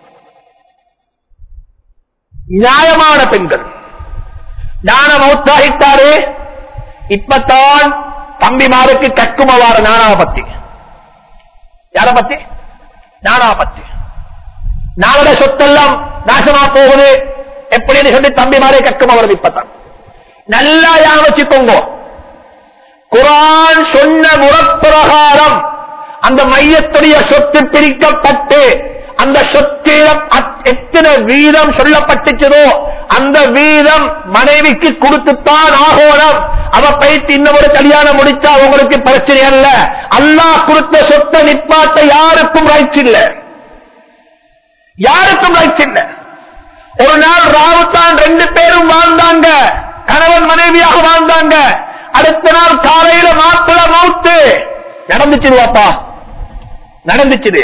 நியாயமான பெண்கள் ஞான மௌத்தாகித்தாரு இப்பத்தான் தம்பிமாருக்கு கற்குமவார ஞானாவை பத்தி யார பத்தி ஞானாவை பத்தி நாளோட சொத்தெல்லாம் நாசமா போகுது எப்படின்னு சொல்லி தம்பிமாரே கற்கும் அவர் இப்பத்தான் நல்லா யாவச்சுக்கோங்க குரான் சொன்ன முறப்பிரகாரம் அந்த மையத்துடைய சொத்து பிரிக்கப்பட்டு அந்த சொத்து அத்- எத்தனை வீதம் சொல்லப்பட்டுச்சதோ அந்த வீதம் மனைவிக்கு கொடுத்துத்தான் ஆகோணம் அவ பைத்து இன்னொரு கல்யாணம் முடிச்சா உங்களுக்கு பிரச்சனை அல்ல அல்லாஹ் கொடுத்த சொத்தை நிப்பாட்ட யாருக்கும் ரைட்ஸ் இல்ல யாருக்கும் ரைட்ஸ் இல்ல ஒரு நாள் ராவுத்தான் ரெண்டு பேரும் வாழ்ந்தாங்க கணவன் மனைவியாக வாழ்ந்தாங்க அடுத்த நாள் காலையில மாப்பிள மௌத்து நடந்துச்சு வாப்பா நடந்துச்சு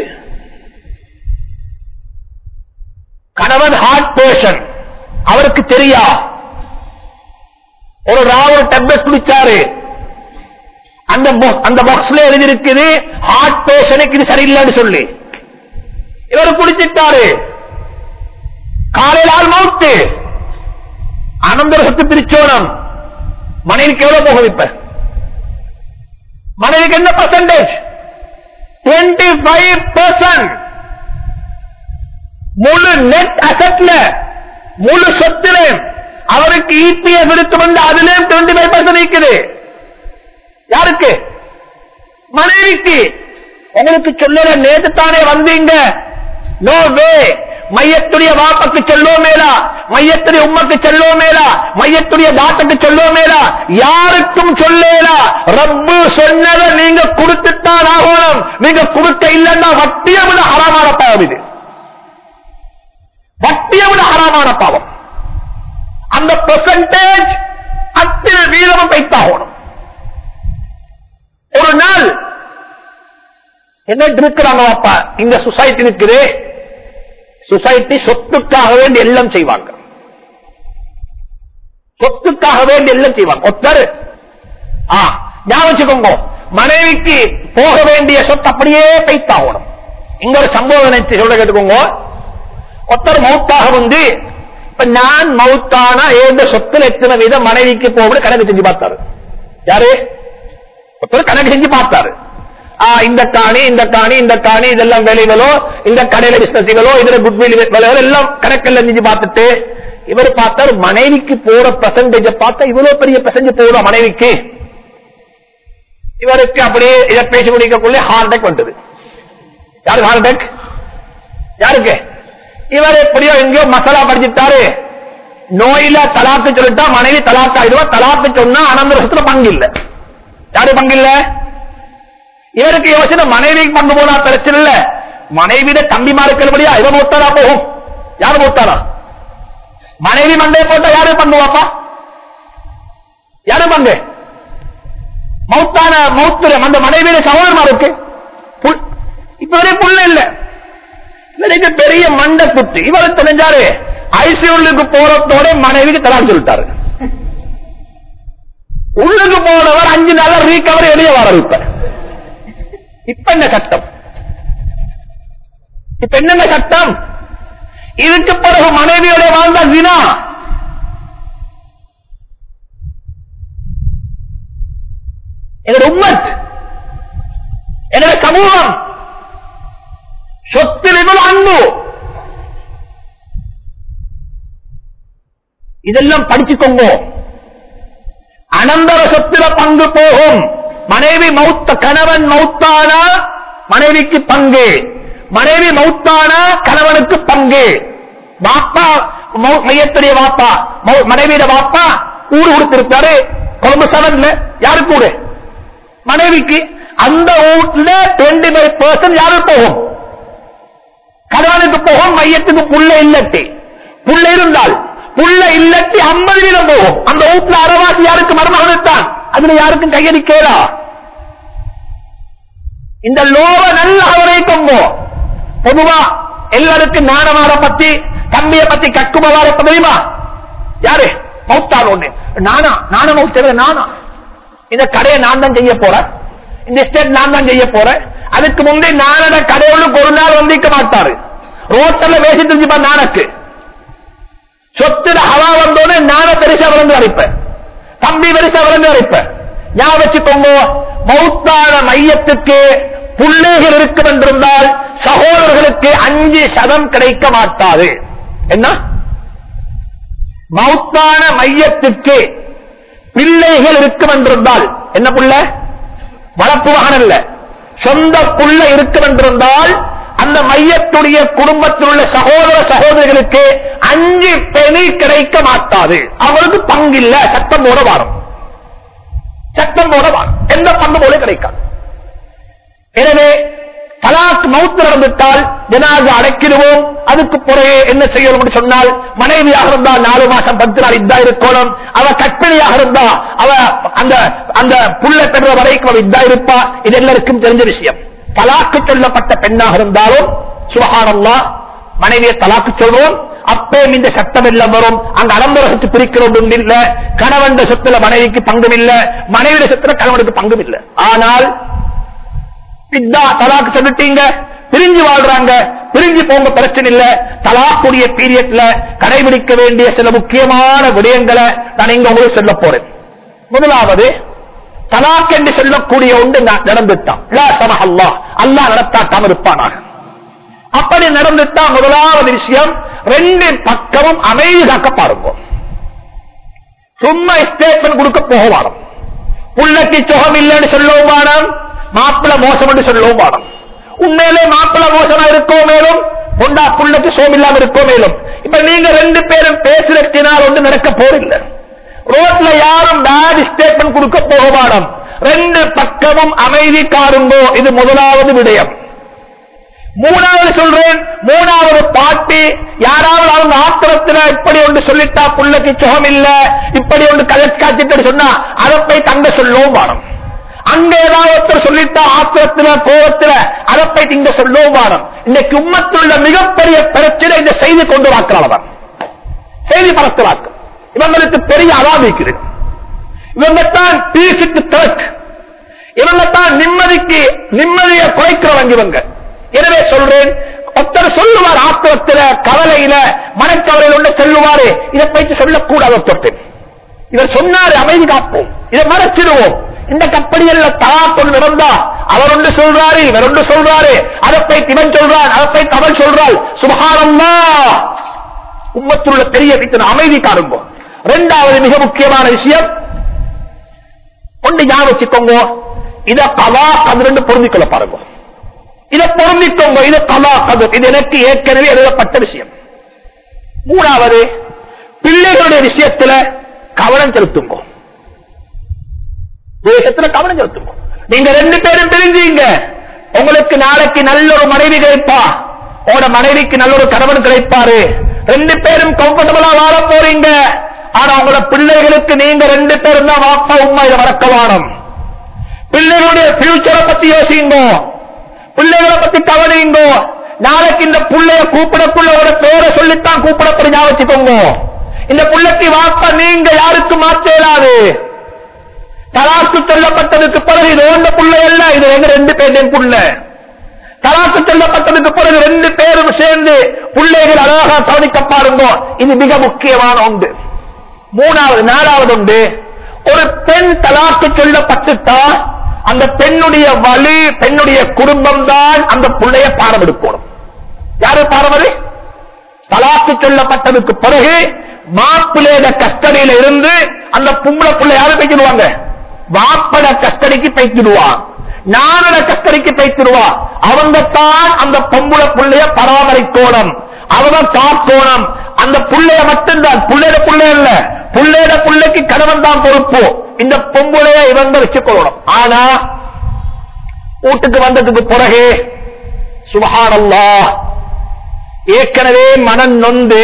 கணவன் ஹார்ட் பேஷன் அவருக்கு தெரியா ஒரு ராவ டெப்லெட் குடிச்சாரு அந்த bo- அந்த பாக்ஸ்ல எழுதியிருக்குது ஹார்ட் பேஷனுக்கு இது சரியில்லைன்னு சொல்லி இவர் குடிச்சிட்டாரு காலையில் ஆள் மவுத்து அனந்தரசத்து பிரிச்சோனம் மனைவிக்கு எவ்வளவு போகும் இப்ப மனைவிக்கு என்ன பர்சன்டேஜ் டுவெண்ட்டி ஃபைவ் பர்சன்ட் முழு நெட் அசட்ல முழு சொத்துல அவருக்கு இபிஎஃப் இருக்கு வந்து அதுலயும் டுவெண்ட்டி ஃபைவ் பர்சன்ட் இருக்குது யாருக்கு மனைவிக்கு உங்களுக்கு சொல்லல நேத்து தானே வந்தீங்க நோ வே மையத்துடைய வாப்பக்கு சொல்லோ மேலா மையத்துடைய உம்மக்கு சொல்லோ மேலா மையத்துடைய தாத்தக்கு சொல்லோ மேலா யாருக்கும் சொல்லேலா ரப்பு சொன்னதை நீங்க கொடுத்துத்தான் ஆகணும் நீங்க கொடுக்க இல்லைன்னா வட்டியை விட ஹராமான பாவம் இது வட்டியை விட ஹராமான பாவம் அந்த பெர்சன்டேஜ் அத்தனை வீதமும் வைத்தாகணும் ஒரு நாள் என்ன இருக்கிறாங்க அப்பா இந்த சொசைட்டி இருக்குது சொசைட்டி சொத்துக்காக வேண்டி எல்லாம் செய்வாங்க சொத்துக்காக வேண்டி எல்லாம் செய்வாங்க ஒருத்தர் ஆ ஞாபகம் வச்சுக்கோங்க மனைவிக்கு போக வேண்டிய சொத்து அப்படியே பைத்தாகணும் இங்க ஒரு சம்பவம் நினைச்சு சொல்ல கேட்டுக்கோங்க ஒருத்தர் மவுத்தாக வந்து இப்ப நான் மவுத்தானா ஏந்த சொத்துல எத்தனை வீதம் மனைவிக்கு போக கணக்கு செஞ்சு பார்த்தாரு யாரு ஒருத்தர் கணக்கு செஞ்சு பார்த்தாரு ஆ, இந்த காணி இந்த காணி இந்த காணி இதெல்லாம் வேலைகளோ இந்த கடையில பிசினஸ்களோ இதுல குட்வில் வேலைகளோ எல்லாம் கணக்கெல்லாம் செஞ்சு பார்த்துட்டு இவர் பார்த்தாரு மனைவிக்கு போற பெர்சன்டேஜ பார்த்தா இவ்வளவு பெரிய பெர்சன்டேஜ் போகுதா மனைவிக்கு இவருக்கு அப்படியே இதை பேசி முடிக்கக்குள்ளே ஹார்ட் அட்டாக் வந்தது யாருக்கு ஹார்ட் அட்டாக் யாருக்கு இவர் எப்படியோ எங்கேயோ மசாலா படிச்சுட்டாரு நோயில தலாக்கு சொல்லிட்டா மனைவி தலாக்கு ஆயிடுவா தலாக்கு சொன்னா அனந்தரசத்துல பங்கு இல்ல யாரு பங்கு இல்ல இவருக்கு யோசனை மனைவிக்கு பங்கு போனா பிரச்சனை இல்ல மனைவியிட தம்பிமா இருக்கிறபடியா இவன் மூத்தாரா போகும் யாரு மூத்தாரா மனைவி மண்டையை போட்டா யாரு பங்கு வாப்பா யாரு பங்கு மௌத்தான மௌத்துல அந்த மனைவியில சகோதரமா இருக்கு புல்- இப்ப வரை புள்ள இல்ல இவருக்கு பெரிய மண்டை குத்து இவர் தெரிஞ்சாரு ஐசியூலுக்கு போறதோட மனைவிக்கு தலாக்கு சொல்லிட்டாரு உள்ளுக்கு போனவர் அஞ்சு நாள் ரீகவர் வெளியே வர இப்ப இப்ப என்ன சட்டம் இப்ப என்னங்க சட்டம் இதுக்கு பிறகு மனைவியோட வாழ்ந்த வினா என்னோட உம்மத் என்னோட சமூகம் சொத்தில் இவ்வளவு அன்பு இதெல்லாம் படிச்சுக்கோங்க அனந்தர சொத்தில பங்கு போகும் மனைவி மௌத்த கணவன் மௌத்தானா மனைவிக்கு பங்கு மனைவி மௌத்தானா கணவனுக்கு பங்கு வாப்பா மௌ- மையத்துடைய வாப்பா மௌ- மனைவியோட வாப்பா ஊரு கொடுத்திருக்காரு கொழும்பு செவன்ல யாரு கூடு மனைவிக்கு அந்த வீட்டுல டுவெண்ட்டி ஃபைவ் பர்சன்ட் யாரு போகும் கணவனுக்கு போகும் மையத்துக்கு புள்ள இல்லட்டி புள்ள இருந்தால் புள்ள இல்லட்டி ஐம்பது வீதம் போகும் அந்த வீட்டுல அறவாசி யாருக்கு மருமகன் தான் அதுல யாருக்கும் கையடிக்கலா இந்த லோவ நல்ல அவரைக்கும் பொதுவா எல்லாருக்கும் நாணமார பத்தி தம்பிய பத்தி கக்குமவார தெரியுமா யாரு மௌத்தார் ஒண்ணு நானா நான மௌத்த நானா இந்த கடையை நான் தான் செய்ய போறேன் இந்த ஸ்டேட் நான் தான் செய்ய போறேன் அதுக்கு முந்தைய நானட கடையுள்ளுக்கு ஒரு நாள் வந்திக்க மாட்டாரு ரோட்டர்ல வேசி தெரிஞ்சுப்பா நானக்கு சொத்துல ஹவா வந்தோடனே நான பெருசா விளந்து அரைப்பேன் தம்பி பெருசா விளந்து அரைப்பேன் ஞாபகம் வச்சுக்கோங்க மௌத்தான மையத்துக்கு புள்ளைகள் இருக்கும் என்றிருந்தால் சகோதரர்களுக்கு அஞ்சு சதம் கிடைக்க மாட்டாது என்ன மௌத்தான மையத்துக்கு பிள்ளைகள் இருக்கும் என்றிருந்தால் என்ன புள்ள வளர்ப்பு மகன் அல்ல சொந்த புள்ள இருக்கும் என்றிருந்தால் அந்த மையத்துடைய குடும்பத்தில் உள்ள சகோதர சகோதரிகளுக்கு அஞ்சு பெணி கிடைக்க மாட்டாது அவருக்கு பங்கில்ல சட்டம் போட வாரம் சட்டம் போட வாரம் எந்த பங்கு போல கிடைக்காது எனவே தலாக் மவுத்து நடந்துட்டால் ஜனாக அடைக்கிடுவோம் அதுக்கு பிறகு என்ன செய்யணும் என்று சொன்னால் மனைவியாக இருந்தா நாலு மாசம் பத்து நாள் இதா இருக்கணும் அவ கற்பிணியாக இருந்தா அவ அந்த அந்த புள்ள பெற்ற வரைக்கும் அவ இதா இருப்பா இது எல்லாருக்கும் தெரிஞ்ச விஷயம் தலாக்கு சொல்லப்பட்ட பெண்ணாக இருந்தாலும் சுபகானல்லா மனைவியை தலாக்கு சொல்றோம் அப்பே இந்த சட்டம் எல்லாம் வரும் அங்க அடம்பரகத்து பிரிக்கிறோம் ஒன்றும் இல்ல கணவன் சொத்துல மனைவிக்கு பங்கும் இல்ல மனைவிയുടെ சொத்துல கணவனுக்கு பங்கும் இல்ல ஆனால் பித்தா தலாக்கு சொல்லிட்டீங்க பிரிஞ்சு வாழ்றாங்க பிரிஞ்சு போங்க பிரச்சனை இல்ல தலாக்குடைய பீரியட்ல கடைபிடிக்க வேண்டிய சில முக்கியமான விடயங்களை நான் இங்க உங்களுக்கு சொல்ல போறேன் முதலாவது தலாக் என்று சொல்லக்கூடிய ஒன்று ந- நடந்துட்டான் லா சமஹ் அல்லாஹ். அல்லாஹ் நடத்தாட்டாம இருப்பானாக அப்படி நடந்துட்டா முதலாவது விஷயம் ரெண்டு பக்கமும் அமைதி காக்க பாருங்க சும்மா ஸ்டேட்மெண்ட் கொடுக்க போக வாரம் புள்ளக்கு சுகம் இல்லைன்னு சொல்லவும் வாடம் மாப்பிள்ள மோசம் என்று சொல்லவும் வாடம் உண்மையிலே மாப்பிள்ள மோசமா இருக்கோ மேலும் பொண்டா புள்ளக்கு சோம் இல்லாம இருக்கோ மேலும் இப்ப நீங்க ரெண்டு பேரும் பேசுறதுனால் ஒன்று நடக்க போறில்லை ரோட்ல யாரும் பேட் ஸ்டேட்மெண்ட் கொடுக்க போக வாடம் ரெண்டு பக்கமும் அமைதி காருங்கோ இது முதலாவது விடயம் மூணாவது சொல்றேன் மூணாவது பாட்டி யாராவது அவங்க ஆத்திரத்துல இப்படி ஒன்று சொல்லிட்டா புள்ளக்கு சுகம் இல்ல இப்படி ஒன்று கலக்காச்சிட்டு சொன்னா அதை போய் தங்க சொல்லவும் வாரம் அங்க ஏதாவது ஒருத்தர் சொல்லிட்டா ஆத்திரத்துல கோபத்துல அதை போய் இங்க சொல்லவும் வாரம் இன்னைக்கு உம்மத்தில் உள்ள மிகப்பெரிய பிரச்சனை இந்த செய்தி கொண்டு வாக்கிறாளவன் செய்தி பரத்துவாக்கு இவங்களுக்கு பெரிய அவாபிக்கிறது இவங்க தான் பீசுக்கு திறக் இவங்க தான் நிம்மதிக்கு நிம்மதியை குறைக்கிறவங்க இவங்க எனவே சொல்றேன் ஒருத்தர் சொல்லுவார் ஆத்திரத்துல கவலையில மனக்கவலையில் ஒன்று சொல்லுவாரு இதை போயிட்டு சொல்லக்கூடாது ஒருத்தர் இவர் சொன்னாரு அமைதி காப்போம் இதை மறைச்சிடுவோம் இந்த கப்படியல்ல தலா கொண்டு நடந்தா அவர் ஒன்று சொல்றாரு இவர் ஒன்று சொல்றாரு அதை போய் இவன் சொல்றான் அதை போய் அவன் சொல்றாள் சுபகாரம்மா உம்மத்தில் உள்ள பெரிய வீட்டின் அமைதி காருங்க இரண்டாவது மிக முக்கியமான விஷயம் ஒன்று ஞாபகம் வச்சுக்கோங்க இத கலா அது ரெண்டு பொருந்திக்கொள்ள பாருங்க இதை பொருந்திக்கோங்க இது கலா கது இது எனக்கு ஏற்கனவே எழுதப்பட்ட விஷயம் மூணாவது பிள்ளைகளுடைய விஷயத்துல கவனம் செலுத்துங்க விஷயத்துல கவனம் செலுத்துங்க நீங்க ரெண்டு பேரும் பிரிஞ்சீங்க உங்களுக்கு நாளைக்கு நல்ல ஒரு மனைவி கிடைப்பா உங்களோட மனைவிக்கு நல்ல ஒரு கணவன் கிடைப்பாரு ரெண்டு பேரும் கம்ஃபர்டபுளா வாழ போறீங்க ஆனா உங்களோட பிள்ளைகளுக்கு நீங்க ரெண்டு பேரும் தான் வாப்பா உண்மை இதை மறக்க வானம் பிள்ளைகளுடைய பியூச்சரை பத்தி யோசிங்க பிள்ளைகளை பத்தி கவனிங்க நாளைக்கு இந்த புள்ளைய கூப்பிடக்குள்ள ஒரு பேரை சொல்லித்தான் கூப்பிடப்படி ஞாபகம் வச்சுக்கோங்க இந்த புள்ளைக்கு வாப்பா நீங்க யாருக்கு மாற்றேலாது தலாக்கு சொல்லப்பட்டதுக்கு பிறகு இது ஓண்ட புள்ளை அல்ல இது எங்க ரெண்டு பேரின் புள்ள தலாக்கு சொல்லப்பட்டதுக்கு பிறகு ரெண்டு பேரும் சேர்ந்து பிள்ளைகள் அழகாக கவனிக்க பாருங்க இது மிக முக்கியமான ஒன்று மூணாவது நாலாவது உண்டு ஒரு பெண் தலாக்கு சொல்லப்பட்டுட்டா அந்த பெண்ணுடைய வலி பெண்ணுடைய குடும்பம் தான் அந்த பிள்ளைய பாடம் எடுக்கணும் யாரு பாடம் அது தலாக்கு சொல்லப்பட்டதுக்கு பிறகு மாப்பிள்ளையோட கஸ்டடியில இருந்து அந்த பொம்பளை பிள்ளை யாரு பேசிடுவாங்க வாப்பட கஸ்டடிக்கு பேசிடுவான் நானோட கஸ்டடிக்கு பேசிடுவா அவங்க தான் அந்த பொம்பளை பிள்ளைய பராமரிக்கோணம் அவங்க காக்கோணம் அந்த புள்ளைய மட்டும்தான் புள்ளையோட புள்ளை இல்ல புள்ளையோட புள்ளைக்கு கணவன் தான் பொறுப்பு இந்த பொம்பளைய இவங்க வச்சுக்கொள்ளணும் ஆனா வீட்டுக்கு வந்ததுக்கு பிறகு சுபஹானல்லா ஏற்கனவே மனம் நொந்து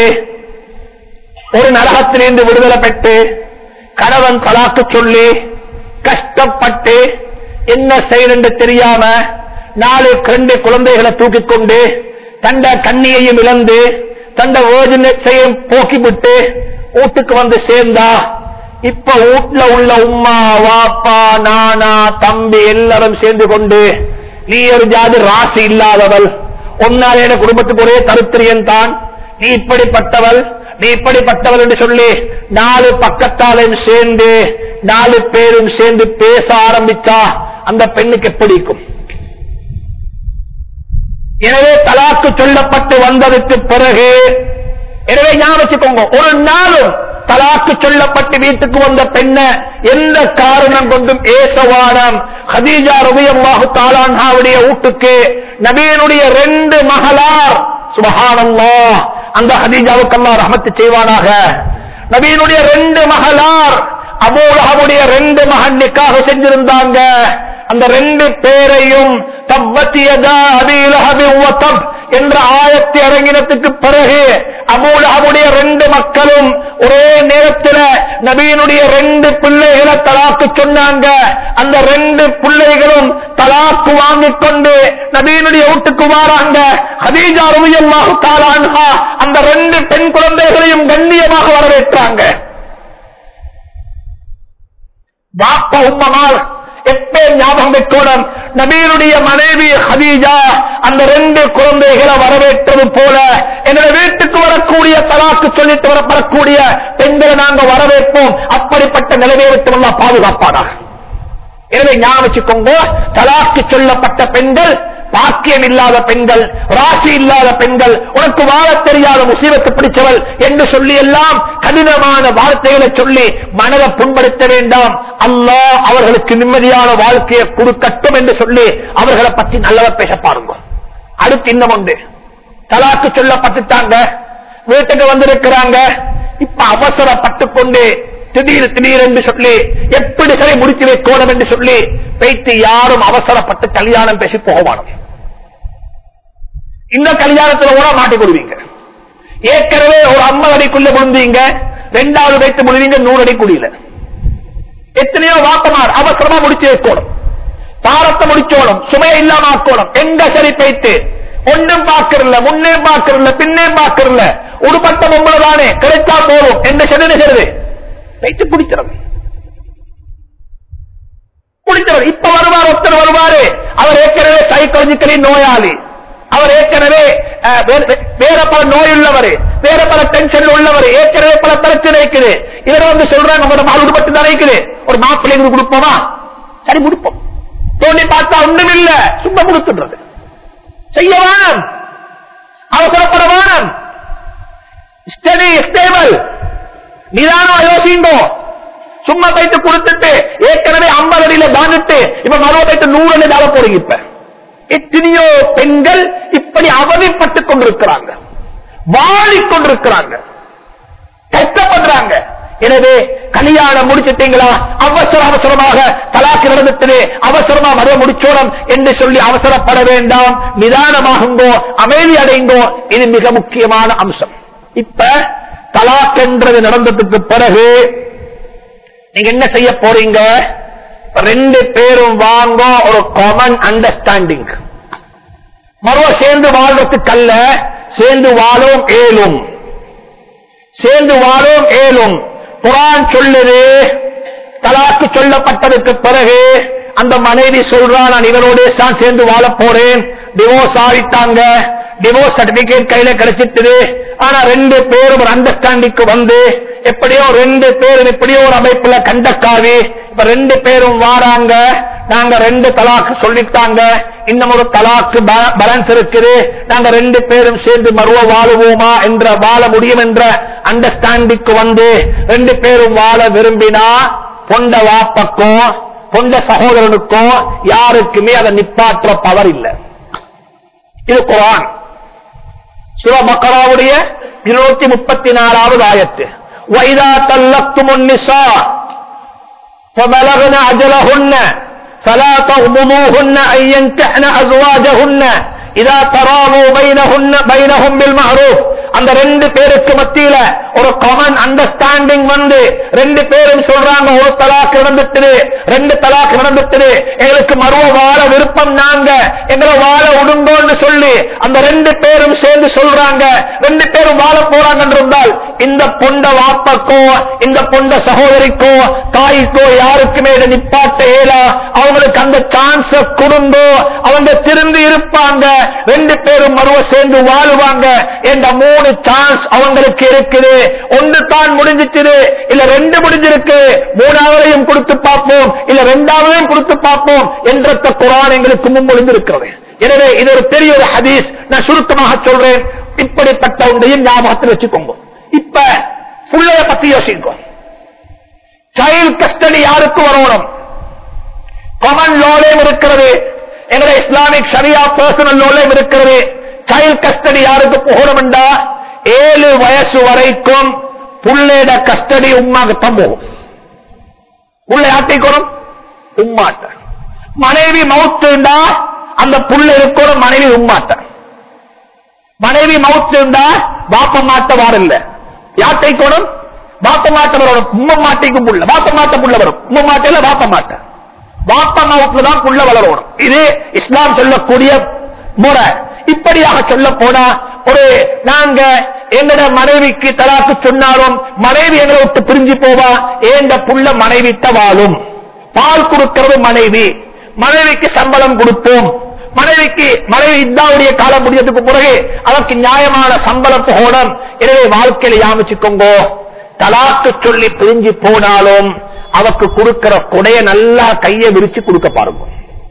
ஒரு நரகத்திலிருந்து விடுதலை பெற்று கணவன் தலாக்கு சொல்லி கஷ்டப்பட்டு என்ன செய்யணும் தெரியாம நாலு ரெண்டு குழந்தைகளை தூக்கிக் கொண்டு தண்ட கண்ணியையும் இழந்து தண்ட ஓஜனையும் போக்கிவிட்டு வீட்டுக்கு வந்து சேர்ந்தா இப்ப வீட்டுல உள்ள உம்மா வாப்பா நானா தம்பி எல்லாரும் சேர்ந்து கொண்டு நீ ஒரு ஜாதி ராசி இல்லாதவள் உன்னால் என குடும்பத்துக்கு ஒரே தருத்திரியன் தான் நீ இப்படிப்பட்டவள் நீ இப்படிப்பட்டவள் என்று சொல்லி நாலு பக்கத்தாலும் சேர்ந்து நாலு பேரும் சேர்ந்து பேச ஆரம்பிச்சா அந்த பெண்ணுக்கு எப்படி இருக்கும் எனவே தலாக்கு சொல்லப்பட்டு வந்ததுக்கு பிறகு எனவே ஞாபகம் வச்சுக்கோங்க ஒரு நாளும் தலாக்கு சொல்லப்பட்டு வீட்டுக்கு வந்த பெண்ண எந்த காரணம் கொண்டும் ஏசவானம் ஹதீஜா ரபியல்லாஹு தாலான்ஹாவுடைய வீட்டுக்கு நபியனுடைய ரெண்டு மகளார் சுபஹானல்லா அந்த ஹதீஜாவுக்கு அல்லாஹ் ரஹமத்து செய்வானாக நபியினுடைய ரெண்டு மகளார் அபூலகவுடைய ரெண்டு மகன் நிக்காக செஞ்சிருந்தாங்க அந்த ரெண்டு பேரையும் தப்பத்தியதா அபீலஹபி உவத்தப் என்ற ஆயத்தை இறங்கினத்துக்கு பிறகு அபூலகவுடைய ரெண்டு மக்களும் ஒரே நேரத்தில் நபியினுடைய ரெண்டு பிள்ளைகளை தலாக்கு சொன்னாங்க அந்த ரெண்டு பிள்ளைகளும் தலாக்கு வாங்கிக் கொண்டு நபியினுடைய வீட்டுக்கு வாராங்க ஹதீஜா ரவியல்லாஹு தாலான்ஹா அந்த ரெண்டு பெண் குழந்தைகளையும் கண்ணியமாக வரவேற்றாங்க வாப்ப உம்மமால் எப்ப ஞாபகம் வைக்கணும் நபீனுடைய மனைவி ஹதீஜா அந்த ரெண்டு குழந்தைகளை வரவேற்றது போல என்னுடைய வீட்டுக்கு வரக்கூடிய தலாக்கு சொல்லிட்டு வரப்படக்கூடிய பெண்களை நாங்க வரவேற்போம் அப்படிப்பட்ட நிலையை விட்டு எல்லாம் பாதுகாப்பானாக எனவே ஞாபகம் வச்சுக்கோங்க தலாக்கு சொல்லப்பட்ட பெண்கள் பாக்கியம் இல்லாத பெண்கள் ராசி இல்லாத பெண்கள் உனக்கு வாழ தெரியாத முசீபத்து பிடிச்சவள் என்று சொல்லி எல்லாம் கடினமான வார்த்தைகளை சொல்லி மனதை புண்படுத்த வேண்டாம் அல்லாஹ் அவர்களுக்கு நிம்மதியான வாழ்க்கையை கொடுக்கட்டும் என்று சொல்லி அவர்களை பற்றி நல்லவ பேச பாருங்க அடுத்து இன்னும் உண்டு தலாக்கு சொல்லப்பட்டுட்டாங்க வீட்டுக்கு வந்திருக்கிறாங்க இப்ப அவசரப்பட்டு கொண்டு திடீர் திடீர் என்று சொல்லி எப்படி சரி முடித்து வைக்கணும் என்று சொல்லி வைத்து யாரும் அவசரப்பட்டு கல்யாணம் பேசி போகவானும் இந்த கல்யாணத்துல கூட மாட்டிக்கொள்வீங்க ஏற்கனவே ஒரு ஐம்பது அடிக்குள்ள முடிந்தீங்க ரெண்டாவது வைத்து முடிவீங்க நூறு அடி குடியில எத்தனையோ வாப்பமார் அவசரமா முடிச்சு வைக்கணும் பாரத்தை முடிச்சோணும் சுமையை இல்லாம ஆக்கணும் எங்க சரி பைத்து ஒன்னும் பார்க்கறல முன்னே பார்க்கறல பின்னே பார்க்கறல உடுப்பட்ட பொம்பளை தானே கிடைச்சா போதும் என்ன செடுன்னு செடுது வைத்து பிடிச்சிடும் பிடிச்சவர் இப்ப வருவார் ஒருத்தர் வருவாரு அவர் ஏற்கனவே சைக்காலஜிக்கலி நோயாளி அவர் ஏற்கனவே அஹ், வே- வேற பல நோய் உள்ளவர் வேற பல டென்ஷன் உள்ளவர் ஏற்கனவே பல பிரச்சனை இருக்குது இவர் வந்து சொல்றாங்க நம்ம மால் உடுப்பட்டு தான் இருக்குது ஒரு மாப்பிள்ளைங்களுக்கு கொடுப்போமா சரி கொடுப்போம் தோண்டி பார்த்தா ஒண்ணும் இல்ல சும்மா கொடுத்துடுறது செய்ய வேணும் அவசரப்பட வேணும் ஸ்டடி ஸ்டேபிள் நிதானம் யோசிங்கோ சும்மா போயிட்டு கொடுத்துட்டு ஏற்கனவே ஐம்பது அடியில தாண்டிட்டு இப்ப மறுவ போயிட்டு நூறு அடி தாழ போறீங்க இப்ப எத்தனையோ பெண்கள் இப்படி அவதிப்பட்டுக் கொண்டிருக்கிறாங்க வாழிக் கொண்டிருக்கிறாங்க கஷ்டப்படுறாங்க எனவே கல்யாணம் முடிச்சிட்டீங்களா அவசர அவசரமாக தலாக்கு நடந்துட்டு அவசரமா மறுவ முடிச்சோடம் என்று சொல்லி அவசரப்பட வேண்டாம் நிதானமாகுங்கோ அமைதி அடைங்கோ இது மிக முக்கியமான அம்சம் இப்ப தலாக் என்றது நடந்ததுக்கு பிறகு நீங்க என்ன செய்ய போறீங்க ரெண்டு பேரும் வாங்க ஒரு காமன் அண்டர்ஸ்டாண்டிங் மறுவ சேர்ந்து வாழ்றதுக்கல்ல சேர்ந்து வாழும் ஏலும் சேர்ந்து வாழும் ஏலும் குரான் சொல்லுது தலாக்கு சொல்லப்பட்டதுக்கு பிறகு அந்த மனைவி சொல்றா நான் இவனோட தான் சேர்ந்து வாழ போறேன் டிவோர்ஸ் ஆகிட்டாங்க டிவோர்ஸ் சர்டிபிகேட் கையில கிடைச்சிட்டுது ஆனா ரெண்டு பேரும் ஒரு அண்டர்ஸ்டாண்டிங்க்கு வந்து எப்படியோ ரெண்டு பேரும் எப்படியோ ஒரு அமைப்புல கண்டக்காவி இப்ப ரெண்டு பேரும் வாராங்க நாங்க ரெண்டு தலாக்கு சொல்லிட்டாங்க இன்னும் ஒரு தலாக்கு பேலன்ஸ் இருக்குது நாங்க ரெண்டு பேரும் சேர்ந்து மறுவ வாழுவோமா என்ற வாழ முடியும் என்ற அண்டர்ஸ்டாண்டிங்க்கு வந்து ரெண்டு பேரும் வாழ விரும்பினா பொண்ட வாப்பக்கும் பொண்ட சகோதரனுக்கும் யாருக்குமே அதை நிப்பாற்ற பவர் இல்லை இது குரான் சிவபக்கராவுடைய இருநூத்தி முப்பத்தி நாலாவது ஆயத்து வைதா தல்லத்தும் நிசா فبلغن أجلهن فلا تغضبوهن أن ينكحن أزواجهن إذا تراضوا بينهن بينهم بالمعروف அந்த ரெண்டு பேருக்கு மத்தியில ஒரு காமன் அண்டர்ஸ்டாண்டிங் வந்து ரெண்டு பேரும் சொல்றாங்க ஒரு தலாக்கு நடந்துட்டு ரெண்டு தலாக்கு நடந்துட்டு எங்களுக்கு மருவ வாழ விருப்பம் நாங்க எங்களை வாழ உடுங்கோன்னு சொல்லி அந்த ரெண்டு பேரும் சேர்ந்து சொல்றாங்க ரெண்டு பேரும் வாழ போறாங்க என்றால் இந்த பொண்ட வாப்பக்கோ இந்த பொண்ட சகோதரிக்கோ தாய்க்கோ யாருக்குமே இதை நிப்பாட்ட இயலா அவங்களுக்கு அந்த சான்ஸ் கொடுங்கோ அவங்க திரும்பி இருப்பாங்க ரெண்டு பேரும் மறுவ சேர்ந்து வாழுவாங்க என்ற மூணு சான்ஸ் அவங்களுக்கு இருக்குது ஒன்று தான் முடிஞ்சிச்சு இல்ல ரெண்டு முடிஞ்சிருக்கு மூணாவதையும் கொடுத்து பார்ப்போம் இல்ல ரெண்டாவதையும் கொடுத்து பார்ப்போம் என்ற குரான் எங்களுக்கு முன்மொழிந்திருக்கிறது எனவே இது ஒரு பெரிய ஒரு ஹதீஸ் நான் சுருக்கமாக சொல்றேன் இப்படிப்பட்ட ஒன்றையும் ஞாபகத்தில் வச்சுக்கோங்க இப்ப புள்ளைய பத்தி யோசிக்கும் சைல்ட் கஸ்டடி யாருக்கு வரணும் காமன் லோலையும் இருக்கிறது எங்களுடைய இஸ்லாமிக் ஷரியா பர்சனல் லோலையும் இருக்கிறது சைல்ட் கஸ்டடி யாருக்கு போகணும்டா ஏழு வயசு வரைக்கும் புள்ளையிட கஸ்டடி உமாக்கு தான் போகும் புள்ளை ஆட்டிக்கணும் உம்மாட்ட மனைவி மவுத்துண்டா அந்த புள்ள இருக்கணும் மனைவி உம்மாட்ட மனைவி மவுத்துண்டா பாப்ப மாட்ட வாரில்ல யாட்டைக்கணும் பாப்ப மாட்ட வரணும் உம்ம மாட்டைக்கும் புள்ள பாப்ப மாட்ட புள்ள வரும் உம்ம மாட்டையில பாப்ப மாட்ட பாப்ப மவுத்துல தான் புள்ள வளரணும் இது இஸ்லாம் சொல்லக்கூடிய முறை இப்படியாக சொல்ல போனா ஒரு நாங்க எங்கட மனைவிக்கு தலாக்கு சொன்னாலும் மனைவி எங்களை விட்டு பிரிஞ்சு போவா ஏண்ட புள்ள மனைவி வாழும் பால் கொடுக்கிறது மனைவி மனைவிக்கு சம்பளம் கொடுப்போம் மனைவிக்கு மனைவி இதாவுடைய காலம் முடியறதுக்கு பிறகு அதற்கு நியாயமான சம்பளம் போகணும் எனவே வாழ்க்கையில யாமிச்சுக்கோங்க தலாக்கு சொல்லி பிரிஞ்சு போனாலும் அவக்கு கொடுக்கிற கொடைய நல்லா கையை விரிச்சு கொடுக்க பாருங்க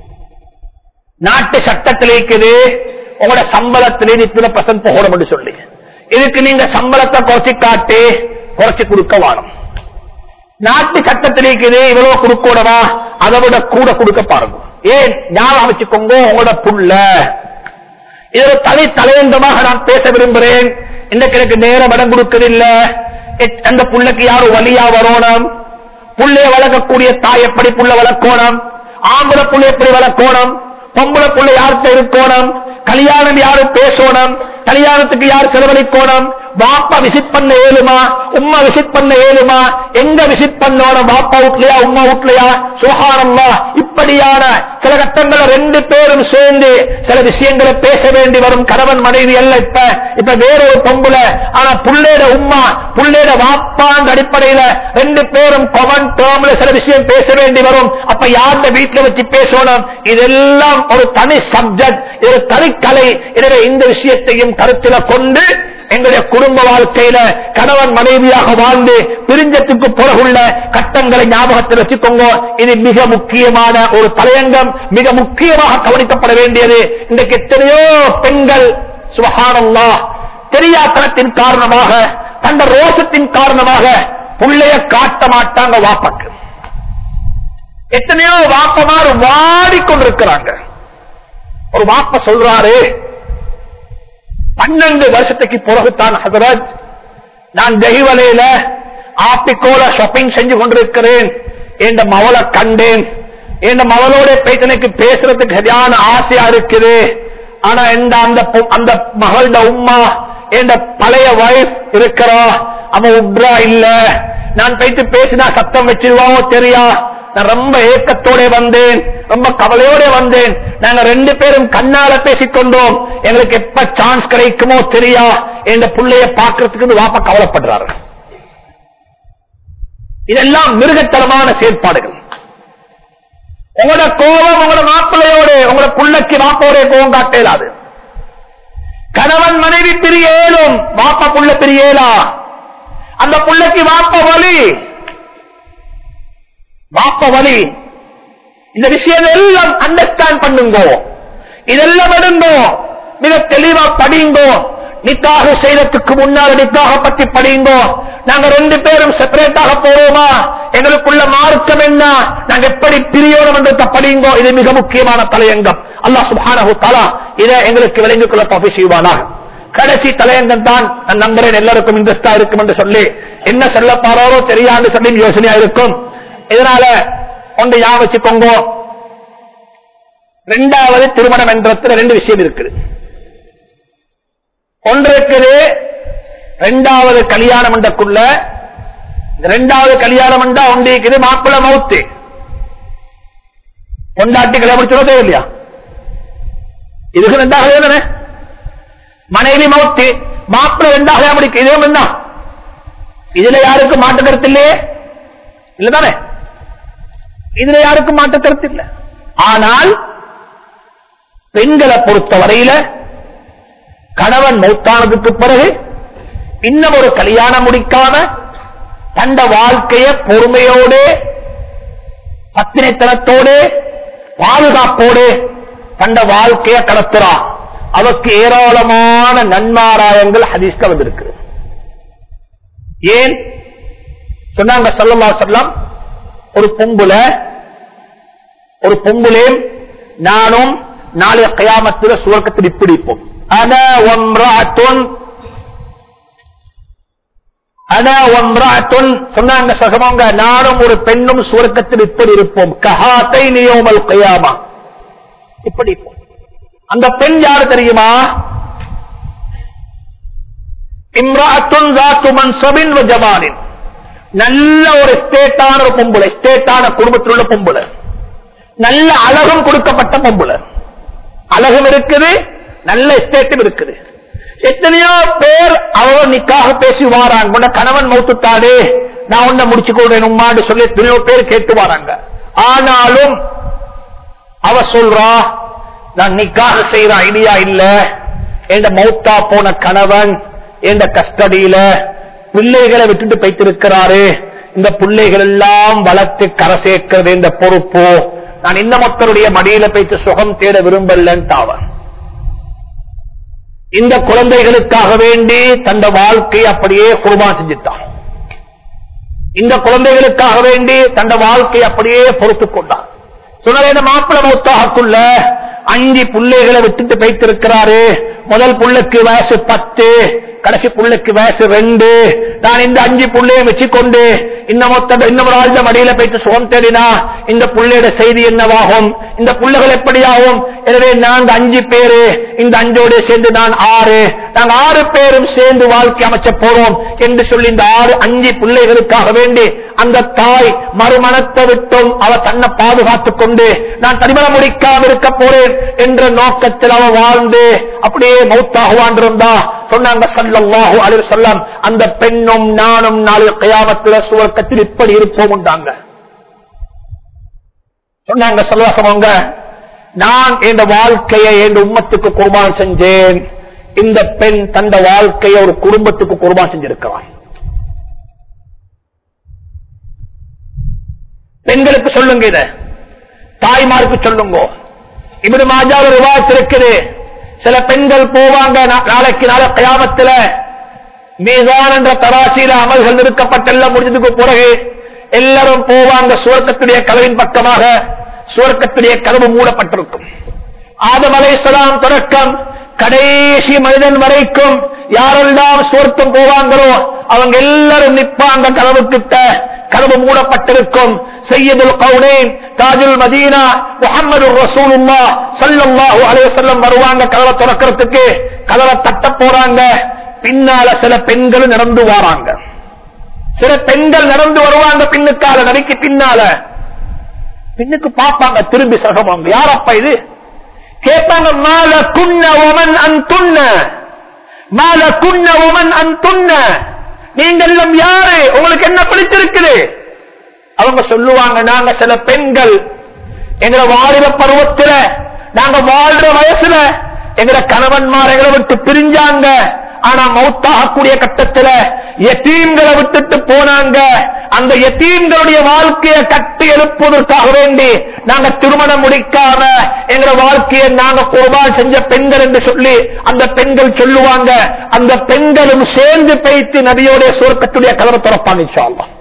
நாட்டு சட்டத்தில் இருக்குது உங்களோட சம்பளத்திலே இத்தனை பர்சன்ட் போகணும் என்று சொல்லி இதுக்கு நீங்க சம்பளத்தை குறைச்சி காட்டி குறைச்சி கொடுக்க வாழும் நாட்டு சட்டத்தில் இருக்குது இவ்வளவு கொடுக்கூடவா அதை விட கூட கொடுக்க பாருங்க ஏன் ஞாபகம் வச்சுக்கோங்க உங்களோட புள்ள இது ஒரு தனி தலையங்கமாக நான் பேச விரும்புகிறேன் இன்னைக்கு எனக்கு நேரம் இடம் கொடுக்கவில்லை எச்- அந்த புள்ளைக்கு யாரும் வழியா வரணும் புள்ளைய வளர்க்கக்கூடிய தாய் எப்படி புள்ள வளர்க்கணும் ஆம்பளை புள்ளை எப்படி வளர்க்கணும் பொம்பளை புள்ளை யார்கிட்ட இருக்கணும் கல்யாணம் யாரு பேசணும் கல்யாணத்துக்கு யார் செலவழிக்கணும் வாப்பா விசிட் பண்ண ஏழுமா உம்மா விசிட் பண்ண ஏழுமா எங்க விசிட் பண்ணோட வாப்பா வீட்லயா உம்மா வீட்லயா சுகாரம்மா இப்படியான சில கட்டங்கள ரெண்டு பேரும் சேர்ந்து சில விஷயங்களை பேச வேண்டி வரும் கணவன் மனைவி அல்ல இப்ப இப்ப வேற ஒரு பொம்புல ஆனா புள்ளேட உம்மா புள்ளேட வாப்பான்ற அடிப்படையில ரெண்டு பேரும் கொமன் டேர்ம்ல சில விஷயம் பேச வேண்டி வரும் அப்ப யார்கிட்ட வீட்டுல வச்சு பேசணும் இதெல்லாம் ஒரு தனி சப்ஜெக்ட் இது ஒரு தனிக்கலை எனவே இந்த விஷயத்தையும் கருத்தில கொண்டு எங்களுடைய குடும்ப வாழ்க்கையில கணவன் மனைவியாக வாழ்ந்து பிரிஞ்சத்துக்கு பிறகுள்ள கட்டங்களை ஞாபகத்தில் வச்சுக்கோங்க இது மிக முக்கியமான ஒரு தலையங்கம் மிக முக்கியமாக கவனிக்கப்பட வேண்டியது இன்றைக்கு எத்தனையோ பெண்கள் சுபஹானல்லா தெரியாத்தனத்தின் காரணமாக தந்த ரோசத்தின் காரணமாக புள்ளைய காட்ட மாட்டாங்க வாப்பக்கு எத்தனையோ வாப்பமார் வாடிக்கொண்டிருக்கிறாங்க ஒரு வாப்ப சொல்றாரு பன்னெண்டு வருஷத்துக்கு பிறகுதான் ஹசரத் நான் தெய்வலையில ஆப்பிக்கோல ஷாப்பிங் செஞ்சு கொண்டிருக்கிறேன் என் மவளை கண்டேன் என் மவளோட போயிட்டு எனக்கு பேசுறதுக்கு சரியான ஆசையா இருக்குது ஆனா எந்த அந்த பொ- அந்த மகளோட உம்மா என் பழைய வைஃப் இருக்கிறா அவன் உப்ரா இல்ல நான் போயிட்டு பேசினா சத்தம் வச்சிருவாவோ தெரியா நான் ரொம்ப ஏக்கத்தோட வந்தேன் ரொம்ப கவலையோட வந்தேன் நாங்க ரெண்டு பேரும் கண்ணால பேசிக்கொண்டோம் எங்களுக்கு எப்ப சான்ஸ் கிடைக்குமோ தெரியா என் புள்ளைய பாக்குறதுக்கு வாப்ப கவலைப்படுறாரு இதெல்லாம் மிருகத்தனமான செயற்பாடுகள் உங்களோட கோபம் உங்களோட மாப்பிள்ளையோட உங்களோட புள்ளைக்கு வாப்போட கோபம் காட்டேலாது கணவன் மனைவி பிரிய ஏலும் வாப்பா புள்ள பிரிய ஏலா அந்த புள்ளைக்கு வாப்ப வலி வாப்ப வலி இந்த விஷயம் எல்லாம் அண்டர்ஸ்டாண்ட் பண்ணுங்கோ இதெல்லாம் எடுங்கோ மிக தெளிவா படிங்கோ நிக்காக செய்யறதுக்கு முன்னால் நிக்காக பத்தி படிங்கோ நாங்க ரெண்டு பேரும் செப்பரேட்டாக போவோமா எங்களுக்குள்ள மார்க்கம் என்ன நாங்க எப்படி பிரியோணம் என்று படிங்கோ இது மிக முக்கியமான தலையங்கம் அல்லாஹ் சுப்ஹானஹு தஆலா இதை எங்களுக்கு விளங்கிக் கொள்ள தௌஃபீக் செய்வானாக கடைசி தலையங்கம் தான் நான் நம்புறேன் எல்லாருக்கும் இன்ட்ரெஸ்டா இருக்கும் என்று சொல்லி என்ன சொல்ல போறாரோ தெரியாது சொல்லி யோசனையா இருக்கும் இதனால ஒன்று யா வச்சுக்கோங்க ரெண்டாவது திருமணம் என்றத்துல ரெண்டு விஷயம் இருக்குது ஒன்று இருக்குது ரெண்டாவது கல்யாணம் என்றக்குள்ள இந்த ரெண்டாவது கல்யாணம் என்றா ஒன்று இருக்குது மாப்பிள்ள மவுத்து கொண்டாட்டி கல்யாணம் முடிச்சதோ இல்லையா இதுக்கு ரெண்டாவது தானே மனைவி மவுத்து மாப்பிள்ள ரெண்டாவது முடிக்க இதுவும் என்ன இதுல யாருக்கும் மாற்று கருத்து இல்லையே இல்லதானே இதுல யாருக்கும் மாற்று கருத்து இல்லை ஆனால் பெண்களை பொறுத்த வரையில கணவன் மௌத்தானதுக்கு பிறகு இன்னும் ஒரு கல்யாணம் முடிக்காம தண்ட வாழ்க்கைய பொறுமையோடு பத்தினைத்தனத்தோடு பாதுகாப்போடு தண்ட வாழ்க்கைய கடத்துறா அவருக்கு ஏராளமான நன்மாராயங்கள் ஹதீஸ்ல வந்திருக்கு ஏன் சொன்னாங்க சல்லல்லா சொல்லம் ஒரு பொம்புல ஒரு பொம்புலேயும் நானும் நாளைய கயாமத்தில் சுவர்க்கத்தில் இப்படி இருப்போம் அன ஒன்றாத்துன் அன ஒன்றாத்துன் சொன்னாங்க சகமங்க நானும் ஒரு பெண்ணும் சுவர்க்கத்தில் இப்படி இருப்போம் கஹாத்தை நியோமல் கயாமா இப்படி இருப்போம் அந்த பெண் யாரு தெரியுமா இம்ராத்துன் தாத்து மன்சபின் வ ஜமாலின் நல்ல ஒரு ஸ்டேட்டான ஒரு பொம்புல ஸ்டேட்டான குடும்பத்தில் உள்ள பொம்புல நல்ல அழகும் கொடுக்கப்பட்ட பொம்புல அழகும் இருக்குது நல்ல ஸ்டேட்டும் இருக்குது எத்தனையோ பேர் அவ நிக்காக பேசி வாராங்க உன்ன கணவன் மௌத்துட்டாடே நான் உன்னை முடிச்சு கொள்றேன் உமான்னு சொல்லி எத்தனையோ பேர் கேட்டு வராங்க ஆனாலும் அவ சொல்றா நான் நிக்காக செய்யற ஐடியா இல்ல எந்த மௌத்தா போன கணவன் எந்த கஸ்டடியில பிள்ளைகளை விட்டுட்டு போய்த்திருக்கிறாரு இந்த பிள்ளைகள் எல்லாம் வளர்த்து கரை சேர்க்கிறது இந்த பொறுப்பு நான் இந்த மக்களுடைய மடியில போய்த்து சுகம் தேட விரும்பலன்ட்டு அவன் இந்த குழந்தைகளுக்காக வேண்டி தந்த வாழ்க்கை அப்படியே குருபான் செஞ்சுட்டான் இந்த குழந்தைகளுக்காக வேண்டி தந்த வாழ்க்கை அப்படியே பொறுத்துக் கொண்டான் சொன்ன மாப்பிள்ள மௌத்தாக்குள்ள அஞ்சு பிள்ளைகளை விட்டுட்டு வைத்திருக்கிறாரு முதல் புள்ளைக்கு வயசு பத்து கடைசி புள்ளைக்கு வயசு ரெண்டு நான் இந்த அஞ்சு புள்ளையை வச்சுக்கொண்டு இந்த மொத்த இன்னொரு ஆழ்ந்த மடியில போயிட்டு சுகம் தேடினா இந்த புள்ளையோட செய்தி என்னவாகும் இந்த புள்ளைகள் எப்படியாகும் எனவே நாங்க அஞ்சு பேரு இந்த அஞ்சோடு சேர்ந்து நான் ஆறு நாங்க ஆறு பேரும் சேர்ந்து வாழ்க்கை அமைச்ச போறோம் என்று சொல்லி இந்த ஆறு அஞ்சு பிள்ளைகளுக்காக வேண்டி அந்த தாய் மறுமணத்தை விட்டும் அவ தன்னை பாதுகாத்துக் கொண்டு நான் திருமணம் முடிக்காம இருக்க போறேன் என்ற நோக்கத்தில் அவ வாழ்ந்து அப்படியே மௌத்தாகுவான் இருந்தா சொன்னாங்க சல்லல்லாஹு அலைஹி வஸல்லம் அந்த பெண்ணும் நானும் நாளை கயாமத்தில் சுவர்க்கத்தில் இப்படி இருப்போம் உண்டாங்க சொன்னாங்க சல்லாசவங்க நான் என் வாழ்க்கையை என் உம்மத்துக்கு குர்பான் செஞ்சேன் இந்த பெண் தந்த வாழ்க்கையை ஒரு குடும்பத்துக்கு குர்பான் செஞ்சிருக்கிறான் பெண்களுக்கு சொல்லுங்க இத தாய்மாருக்கு சொல்லுங்க இப்படி மாஜா ஒரு விவாதத்து இருக்குது சில பெண்கள் போவாங்க நா- நாளைக்கு நாளை கயாமத்துல மீதான் என்ற தராசியில அமல்கள் நிறுக்கப்பட்டெல்லாம் முடிஞ்சதுக்கு பிறகு எல்லாரும் போவாங்க சுவர்க்கத்துடைய கதவின் பக்கமாக சுவர்க்கத்துடைய கதவு மூடப்பட்டிருக்கும் ஆதம் அலைசலாம் தொடக்கம் கடைசி மனிதன் வரைக்கும் யாரெல்லாம் சுவர்க்கம் போவாங்களோ அவங்க எல்லாரும் நிப்பாங்க கதவு கிட்ட கதவு மூடப்பட்டிருக்கும் சையதுல் கவுனேன் தாஜுல் மதீனா முகமது ரசூலுல்லா ஸல்லல்லாஹு அலைஹி வஸல்லம் வருவாங்க கதவை திறக்கிறதுக்கு கதவை தட்ட போறாங்க பின்னால சில பெண்கள் நடந்து வராங்க சில பெண்கள் நடந்து வருவாங்க பின்னுக்கால நடிக்கு பின்னால பின்னுக்கு பார்ப்பாங்க திரும்பி சகமாங்க யார் அப்பா இது கேட்பாங்க மால குன்ன ஒமன் அன் துண்ண மால குன்ன ஒமன் அன் துண்ண நீங்கள் எல்லாம் யாரு உங்களுக்கு என்ன பிடிச்சிருக்குது அவங்க சொல்லுவாங்க நாங்க சில பெண்கள் எங்களை வாலிப பருவத்துல நாங்க வாழ்ற வயசுல எங்களை கணவன்மார் எங்களை விட்டு பிரிஞ்சாங்க ஆனா மௌத்தாகக்கூடிய கட்டத்துல எத்தீம்களை விட்டுட்டு போனாங்க அந்த எத்தீம்களுடைய வாழ்க்கையை கட்டி எழுப்புவதற்காக வேண்டி நாங்க திருமணம் முடிக்காம எங்களை வாழ்க்கையை நாங்க குர்பான் செஞ்ச பெண்கள் என்று சொல்லி அந்த பெண்கள் சொல்லுவாங்க அந்த பெண்களும் சேர்ந்து பேய்த்து நபியோடைய சுருக்கத்துடைய கதவை திறப்பாங்க இன்ஷா அல்லாஹ்.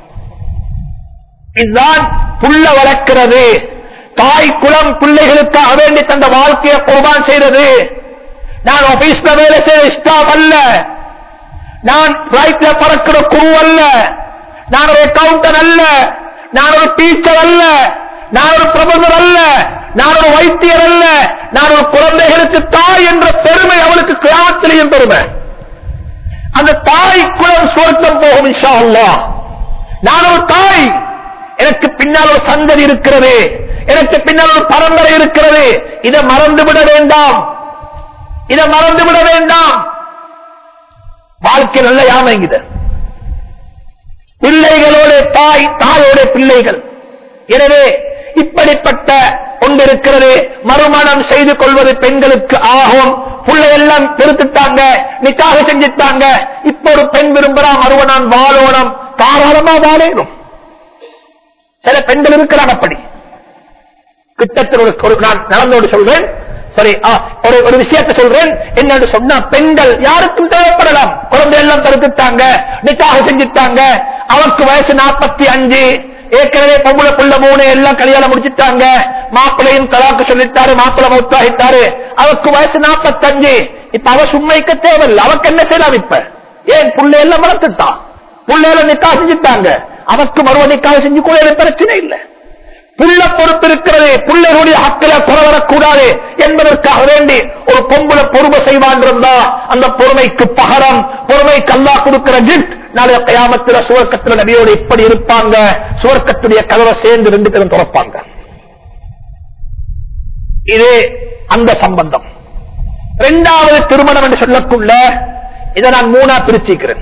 இதுதான் புள்ள வளர்க்கிறது தாய் குலம் பிள்ளைகளுக்காக வேண்டி தந்த வாழ்க்கையை குர்பான் செய்யறது நான் ஆபீஸ்ல வேலை செய்ய ஸ்டாப் அல்ல நான் பிளைட்ல பறக்கிற குரு அல்ல நான் ஒரு அக்கௌண்டர் அல்ல நான் ஒரு டீச்சர் அல்ல நான் ஒரு பிரபந்தர் அல்ல நான் ஒரு வைத்தியர் அல்ல நான் ஒரு குழந்தைகளுக்கு தாய் என்ற பெருமை அவளுக்கு கிராமத்திலேயும் பெருமை அந்த தாய் குலம் சுவர்க்கம் போகும் இன்ஷா அல்லாஹ் நான் ஒரு தாய் எனக்கு பின்னால் ஒரு சந்ததி இருக்கிறது எனக்கு பின்னால் ஒரு பரம்பரை இருக்கிறது இதை மறந்து விட வேண்டாம் இதை மறந்து விட வேண்டாம் வாழ்க்கை நல்ல யாமைங்குது பிள்ளைகளோட தாய் தாயோட பிள்ளைகள் எனவே இப்படிப்பட்ட ஒன்று இருக்கிறது மறுமணம் செய்து கொள்வது பெண்களுக்கு ஆகும் புள்ளை எல்லாம் பெருத்துட்டாங்க நிக்காக செஞ்சுட்டாங்க இப்ப ஒரு பெண் விரும்புறா மறுவனான் வாழோனம் தாராளமா வாழணும் சில பெண்கள் இருக்கிறாங்க அப்படி கிட்டத்தில் ஒரு ஒரு நான் நடந்தோடு சொல்றேன் சரி ஆ, ஒரு ஒரு விஷயத்தை சொல்றேன் என்னன்னு சொன்னா பெண்கள் யாருக்கும் தேவைப்படலாம் குழந்தை எல்லாம் தடுத்துட்டாங்க நிக்காக செஞ்சுட்டாங்க அவருக்கு வயசு நாற்பத்தி அஞ்சு ஏற்கனவே பொம்பளை புள்ள மூணு எல்லாம் கல்யாணம் முடிச்சிட்டாங்க மாப்பிள்ளையும் தலாக்கு சொல்லிட்டாரு மாப்பிள்ளை மௌத்தாகிட்டாரு அவருக்கு வயசு நாற்பத்தஞ்சு இப்ப அவ சும்மைக்க தேவையில்லை அவக்கு என்ன செய்யலாம் இப்ப ஏன் புள்ளை எல்லாம் வளர்த்துட்டான் புள்ளையில நிக்கா செஞ்சுட்டாங்க அவருக்கு மறுவ நிக்கா செஞ்சு கூட எனக்கு பிரச்சனை இல்லை புள்ள பொறுப்பு இருக்கிறது புள்ளைகளுடைய ஹக்கில குறை வரக்கூடாது என்பதற்காக வேண்டி ஒரு பொம்பளை பொறுமை செய்வான் இருந்தா அந்த பொறுமைக்கு பகரம் பொறுமைக்கு அல்லா கொடுக்கிற கிஃப்ட் நாளைய கயாமத்தில் சுவர்க்கத்தில் நபியோடு இப்படி இருப்பாங்க சுவர்க்கத்துடைய கதவை சேர்ந்து ரெண்டு பேரும் துறப்பாங்க இது அந்த சம்பந்தம் இரண்டாவது திருமணம் என்று சொல்லக்குள்ள இதை நான் மூணா பிரிச்சிருக்கிறேன்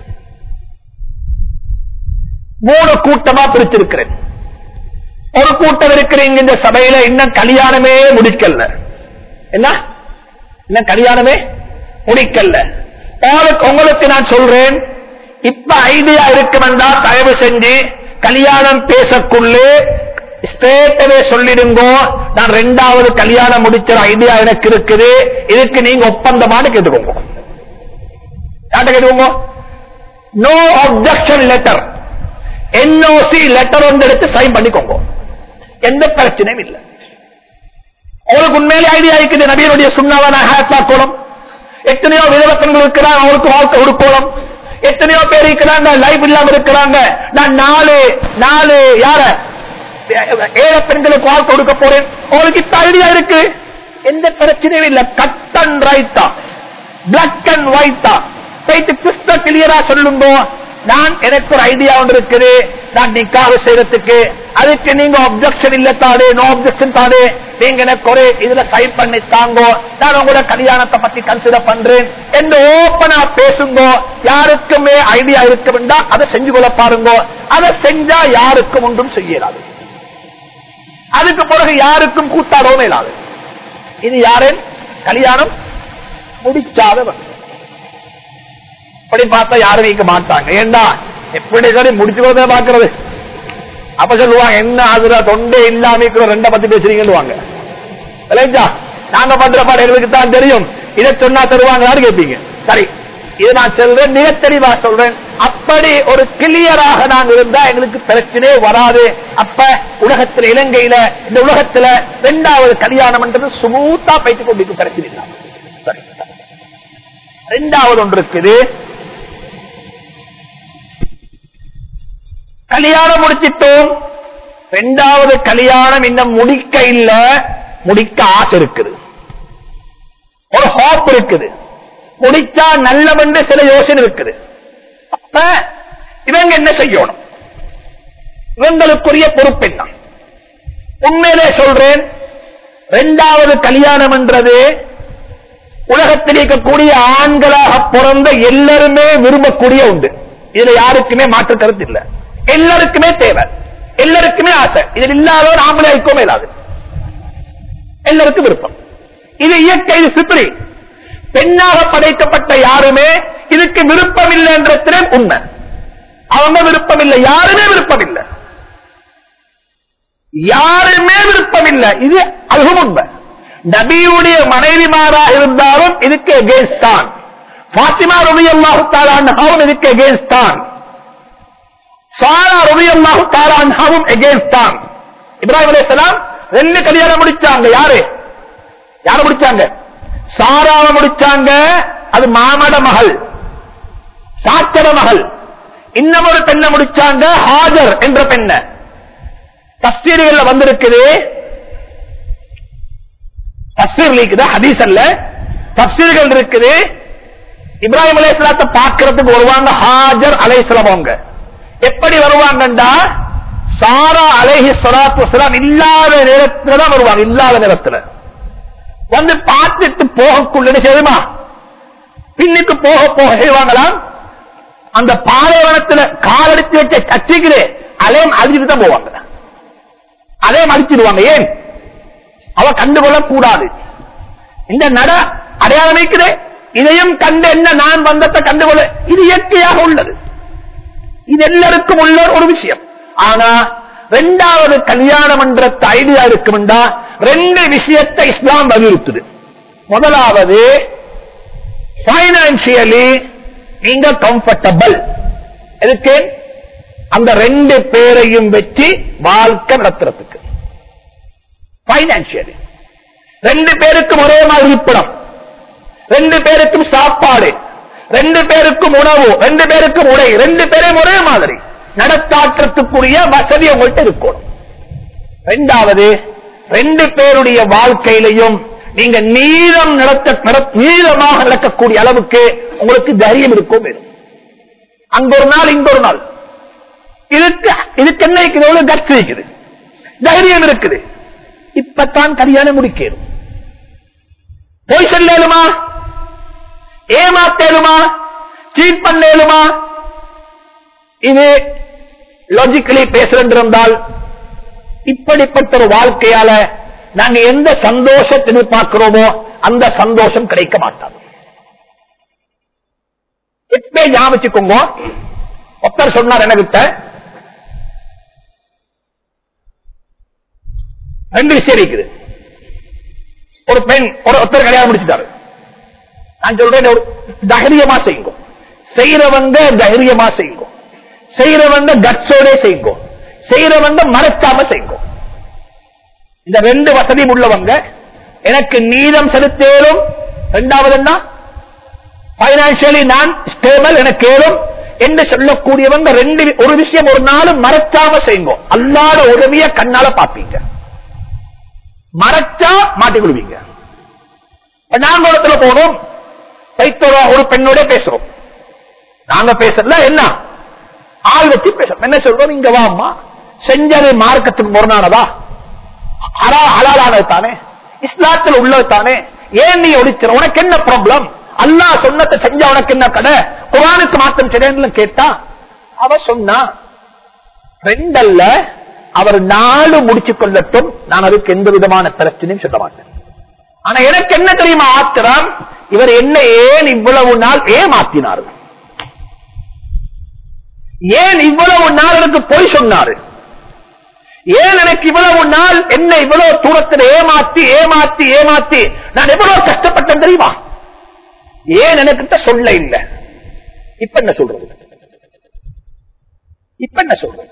மூணு கூட்டமா பிரிச்சிருக்கிறேன் ஒரு கூட்டம் இருக்கிறீங்க இந்த சபையில இன்னும் கல்யாணமே முடிக்கல என்ன இன்னும் கல்யாணமே முடிக்கல உங்களுக்கு- உங்களுக்கு நான் சொல்றேன் இப்ப ஐடியா இருக்குமெண்டா தயவு செஞ்சு கல்யாணம் பேசக்குள்ளே ஸ்ட்ரேட்டவே சொல்லிடுங்கோ நான் ரெண்டாவது கல்யாணம் முடிக்கிற ஐடியா எனக்கு இருக்குது இதுக்கு நீங்க ஒப்பந்தமானு கேட்டுக்கோங்க யார்கிட்ட கேட்டுக்கோங்க no objection letter NOC letter ஒன்று எடுத்து சைன் பண்ணிக்கோங்க எந்த பிரச்சனையும் இல்லை அவங்களுக்கு உண்மையிலே ஐடியா இருக்குது நபியனுடைய சுண்ணாவை நான் ஹேட் ஆக்கணும் எத்தனையோ விதவத்தங்கள் இருக்கிறாங்க அவங்களுக்கு வாழ்க்கை கொடுக்கணும் எத்தனையோ பேர் இருக்கிறாங்க லைஃப் இல்லாம இருக்கிறாங்க நான் நாலு நாலு யார ஏழை பெண்களுக்கு வாழ்க்கை கொடுக்க போறேன் அவங்களுக்கு இப்ப ஐடியா இருக்கு எந்த பிரச்சனையும் இல்லை கட் அண்ட் ரைட்டா பிளாக் அண்ட் ஒயிட்டா போயிட்டு கிறிஸ்த கிளியரா சொல்லுங்க நான் எனக்கு ஒரு ஐடியா ஒன்று இருக்குது நான் நிக்காக செய்யறதுக்கு அதுக்கு நீங்க அப்செக்ஷன் இல்ல தாடு நோ அப்செக்ஷன் தாடு நீங்க எனக்கு ஒரு இதுல சைன் பண்ணி தாங்கோ நான் உங்களோட கல்யாணத்தை பத்தி கன்சிடர் பண்றேன் என்று ஓப்பனா பேசுங்க யாருக்குமே ஐடியா இருக்க வேண்டாம் அதை செஞ்சு கொள்ள பாருங்க அதை செஞ்சா யாருக்கும் ஒன்றும் செய்யலாது அதுக்கு பிறகு யாருக்கும் கூட்டாடவும் இயலாது இது யாரேன் கல்யாணம் முடிச்சாதவன் அப்படி பார்த்தா யாரும் வைக்க மாட்டாங்க ஏண்டா எப்படி சரி முடிச்சு பாக்குறது அப்ப சொல்லுவாங்க என்ன ஆகுதா தொண்டே இல்லாம இருக்கிற ரெண்ட பத்தி பேசுறீங்கன்னு வாங்க இல்லைங்களா நாங்க பண்ற பாடம் எங்களுக்கு தான் தெரியும் இதை சொன்னா தருவாங்களான்னு கேட்பீங்க சரி இது நான் சொல்றேன் மிக தெளிவா சொல்றேன் அப்படி ஒரு கிளியராக நாங்க இருந்தா எங்களுக்கு பிரச்சனையே வராது அப்ப உலகத்துல இலங்கையில இந்த உலகத்துல ரெண்டாவது கல்யாணம் என்றது சுமூத்தா பைத்து கொண்டிருக்கும் பிரச்சனை இல்லாம சரி ரெண்டாவது ஒன்று இருக்குது கல்யாணம் முடிச்சிட்டோம் ரெண்டாவது கல்யாணம் இன்னும் முடிக்க இல்ல முடிக்க ஆசை இருக்குது ஒரு ஹாப் இருக்குது முடிச்சா நல்லவென்று சில யோசனை இருக்குது அப்ப இவங்க என்ன செய்யணும் இவங்களுக்குரிய பொறுப்பு என்ன உண்மையிலே சொல்றேன் ரெண்டாவது கல்யாணம் என்றது உலகத்தில் இருக்கக்கூடிய ஆண்களாக பிறந்த எல்லாருமே விரும்பக்கூடிய உண்டு இதுல யாருக்குமே மாற்று கருத்து இல்ல எல்லாருக்குமே தேவை எல்லாருக்குமே ஆசை இதில் இல்லாதவர் ஆம்பளை இருக்கவும் இல்லாது எல்லாருக்கும் விருப்பம் இது இயற்கை இது சித்திரி பெண்ணாக படைக்கப்பட்ட யாருமே இதுக்கு விருப்பம் இல்லை என்றத்திலே உண்மை அவங்க விருப்பம் இல்லை யாருமே விருப்பம் இல்லை யாருமே விருப்பம் இல்லை இது அதுவும் உண்மை நபியுடைய மனைவிமாரா இருந்தாலும் இதுக்கு எகேன்ஸ்ட் தான் பாத்திமா ரவி அல்லாஹு இதுக்கு எகேன்ஸ்ட் தான் சாரா ரவி அல்லாஹு தாலாவும் எகேன்ஸ்ட் தான் இப்ராஹிம் அலைஹிஸ்ஸலாம் ரெண்டு கல்யாணம் முடிச்சாங்க யாரு யார முடிச்சாங்க சாராவை முடிச்சாங்க அது மாமட மகள் சாச்சர மகள் இன்னும் ஒரு பெண்ணை முடிச்சாங்க ஹாஜர் என்ற பெண்ணை தஸ்தீர்கள் வந்திருக்குது தப்சீர் இருக்குது ஹதீஸ் அல்ல தப்சீர்கள் இருக்குது இப்ராஹிம் அலைஹிஸ்ஸலாத்தை பார்க்கறதுக்கு வருவாங்க ஹாஜர் அலைஹிஸ்ஸலாம் அவங்க எப்படி வருவாங்கண்டா சாரா அலைஹி ஸலாத்து வஸலாம் இல்லாத நேரத்துல தான் வருவாங்க இல்லாத நேரத்துல வந்து பார்த்துட்டு போகக்குள்ள செய்யுமா பின்னுக்கு போக போக செய்வாங்களாம் அந்த பாலைவனத்துல காலடித்து வச்ச கட்சிகளே அலையம் அழிச்சிட்டு தான் போவாங்க அலையம் அழிச்சிடுவாங்க ஏன் அவ கண்டுகொள்ள கூடாது இந்த நட அடையாளம் வைக்குது இதையும் கண்டு என்ன நான் வந்தத்தை கண்டுகொள்ள இது இயற்கையாக உள்ளது இது எல்லாருக்கும் உள்ள ஒரு விஷயம் ஆனா ரெண்டாவது கல்யாணம் என்ற ஐடியா இருக்கும்டா ரெண்டு விஷயத்தை இஸ்லாம் வலியுறுத்துது முதலாவது பைனான்சியலி நீங்க கம்ஃபர்டபிள் எதுக்கு அந்த ரெண்டு பேரையும் வச்சு வாழ்க்கை நடத்துறதுக்கு பைனான்சியலி ரெண்டு பேருக்கும் ஒரே மாதிரி இருப்பிடம் ரெண்டு பேருக்கும் சாப்பாடு ரெண்டு பேருக்கும் உணவு ரெண்டு பேருக்கும் உடை ரெண்டு பேரும் ஒரே மாதிரி நடத்தாற்றத்துக்குரிய வசதி உங்கள்கிட்ட இருக்கணும் ரெண்டாவது ரெண்டு பேருடைய வாழ்க்கையிலையும் நீங்க நீளம் நடத்த நட- நீளமாக நடக்கக்கூடிய அளவுக்கு உங்களுக்கு தைரியம் இருக்கும் வேணும் அங்க ஒரு நாள் இங்க ஒரு நாள் இதுக்கு இதுக்கு என்ன இருக்குது எவ்வளவு கட்சி இருக்குது தைரியம் இருக்குது இப்பத்தான் கல்யாணம் முடிக்கணும் பொய் சொல்லலுமா ஏமாத்தேலுமா சீட் பண்ணேலுமா இது லாஜிக்கலி பேசுறென்றிருந்தால் இப்படிப்பட்ட ஒரு வாழ்க்கையால நாங்க எந்த சந்தோஷத்தை எதிர்பார்க்கிறோமோ அந்த சந்தோஷம் கிடைக்க மாட்டாது எப்பே ஞாபகம் வச்சுக்கோங்க ஒருத்தர் சொன்னார் எனக்கிட்ட ரெண்டு விஷயம் இருக்குது ஒரு பெண் ஒரு ஒருத்தர் கல்யாணம் முடிச்சுட்டாரு நான் சொல்றேன் ஒரு தைரியமா செய்யுங்க செய்யறவங்க தைரியமா செய்யுங்க செய்யறவங்க கட்சோட செய்யுங்க செய்யறவங்க மறைக்காம செய்யுங்க இந்த ரெண்டு வசதியும் உள்ளவங்க எனக்கு நீதம் செலுத்தேலும் ரெண்டாவது என்ன பைனான்சியலி நான் ஸ்டேபிள் எனக்கு ஏறும் என்று சொல்லக்கூடியவங்க ரெண்டு வி- ஒரு விஷயம் ஒரு நாளும் மறைக்காம செய்யுங்க அல்லாத உதவிய கண்ணால பாப்பீங்க மறைச்சா மாட்டிக்கொள்வீங்க இப்ப நாங்க ஒரு இடத்துல போனோம் பைத்தோட ஒரு பெண்ணோட பேசுறோம் நாங்க பேசுறதுல என்ன ஆள் வச்சு பேசுறோம் என்ன சொல்றோம் இங்க வாம்மா செஞ்சது மார்க்கத்துக்கு முரணானதா ஹலா- ஹலாலானது தானே இஸ்லாத்தில் உள்ளது தானே ஏன் நீ ஒழிச்சிட உனக்கு என்ன ப்ராப்ளம் அல்லாஹ் சொன்னதை செஞ்ச உனக்கு என்ன கடை குரானுக்கு மாற்றம் செய்யன்னு கேட்டா அவ சொன்னா ரெண்டல்ல அவர் நாலு முடிச்சு கொள்ளட்டும் நான் அதுக்கு எந்த விதமான பிரச்சனையும் சொல்ல மாட்டேன் ஆனா எனக்கு என்ன தெரியுமா ஆத்திரம் இவர் என்ன ஏன் இவ்வளவு நாள் ஏமாத்தினார் ஏன் இவ்வளவு நாள் எனக்கு பொய் சொன்னாரு ஏன் எனக்கு இவ்வளவு நாள் என்ன இவ்வளவு தூரத்தில் ஏமாத்தி ஏமாத்தி ஏமாத்தி நான் எவ்வளவு கஷ்டப்பட்டேன் தெரியுமா ஏன் எனக்கிட்ட சொல்ல இல்ல இப்ப என்ன சொல்றது இப்ப என்ன சொல்றது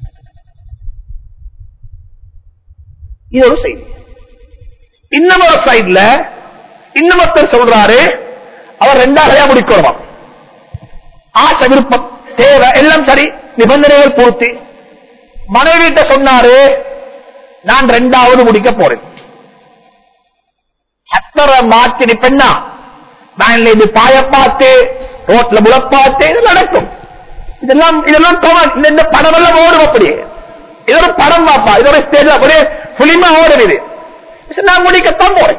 இது ஒரு செய்தி இன்னும் ஒரு சைட்ல இன்னொருத்தர் சொல்றாரு அவர் ரெண்டாவதையா முடிக்கணுமா ஆசை விருப்பம் தேவை எல்லாம் சரி நிபந்தனைகள் பூர்த்தி மனைவிட்ட சொன்னாரு நான் ரெண்டாவது முடிக்க போறேன் அத்தரை மாற்றி நீ பெண்ணா வேன்ல இது பாய பார்த்து ரோட்ல முளை பார்த்து இது நடக்கும் இதெல்லாம் இதெல்லாம் தோண- இந்த- இந்த படம் எல்லாம் ஓடும் அப்படியே இது ஒரு படம் பாப்பா இது ஒரு ஸ்டேஜ் அப்படியே புலிமா ஓடும் இது இது நான் முடிக்கத்தான் போறேன்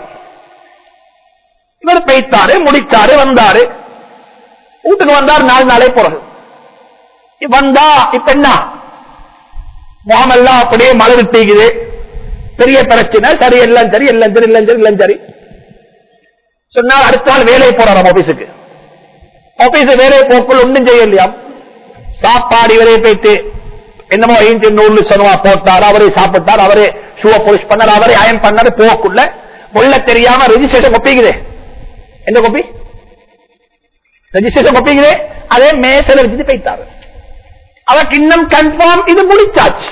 இவர் பெய்த்தாரு முடிச்சாரு வந்தாரு வீட்டுக்கு வந்தார் நாலு நாளே போறது வந்தா இப்ப என்ன முகமெல்லாம் அப்படியே மலர் விட்டீங்குது பெரிய பிரச்சனை சரி எல்லாம் சரி எல்லாம் சரி எல்லாம் சரி எல்லாம் சரி சொன்னால் அடுத்த நாள் வேலையை போறாராம் ஆபீஸுக்கு ஆபீஸ் வேலையை போக்குள் ஒன்றும் செய்யலையா சாப்பாடு இவரே போயிட்டு என்னமோ ஐந்து நூறு சொன்னவா போட்டார் அவரே சாப்பிட்டார் அவரே ஷூவை போலிஷ் பண்ணார் அவரே அயன் பண்ணாரு போக்குள்ள முள்ள தெரியாம ரெஜிஸ்ட்ரேஷன் கொப்பிக்குது எந்த கொப்பி ரெஜிஸ்ட்ரேஷன் கொப்பிக்குது அதே மேசல வச்சுட்டு போயிட்டாரு அவருக்கு இன்னும் கன்ஃபார்ம் இது முடிச்சாச்சு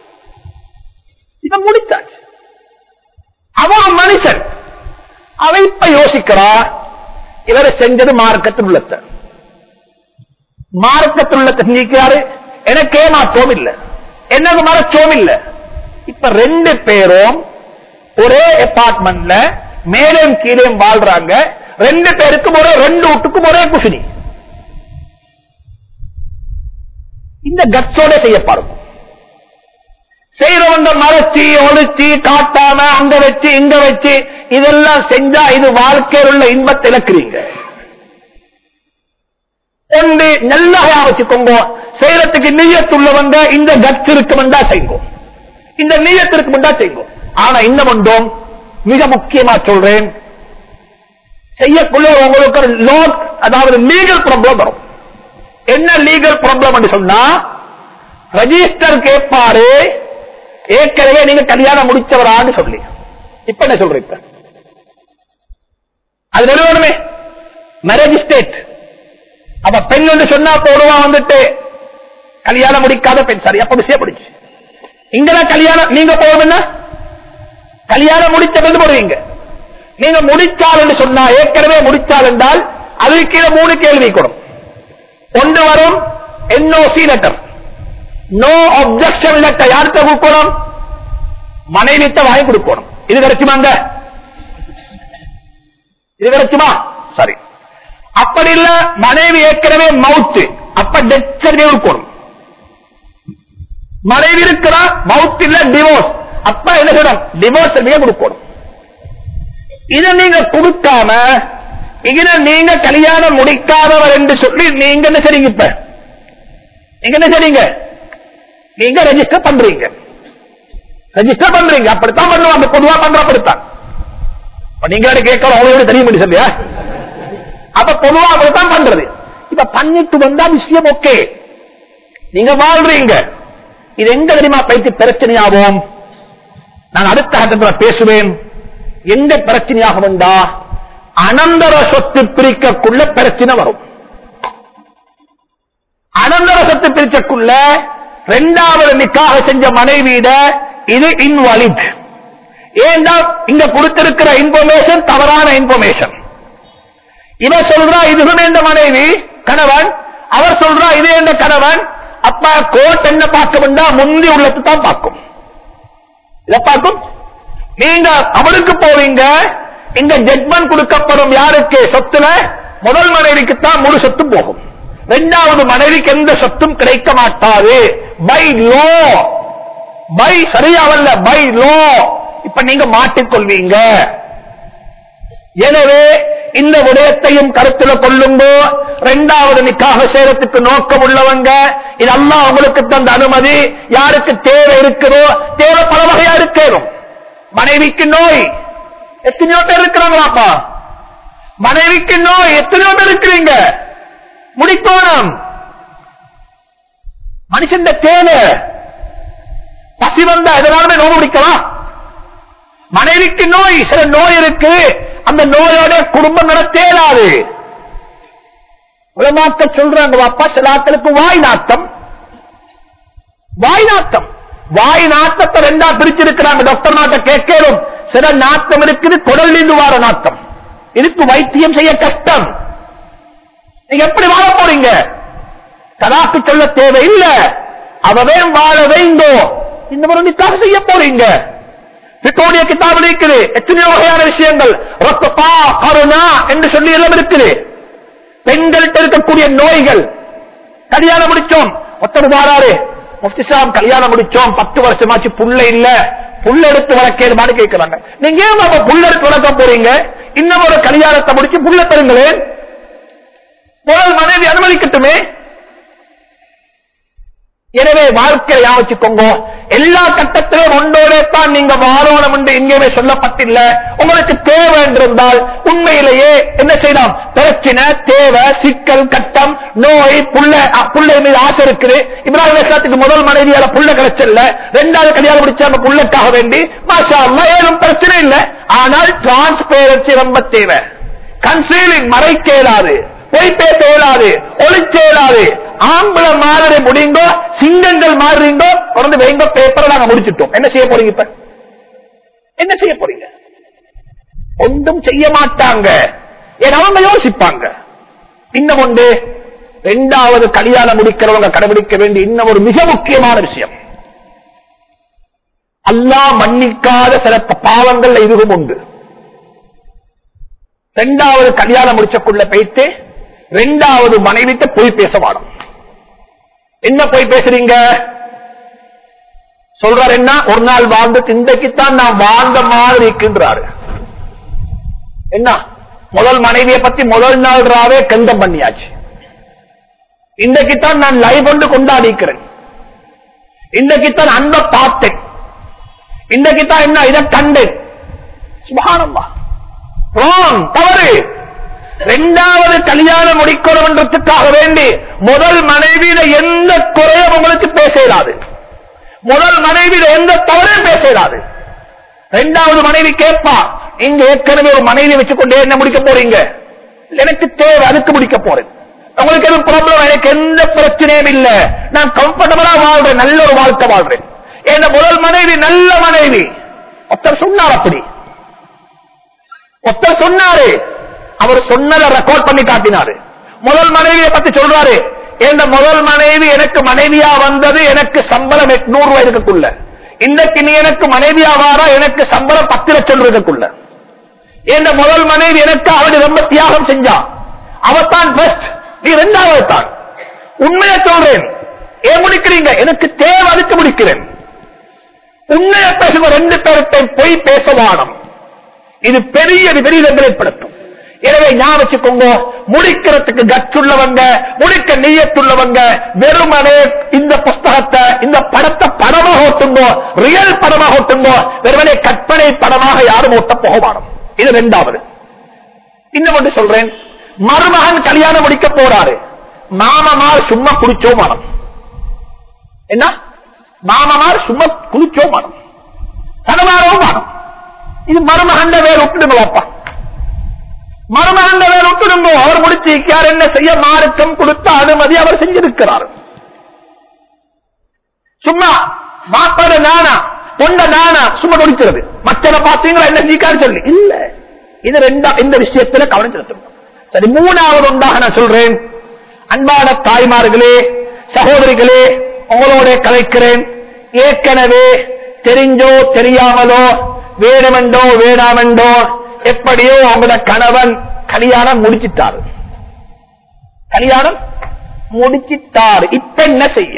இவன் முடிச்சாச்சு அவன் மனுஷன் அவன் இப்ப யோசிக்கிறா இவரை செஞ்சது மார்க்கத்தில் உள்ளத்த மார்க்கத்தில் உள்ளத்தை நீக்கிறாரு எனக்கு ஏமாற்றவும் இல்லை எனக்கு மறைச்சவும் இல்லை இப்ப ரெண்டு பேரும் ஒரே அபார்ட்மெண்ட்ல மேலும் கீழே வாழ்றாங்க ரெண்டு பேருக்கும் ஒரே ரெண்டு வீட்டுக்கும் ஒரே குசினி இந்த கட்சோட செய்யப்படும் செய்யறவங்க மறைச்சி ஒழிச்சு காட்டாம அங்க வச்சு இங்க வச்சு இதெல்லாம் செஞ்சா இது வாழ்க்கையில் உள்ள இன்பத்தை இழக்கிறீங்க ஒன்று நல்லா வச்சுக்கோங்க செய்யறதுக்கு நீயத்துள்ளவங்க இந்த கட்சி இருக்குமெண்டா செய்யுங்க இந்த நீயத்திற்கு முண்டா செய்யுங்க ஆனா இன்னும் ஒன்றும் மிக முக்கியமா சொல்றேன் செய்யக்குள்ள உங்களுக்கு லோன் அதாவது லீகல் ப்ராப்ளம் வரும் என்ன லீகல் ப்ராப்ளம் சொன்னா ரெஜிஸ்டர் கேட்பாரு ஏற்கனவே நீங்க கல்யாணம் முடிச்சவரான்னு சொல்லி இப்ப என்ன சொல்ற இப்ப அது நிறுவனமே மேரேஜ் ஸ்டேட் அப்ப பெண் என்று சொன்னா போடுவா வந்துட்டு கல்யாணம் முடிக்காத பெண் சரி அப்ப விஷயம் பிடிச்சு இங்கதான் கல்யாணம் நீங்க போகணும்னா கல்யாணம் முடிச்ச பெண் போடுவீங்க நீங்க முடிச்சால் என்று சொன்னா ஏற்கனவே முடிச்சால் என்றால் அதுக்கு கீழே மூணு கேள்வி கொடுக்கும் ஒன்று வரும் NOC letter no objection letter யார்கிட்ட கொடுக்கணும் மனைவிட்ட வாங்கி கொடுக்கணும் இது கிடைக்குமாங்க இது கிடைக்குமா சரி அப்படி இல்ல மனைவி ஏற்கனவே மவுத்து அப்ப டெத் சர்டிபிகேட் கொடுக்கணும் மனைவி இருக்கிறா மவுத் இல்ல டிவோர்ஸ் அப்ப என்ன செய்யணும் டிவோர்ஸ் சர்டிபிகேட் கொடுக்கணும் இதை நீங்க கொடுக்காம இங்க நீங்க கல்யாணம் முடிக்காதவர் என்று சொல்லி நீங்க என்ன செய்றீங்க இப்ப நீங்க என்ன செய்றீங்க நீங்க ரெஜிஸ்டர் பண்றீங்க ரெஜிஸ்டர் பண்றீங்க அப்படித்தான் பண்ணுவாங்க பொதுவா பண்ற அப்படித்தான் இப்ப நீங்க கேட்கலாம் உங்களுக்கு தெரியும் சொல்லியா அப்ப பொதுவா அப்படித்தான் பண்றது இப்ப பண்ணிட்டு வந்தா விஷயம் ஓகே நீங்க வாழ்றீங்க இது எங்க தெரியுமா பயிற்சி பிரச்சனையாகும் நான் அடுத்த கட்டத்தில் பேசுவேன் எந்த பிரச்சனையாக வந்தா அனந்தர சொத்து பிரிக்கக்குள்ள பிரச்சனை வரும் அனந்தர சொத்து பிரிக்கக்குள்ள இரண்டாவது நிக்காக செஞ்ச மனைவியிட இது இன்வாலிட் ஏண்டா இங்க கொடுத்திருக்கிற இன்ஃபர்மேஷன் தவறான இன்ஃபர்மேஷன் இவ சொல்றா இதுவும் எந்த மனைவி கணவன் அவர் சொல்றா இது எந்த கணவன் அப்ப கோர்ட் என்ன பார்க்க வேண்டா முந்தி உள்ளது தான் பார்க்கும் இதை பார்க்கும் நீங்க அவருக்கு போவீங்க இங்க ஜட்மெண்ட் கொடுக்கப்படும் யாருக்கு சொத்துல முதல் மனைவிக்கு தான் முழு சொத்து போகும் இரண்டாவது மனைவிக்கு எந்த சொத்தும் கிடைக்க மாட்டாது பை லோ பை சரியாவல்ல பை லோ இப்ப நீங்க மாட்டிக்கொள்வீங்க எனவே இந்த விடயத்தையும் கருத்துல கொள்ளும்போ இரண்டாவது நிக்காக சேரத்துக்கு நோக்கம் உள்ளவங்க இது அல்லாஹ் உங்களுக்கு தந்த அனுமதி யாருக்கு தேவை இருக்குதோ தேவை பல வகையா இருக்கணும் மனைவிக்கு நோய் எத்தனையோ பேர் இருக்கிறாங்களாப்பா மனைவிக்கு நோய் எத்தனையோ பேர் இருக்கிறீங்க முடிக்கோணம் மனுஷன் தேவை பசி வந்தா எதனாலுமே நோய் முடிக்கலாம் மனைவிக்கு நோய் சில நோய் இருக்கு அந்த நோயோட குடும்பம் நடத்தேலாது உலமாக்க சொல்றாங்க அப்பா சில ஆட்களுக்கு வாய் நாட்டம் வாய் நாட்டம் வாய் நாட்டத்தை ரெண்டா பிரிச்சிருக்கிறாங்க டாக்டர் நாட்ட கேட்கலும் சில நாட்டம் இருக்குது குடல் இருந்து வார நாட்டம் இதுக்கு வைத்தியம் செய்ய கஷ்டம் நீங்க எப்படி வாழ போறீங்க தலாக்கு சொல்ல தேவையில்லை அவவே வாழ வைங்கோ இந்த முறை நிக்காக செய்ய போறீங்க பிட்டோடைய கிதாபில் இருக்குது எத்தனையோ வகையான விஷயங்கள் ரத்தப்பா கருணா என்று சொல்லி எல்லாம் இருக்குது பெண்கள்கிட்ட இருக்கக்கூடிய நோய்கள் கல்யாணம் முடிச்சோம் ஒருத்தர் வாராரு முஃப்தி சாப் கல்யாணம் முடிச்சோம் பத்து வருஷமாச்சு புள்ள இல்ல புள்ள எடுத்து வளர்க்கேதுமான்னு கேட்கிறாங்க நீங்க ஏன் அப்ப புள்ள எடுத்து வளர்க்க போறீங்க இன்னும் ஒரு கல்யாணத்தை முடிச்சு புள்ள தருங்களேன் முதல் மனைவி அனுமதிக்கட்டுமே எனவே வாழ்க்கையை யாவச்சுக்கோங்க எல்லா கட்டத்திலும் ஒன்றோட தான் நீங்க வாழணும் என்று எங்கேயுமே சொல்லப்பட்டில்ல உங்களுக்கு தேவை என்றிருந்தால் உண்மையிலேயே என்ன செய்யலாம் பிரச்சனை தேவை சிக்கல் கட்டம் நோய் புள்ள அ, புள்ளை மீது ஆசை இருக்குது இப்ராஹிம் அலைஹிஸ்ஸலாத்துக்கு முதல் மனைவியால புள்ள கிடைச்சல ரெண்டாவது கல்யாணம் முடிச்ச அந்த புள்ளக்காக வேண்டி மாஷா அல்லாஹ் ஏதும் பிரச்சனை இல்லை ஆனால் டிரான்ஸ்பேரன்சி ரொம்ப தேவை கன்சீலிங் மறைக்க இயலாது பொய் பேச இயலாது ஒளிச்ச இயலாது ஆம்பள மாதிரி முடிங்கோ சிங்கங்கள் மாறுறீங்கோ தொடர்ந்து வைங்க பேப்பரை நாங்க முடிச்சிட்டோம் என்ன செய்ய போறீங்க இப்ப என்ன செய்ய போறீங்க ஒன்றும் செய்ய மாட்டாங்க ஏன்னா அவங்க யோசிப்பாங்க இன்னும் ஒன்று இரண்டாவது கல்யாணம் முடிக்கிறவங்க கடைபிடிக்க வேண்டிய இன்னும் ஒரு மிக முக்கியமான விஷயம் அல்லாஹ் மன்னிக்காத சில பாவங்கள் இதுவும் உண்டு ரெண்டாவது கல்யாணம் முடிச்சக்குள்ள போயிட்டு ரெண்டாவது மனைவிட்ட போய் பேச வாடும் என்ன போய் பேசுறீங்க சொல்றாரு என்ன ஒரு நாள் வாழ்ந்து இன்றைக்குத்தான் நான் வாழ்ந்த மாதிரி இருக்கின்றாரு என்ன முதல் மனைவியை பத்தி முதல் நாள் ராவே கண்டம் பண்ணியாச்சு இன்றைக்குத்தான் நான் லைவ் கொண்டு கொண்டாடிக்கிறேன் இன்றைக்குத்தான் அன்பை பார்த்தேன் இன்றைக்குத்தான் என்ன இதை கண்டேன் சுபஹானல்லாஹ் ராங் தவறு இரண்டாவது கல்யாணம் முடிக்கணும்ன்றதுக்காக வேண்டி முதல் மனைவியில எந்த குறையும் உங்களுக்கு பேச இயலாது முதல் மனைவியில எந்த தவறையும் பேச இயலாது ரெண்டாவது மனைவி கேட்பா நீங்க ஏற்கனவே ஒரு மனைவி வச்சுக்கொண்டே என்ன முடிக்க போறீங்க எனக்கு தேவை அதுக்கு முடிக்க போறேன் உங்களுக்கு எதுவும் ப்ராப்ளம் எனக்கு எந்த பிரச்சனையும் இல்ல நான் கம்ஃபர்டபுளா வாழ்றேன் நல்ல ஒரு வாழ்க்கை வாழ்றேன் என் முதல் மனைவி நல்ல மனைவி ஒருத்தர் சொன்னார் அப்படி ஒருத்தர் சொன்னாரு அவர் சொன்னதை ரெக்கார்ட் பண்ணி காட்டினாரு முதல் மனைவியை பத்தி சொல்றாரு என் முதல் மனைவி எனக்கு மனைவியா வந்தது எனக்கு சம்பளம் எட்நூறு ரூபாய் இருக்கக்குள்ள இன்னைக்கு நீ எனக்கு மனைவியா வாரா எனக்கு சம்பளம் பத்து லட்சம் இருக்கக்குள்ள என் முதல் மனைவி எனக்கு அவரு ரொம்ப தியாகம் செஞ்சா அவத்தான் பெஸ்ட் நீ ரெண்டாவது தான் உண்மையை சொல்றேன் ஏன் முடிக்கிறீங்க எனக்கு தேவை அதுக்கு முடிக்கிறேன் உண்மையை பேசுங்க ரெண்டு பேர்கிட்ட பொய் பேசவானம் இது பெரிய விபரீதங்களை ஏற்படுத்தும் எனவே ஞாபகம் வச்சுக்கோங்க முடிக்கிறதுக்கு கற்றுள்ளவங்க முடிக்க நீயத்துள்ளவங்க வெறுமனே இந்த புஸ்தகத்தை இந்த படத்தை படமாக ஓட்டுங்கோ ரியல் படமாக ஓட்டுங்கோ வெறுமனே கற்பனை படமாக யாரும் ஓட்ட போகவானம் இது ரெண்டாவது இன்னும் ஒன்று சொல்றேன் மருமகன் கல்யாணம் முடிக்க போறாரு மாமமார் சும்மா குடிச்சோ மனம் என்ன மாமமார் சும்மா குளிச்சோ மனம் கணவாரோ மனம் இது மருமகண்ட வேறு விட்டுடுங்களப்பா மருமகண்ட வேறு விட்டுடுங்க அவர் முடிச்சிருக்கார் என்ன செய்ய மார்க்கம் கொடுத்த அனுமதி அவர் செஞ்சிருக்கிறார் சும்மா மாப்பாடு நானா பொண்ட நானா சும்மா குடிக்கிறது மற்றத பாத்தீங்களா என்ன சீக்கான்னு சொல்லி இல்ல இது ரெண்டா இந்த விஷயத்துல கவனம் செலுத்தணும் சரி மூணாவது ஒன்றாக நான் சொல்றேன் அன்பான தாய்மார்களே சகோதரிகளே உங்களோட கலைக்கிறேன் ஏற்கனவே தெரிஞ்சோ தெரியாமலோ வேணுமெண்டோ வேணாமெண்டோ எப்படியோ அவங்களோட கணவன் கல்யாணம் முடிச்சிட்டாரு கல்யாணம் முடிச்சிட்டாரு இப்ப என்ன செய்ய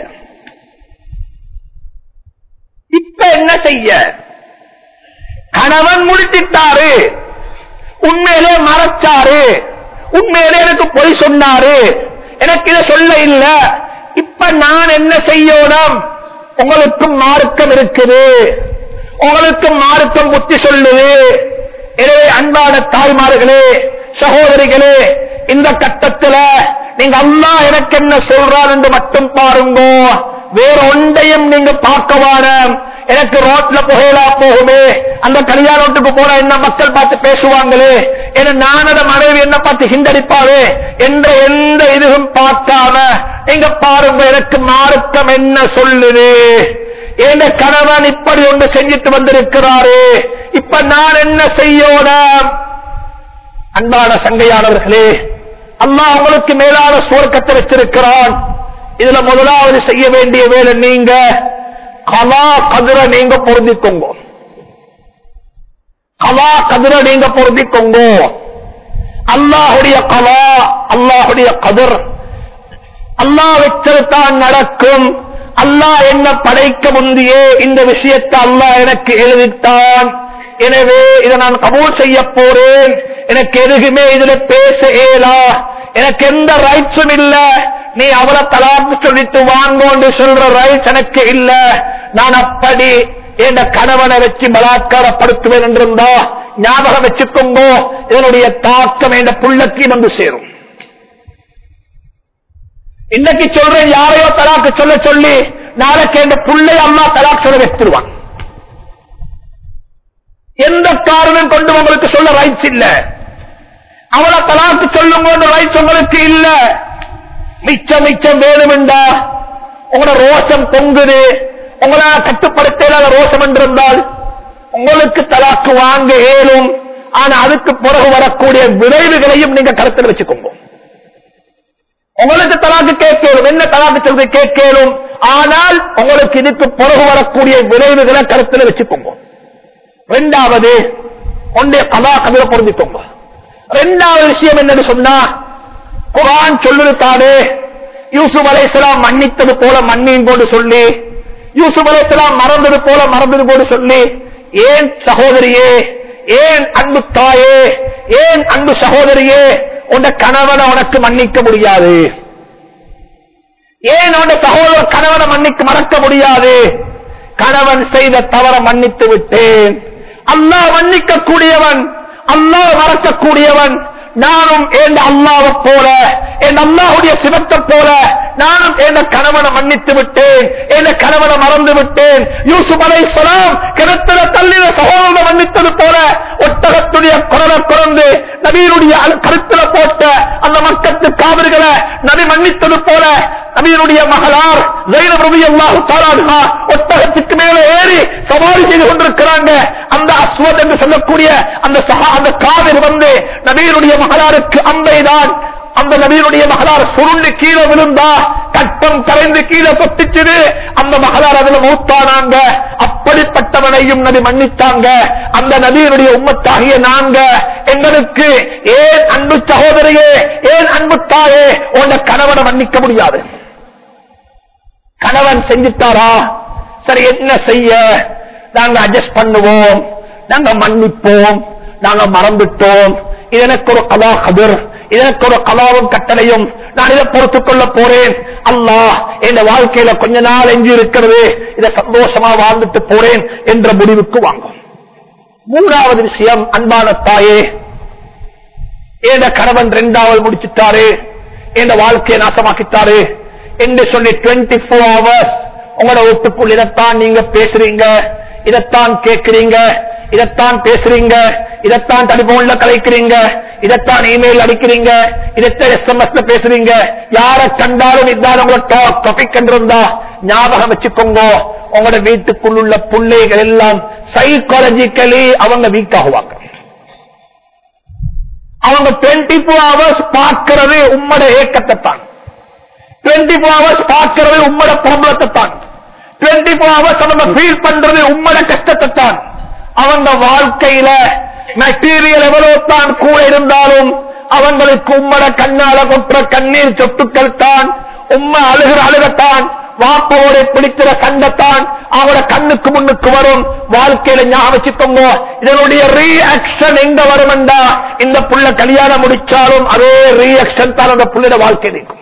இப்ப என்ன செய்ய கணவன் முடிச்சிட்டாரு உண்மையிலே மறைச்சாரு உண்மையிலே எனக்கு பொய் சொன்னாரு எனக்கு இதை சொல்ல இல்ல இப்ப நான் என்ன செய்யணும் உங்களுக்கும் மார்க்கம் இருக்குது உங்களுக்கும் மார்க்கம் புத்தி சொல்லுது எனவே அன்பான தாய்மார்களே சகோதரிகளே இந்த கட்டத்துல நீங்க அம்மா எனக்கு என்ன சொல்றார் என்று மட்டும் பாருங்க வேற ஒன்றையும் நீங்க பார்க்க வேணும் எனக்கு ரோட்ல புகையலா போகுமே அந்த கல்யாணத்துக்கு போனா என்ன மக்கள் பார்த்து பேசுவாங்களே என நானத மனைவி என்ன பார்த்து ஹிண்டடிப்பாரு என்ற எந்த இதுவும் பார்க்காம நீங்க பாருங்க எனக்கு மார்க்கம் என்ன சொல்லுது என் கணவன் இப்படி ஒன்று செஞ்சிட்டு வந்திருக்கிறாரு இப்ப நான் என்ன செய்யணும் அன்பான சங்கையானவர்களே அல்லாஹ் உங்களுக்கு மேலான சுவர்க்கத்தை வச்சிருக்கிறான் இதுல முதலாவது செய்ய வேண்டிய வேலை நீங்க கலா கதிர நீங்க பொருந்திக்கோங்க கலா கதிர நீங்க பொருந்திக்கோங்க அல்லாஹுடைய கலா அல்லாஹுடைய கதிர் அல்லாஹ் வச்சதுதான் நடக்கும் அல்லாஹ் என்ன படைக்க முந்தியே இந்த விஷயத்தை அல்லாஹ் எனக்கு எழுதித்தான் எனவே இதை நான் கபூல் செய்ய போறேன் எனக்கு எதுக்குமே இதுல பேச இயலா எனக்கு எந்த ரைட்ஸும் இல்ல நீ அவளை தலாக்கு சொல்லிட்டு வாங்கோன்னு சொல்ற ரைட்ஸ் எனக்கு இல்ல நான் அப்படி என் கணவனை வச்சு பலாத்காரப்படுத்துவேன் என்றிருந்தா ஞாபகம் வச்சுக்கோங்கோ இதனுடைய தாக்கம் என் புள்ளக்கு வந்து சேரும் இன்னைக்கு சொல்றேன் யாரையோ தலாக்கு சொல்ல சொல்லி நாளைக்கு என் புள்ளை அம்மா தலாக் சொல்ல வச்சிருவான் எந்த காரணம் கொண்டு உங்களுக்கு சொல்ல ரைட்ஸ் இல்ல அவளை தலாக்கு சொல்லுங்க ரைட்ஸ் உங்களுக்கு இல்ல மிச்சம் மிச்சம் வேணுமெண்டா உங்களோட ரோஷம் பொங்குது உங்களால கட்டுப்படுத்த இல்லாத ரோஷம் என்றிருந்தால் உங்களுக்கு தலாக்கு வாங்க இயலும் ஆனா அதுக்கு பிறகு வரக்கூடிய விளைவுகளையும் நீங்க கருத்தில் வச்சுக்கோங்க உங்களுக்கு தலாக்கு கேட்கலும் என்ன தலாக்கு சொல்றது கேட்கலும் ஆனால் உங்களுக்கு இதுக்கு பிறகு வரக்கூடிய விளைவுகளை கருத்தில் வச்சுக்கோங்க ரெண்டாவது ஒன்றைய கலா கவிதை பொருந்திக்கோங்க ரெண்டாவது விஷயம் என்னன்னு சொன்னா குரான் சொல்லுத்தாடு யூசுப் அலைசலாம் மன்னித்தது போல மன்னின் போடு சொல்லி யூசுப் அலைசலாம் மறந்தது போல மறந்தது போடு சொல்லி ஏன் சகோதரியே ஏன் அன்பு தாயே ஏன் அன்பு சகோதரியே உன் கணவனை உனக்கு மன்னிக்க முடியாது ஏன் உன் சகோதர கணவனை மன்னிக்க மறக்க முடியாது கணவன் செய்த தவற மன்னித்து விட்டேன் அல்லாஹ் மன்னிக்க கூடியவன் அல்லாஹ் மறக்கக்கூடியவன் நானும் என் அல்லாவை போல என் அல்லாவுடைய சிவத்தை போல நானும் என் கணவனை மன்னித்து விட்டேன் என் கணவனை மறந்து விட்டேன் யூசுப் அலை சொலாம் கிணத்துல தள்ளின சகோதரனை மன்னித்தது போல ஒட்டகத்துடைய குரலை குறந்து நபியினுடைய அல- கருத்துல போட்ட அந்த மக்கத்து காவிர்களை நபி மன்னித்தது போல நபியினுடைய மகளார் ஜெயினப் ரலியல்லாஹு தஆலா அன்ஹா ஒட்டகத்துக்கு மேல ஏறி சவாரி செய்து கொண்டிருக்கிறாங்க அந்த அஸ்வத் என்று சொல்லக்கூடிய அந்த சஹா அந்த காவிர் வந்து நபியினுடைய மகளாருக்கு அம்பைதான் அந்த நபியினுடைய மகளார் சுருண்டு கீழே விழுந்தா கட்டம் கரைந்து கீழே தொட்டிச்சுது அந்த மகளார் அதுல மூத்தானாங்க அப்படிப்பட்டவனையும் நபி மன்னித்தாங்க அந்த நபியினுடைய உம்மத்தாகிய நாங்க எங்களுக்கு ஏன் அன்பு சகோதரியே ஏன் அன்பு தாயே உன்னை கணவனை மன்னிக்க முடியாது கணவன் செஞ்சுட்டாரா சரி என்ன செய்ய நாங்க அட்ஜஸ்ட் பண்ணுவோம் நாங்க மன்னிப்போம் நாங்க மறந்துட்டோம் இது எனக்கு ஒரு கலா கதிர் இது எனக்கு ஒரு கலாவும் கட்டளையும் நான் இதை பொறுத்துக் கொள்ள போறேன் அல்லாஹ் என் வாழ்க்கையில கொஞ்ச நாள் எஞ்சி இருக்கிறது இதை சந்தோஷமா வாழ்ந்துட்டு போறேன் என்ற முடிவுக்கு வாங்கும் மூணாவது விஷயம் அன்பான தாயே ஏத கணவன் ரெண்டாவது முடிச்சிட்டாரு என் வாழ்க்கையை நாசமாக்கிட்டாரு என்று சொல்லி டுவெண்ட்டி போர் ஹவர்ஸ் உங்களோட வீட்டுக்குள் இதைத்தான் நீங்க பேசுறீங்க இதைத்தான் கேட்கிறீங்க இதைத்தான் பேசுறீங்க இதைத்தான் டெலிபோன்ல கலைக்கிறீங்க இதைத்தான் இமெயில் அடிக்கிறீங்க இதைத்தான் எஸ்எம்எஸ் பேசுறீங்க யார கண்டாலும் இதான் உங்களோட டாபிக் என்றிருந்தா ஞாபகம் வச்சுக்கோங்க உங்களோட வீட்டுக்குள் உள்ள பிள்ளைகள் எல்லாம் சைக்காலஜிக்கலி அவங்க வீக் ஆகுவாங்க அவங்க டுவெண்ட்டி போர் ஹவர்ஸ் பார்க்கிறது உம்மட ஏக்கத்தை தான் டுவெண்ட்டி போர் ஹவர்ஸ் பார்க்கிறது உம்மட ப்ராப்ளத்தை தான் டுவெண்ட்டி போர் ஹவர்ஸ் அவங்க ஃபீல் பண்றது உம்மட கஷ்டத்தை தான் அவங்க வாழ்க்கையில மெட்டீரியல் எவ்வளவு தான் கூட இருந்தாலும் அவங்களுக்கு உம்மட கண்ணால கொற்ற கண்ணீர் சொட்டுக்கள் தான் உண்மை அழுகிற அழுகத்தான் வாப்போட பிடிக்கிற சண்டைத்தான் அவரோட கண்ணுக்கு முன்னுக்கு வரும் வாழ்க்கையில ஞாபகம் வச்சுக்கோங்க இதனுடைய ரீஆக்ஷன் எங்க வரும்டா இந்த புள்ள கல்யாணம் முடிச்சாலும் அதே ரீஆக்ஷன் தான் அந்த புள்ளையோட வாழ்க்கை நிற்கும்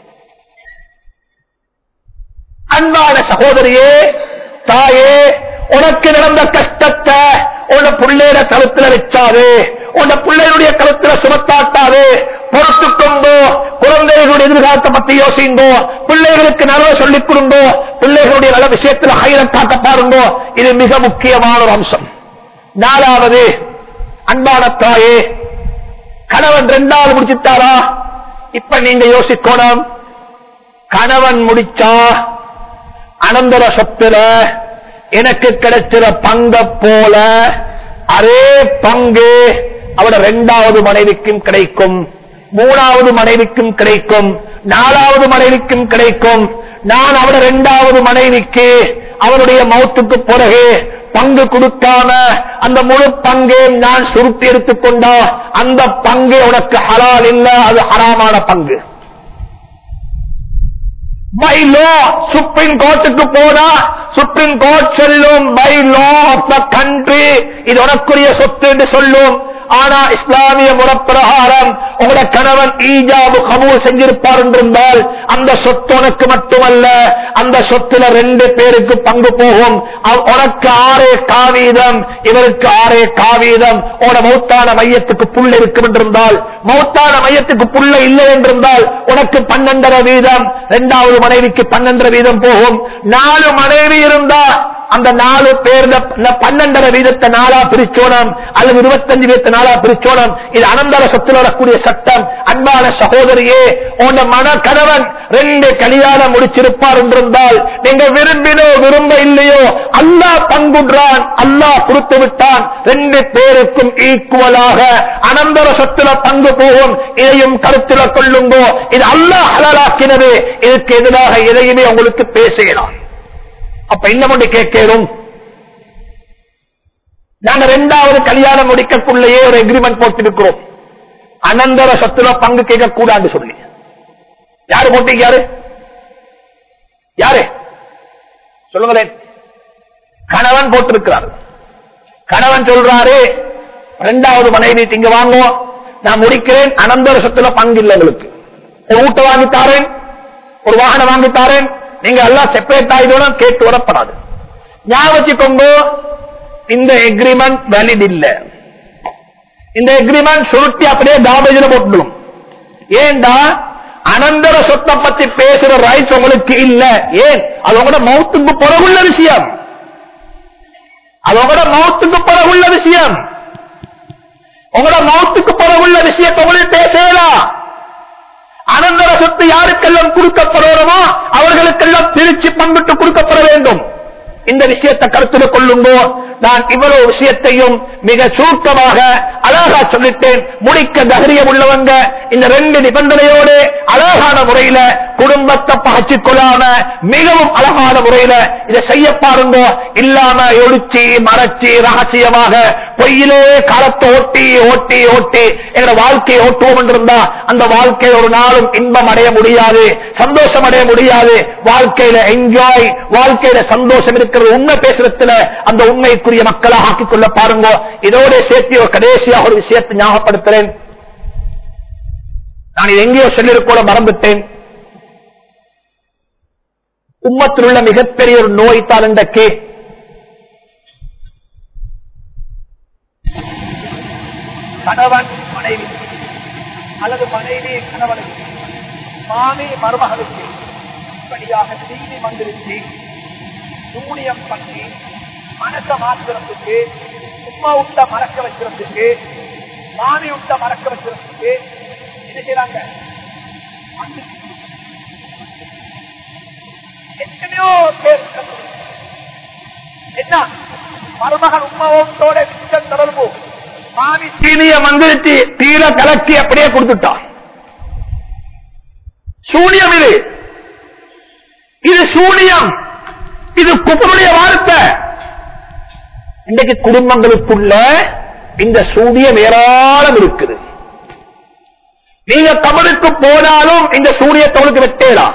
அன்பான சகோதரியே தாயே உனக்கு நடந்த கஷ்டத்தை உன பிள்ளையோட கழுத்துல வச்சாது உன பிள்ளைகளுடைய கழுத்துல சுமத்தாட்டாது பொறுத்துக்கொண்டோ குழந்தைகளுடைய எதிர்காலத்தை பத்தி யோசிங்கோ பிள்ளைகளுக்கு நல்ல சொல்லிக் கொடுங்கோ பிள்ளைகளுடைய நல்ல விஷயத்துல ஹைரம் காட்ட பாருங்கோ இது மிக முக்கியமான ஒரு அம்சம் நாலாவது அன்பான தாயே கணவன் ரெண்டாவது முடிச்சுட்டாரா இப்ப நீங்க யோசிக்கணும் கணவன் முடிச்சா அனந்தர சொத்துல எனக்கு கிடைச்சிற பங்க போல அதே பங்கு அவட இரண்டாவது மனைவிக்கும் கிடைக்கும் மூணாவது மனைவிக்கும் கிடைக்கும் நாலாவது மனைவிக்கும் கிடைக்கும் நான் அவட இரண்டாவது மனைவிக்கு அவருடைய மௌத்துக்கு பிறகு பங்கு கொடுக்காம அந்த முழு பங்கையும் நான் சுருட்டி எடுத்துக்கொண்டா அந்த பங்கு உனக்கு ஹலால் இல்ல அது ஹராமான பங்கு பை லோ சுப்ரீம் கோர்ட்டுக்கு போனா சுப்ரீம் கோர்ட் சொல்லும் by law of the country இது உனக்குரிய சொத்து என்று சொல்லும் ஆனா இஸ்லாமிய முறப்பிரகாரம் உங்களோட கணவன் ஈஜாபு கபூல் செஞ்சிருப்பார் என்றிருந்தால் அந்த சொத்து உனக்கு மட்டுமல்ல அந்த சொத்துல ரெண்டு பேருக்கு பங்கு போகும் அவ்- உனக்கு ஆறே காவீதம் இவருக்கு ஆறே காவீதம் உன மௌத்தான மையத்துக்கு புல் இருக்கும் என்றிருந்தால் மௌத்தான மையத்துக்கு புல்ல இல்லை என்றிருந்தால் உனக்கு பன்னெண்டரை வீதம் இரண்டாவது மனைவிக்கு பன்னெண்டரை வீதம் போகும் நாலு மனைவி இருந்தா அந்த நாலு பேர் பன்னெண்டரை வீதத்தை நாளா பிரிச்சோனம் அல்லது இருபத்தஞ்சு வீதத்தை நாளா பிரிச்சோனம் இது அனந்தர சொத்தில் வரக்கூடிய சட்டம் அன்பான சகோதரியே உன்ன மன கணவன் ரெண்டு கல்யாணம் முடிச்சிருப்பார் என்றிருந்தால் நீங்க விரும்பினோ விரும்ப இல்லையோ அல்லாஹ் பங்குன்றான் அல்லாஹ் கொடுத்து விட்டான் ரெண்டு பேருக்கும் ஈக்குவலாக அனந்தர சொத்துல பங்கு போகும் இதையும் கருத்துல கொள்ளுங்கோ இது அல்லாஹ் ஹலாலாக்கினது இதுக்கு எதிராக எதையுமே உங்களுக்கு பேசுகிறான் அப்ப என்ன கொண்டு கேட்கிறோம் நாங்க ரெண்டாவது கல்யாணம் முடிக்கக்குள்ளேயே ஒரு எக்ரிமெண்ட் போட்டிருக்கிறோம் அனந்தர சொத்துல பங்கு கேட்க கூடாது சொல்லி யாரு போட்டீங்க யாரு யாரு சொல்லுங்களேன் கணவன் போட்டிருக்கிறார் கணவன் சொல்றாரு ரெண்டாவது மனைவி இங்க வாங்குவோம் நான் முடிக்கிறேன் அனந்தர சொத்துல பங்கு இல்லை உங்களுக்கு ஒரு வீட்டை வாங்கி தாரேன் ஒரு வாகனம் வாங்கி தாரேன் நீங்க எல்லாம் செப்பரேட் ஆயிடும் கேட்டு வரப்படாது ஞாபகம் வச்சுக்கோங்க இந்த எக்ரிமெண்ட் வேலிட் இல்ல இந்த எக்ரிமெண்ட் சுருட்டி அப்படியே காபேஜில் போட்டுடும் ஏண்டா அனந்தர சொத்தை பத்தி பேசுற ரைட்ஸ் உங்களுக்கு இல்ல ஏன் அது உங்களோட மௌத்துக்கு பிறகுள்ள விஷயம் அது உங்களோட மௌத்துக்கு பிறகுள்ள விஷயம் உங்களோட மௌத்துக்கு பிறகுள்ள விஷயத்தை உங்களுக்கு பேசலாம் அனந்தர சொத்து யாருக்கெல்லாம் கொடுக்கப்படுறோமோ அவர்களுக்கெல்லாம் பிரிச்சு பங்கிட்டு கொடுக்கப்பட வேண்டும் இந்த விஷயத்தை கருத்தில் கொள்ளுங்கோ நான் இவ்வளவு விஷயத்தையும் மிக சுருக்கமாக அழகா சொல்லிட்டேன் முடிக்க தைரியம் உள்ளவங்க இந்த ரெண்டு நிபந்தனையோடு அழகான முறையில குடும்பத்தை பகச்சிக் கொள்ளாம மிகவும் அழகான முறையில இதை செய்ய பாருங்க இல்லாம ஒடிச்சு மறைச்சு ரகசியமாக பொய்யிலே காலத்தை ஓட்டி ஓட்டி ஓட்டி எங்களோட வாழ்க்கையை ஓட்டுவோம் என்றிருந்தா அந்த வாழ்க்கை ஒரு நாளும் இன்பம் அடைய முடியாது சந்தோஷம் அடைய முடியாது வாழ்க்கையில என்ஜாய் வாழ்க்கையில சந்தோஷம் இருக்கிறது உண்மை பேசுறதுல அந்த உண்மைக்குரிய மக்களாக ஆக்கிக் கொள்ள பாருங்க இதோட சேர்த்து ஒரு கடைசியாக ஒரு விஷயத்தை ஞாபகப்படுத்துறேன் நான் இது எங்கேயோ சொல்லிருக்கோட மறந்துட்டேன் உம்மத்தில் உள்ள மிகப்பெரிய ஒரு நோய் தான் இன்றைக்கு கணவன் மனைவி அல்லது மனைவி கணவனுக்கு மாமி மருமகளுக்கு இப்படியாக தீனி வந்துருச்சு சூனியம் பண்ணி மனச மாத்துறதுக்கு உமா விட்ட மறக்க வைக்கிறதுக்கு மாமி விட்ட மறக்க வைக்கிறதுக்கு என்ன செய்யறாங்க வந்து எத்தனையோ பேர் இருக்காங்க. என்ன மருமகன் உமாவோட மிச்சம் தொடர்பு மாமி சீனிய வந்துருச்சு தீர கலக்கி அப்படியே கொடுத்துட்டான் சூனியம் இது இது சூனியம் இது குப்பனுடைய வார்த்தை இன்றைக்கு குடும்பங்களுக்குள்ள இந்த சூனியம் ஏராளம் இருக்குது நீங்க கபலுக்கு போனாலும் இந்த சூரியத்தவளுக்கு வெட்டேலாம்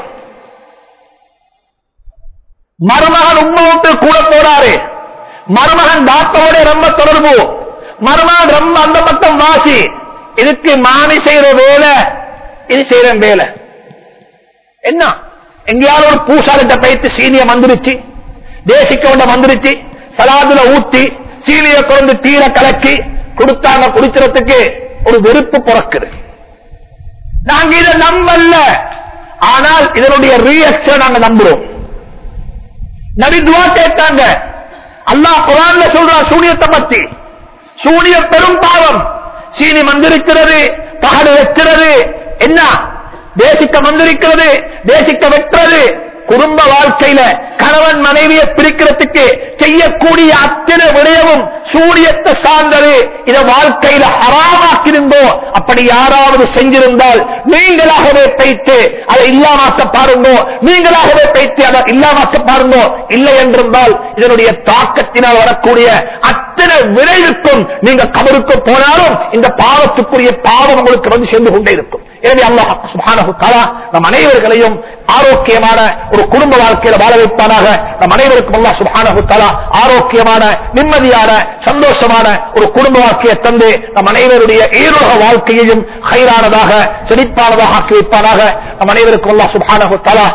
மருமகன் உண்மைட்டு கூட போறாரு மருமகன் டாக்டரோட ரொம்ப தொடர்பு மருமகன் ரொம்ப அந்த பக்கம் வாசி இதுக்கு மாமி செய்யற வேலை இது செய்யற வேலை என்ன எங்கேயாவது ஒரு பூசாரிட்ட பயிற்சி சீனியம் வந்துருச்சு தேசிக்க ஒன்றை வந்துருச்சு சலாதுல ஊத்தி சீனிய குறைந்து தீர கலக்கி கொடுத்தாங்க குடிக்கிறதுக்கு ஒரு வெறுப்பு பிறக்குது நாங்க இதை நம்பல ஆனால் இதனுடைய ரியாக்ஷன் நாங்க நம்புறோம் நபி துவா கேட்டாங்க அல்லாஹ் குரான்ல சொல்றா சூனியத்தை பத்தி சூனியம் பெரும் பாவம் சீனி மந்திருக்கிறது பகடு வைக்கிறது என்ன தேசிக்க மந்திரிக்கிறது தேசிக்க வெட்டுறது குடும்ப வாழ்க்கையில கணவன் மனைவியை பிரிக்கிறதுக்கு செய்யக்கூடிய அத்தனை விடயமும் சூரியத்தை சார்ந்தது இத வாழ்க்கையில ஹராமாக்கிருந்தோ அப்படி யாராவது செஞ்சிருந்தால் நீங்களாகவே பைத்து அதை இல்லாமாக்க பாருங்கோ நீங்களாகவே பைத்து அதை இல்லாமாக்க பாருங்கோ இல்லை என்றிருந்தால் இதனுடைய தாக்கத்தினால் வரக்கூடிய அத்தனை விளைவுக்கும் நீங்க கபருக்கு போனாலும் இந்த பாவத்துக்குரிய பாவம் உங்களுக்கு வந்து சேர்ந்து கொண்டே இருக்கும் எனவே அல்லாஹ் சுப்ஹானஹு தஆலா நம் அனைவர்களையும் ஆரோக்கியமான ஒரு குடும்ப வாழ்க்கையில வாழ வைப்பானாக நம் அனைவருக்கும் அல்லாஹ் சுப்ஹானஹு தஆலா ஆரோக்கியமான நிம்மதியான சந்தோஷமான ஒரு குடும்ப வாழ்க்கையை தந்து நம் அனைவருடைய ஈருலக வாழ்க்கையையும் ஹைரானதாக செழிப்பானதாக ஆக்கி வைப்பானாக நம் அனைவருக்கும் அல்லாஹ் சுப்ஹானஹு தஆலா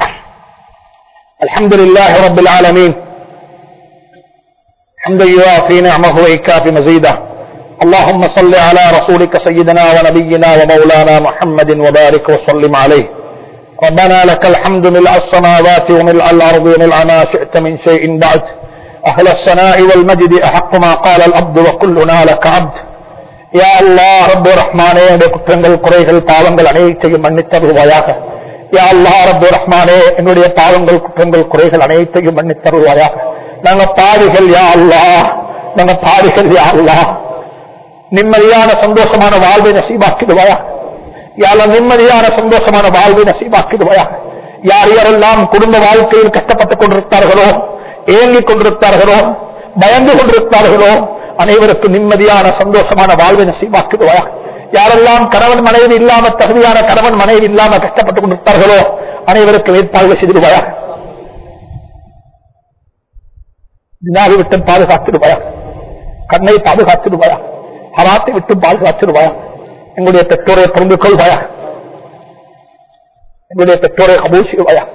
الحمد لله رب العالمين حمدا يوافي نعمه ويكافي مزيده اللهم صل على رسولك سيدنا ونبينا ومولانا محمد وبارك وسلم عليه ربنا لك الحمد ملء السماوات وملء الأرض وملء ما شئت من شيء بعد أهل الثناء والمجد أحق ما قال العبد وكلنا لك عبد يا الله رب رحمانே உடைய குற்றங்கள் குறைகள் பாவங்கள் அனைத்தையும் மன்னித்தருவாயாக யா அல்லா ரப்பு ரஹ்மானே என்னுடைய பாவங்கள் குற்றங்கள் குறைகள் அனைத்தையும் மன்னித்தருவாயாக நாங்க பாவிகள் யா அல்லா நாங்க பாவிகள் யா அல்லா நிம்மதியான சந்தோஷமான வாழ்வை நசீபாக்கிடுவாயா யார நிம்மதியான சந்தோஷமான வாழ்வை நசீபாக்கிடுவாயா யார் யாரெல்லாம் குடும்ப வாழ்க்கையில் கஷ்டப்பட்டுக் கொண்டிருக்கிறார்களோ ஏங்கிக் கொண்டிருக்கிறார்களோ பயந்து கொண்டிருக்கிறார்களோ அனைவருக்கும் நிம்மதியான சந்தோஷமான வாழ்வை நசீபாக்கிடுவாயா யாரெல்லாம் கணவன் மனைவி இல்லாம தகுதியான கணவன் மனைவி இல்லாம கஷ்டப்பட்டுக் கொண்டிருக்கிறார்களோ அனைவருக்கும் ஏற்பாடு செய்திடுவாயா வினாடி விட்டு பாதுகாத்திடுவாயா கண்ணை பாதுகாத்திடுவாயா ஹராத்தை விட்டு பாதுகாத்திடுவாயா எங்களுடைய பெற்றோரை புரிந்து கொள்வாயா எங்களுடைய பெற்றோரை கபூல் செய்வாயா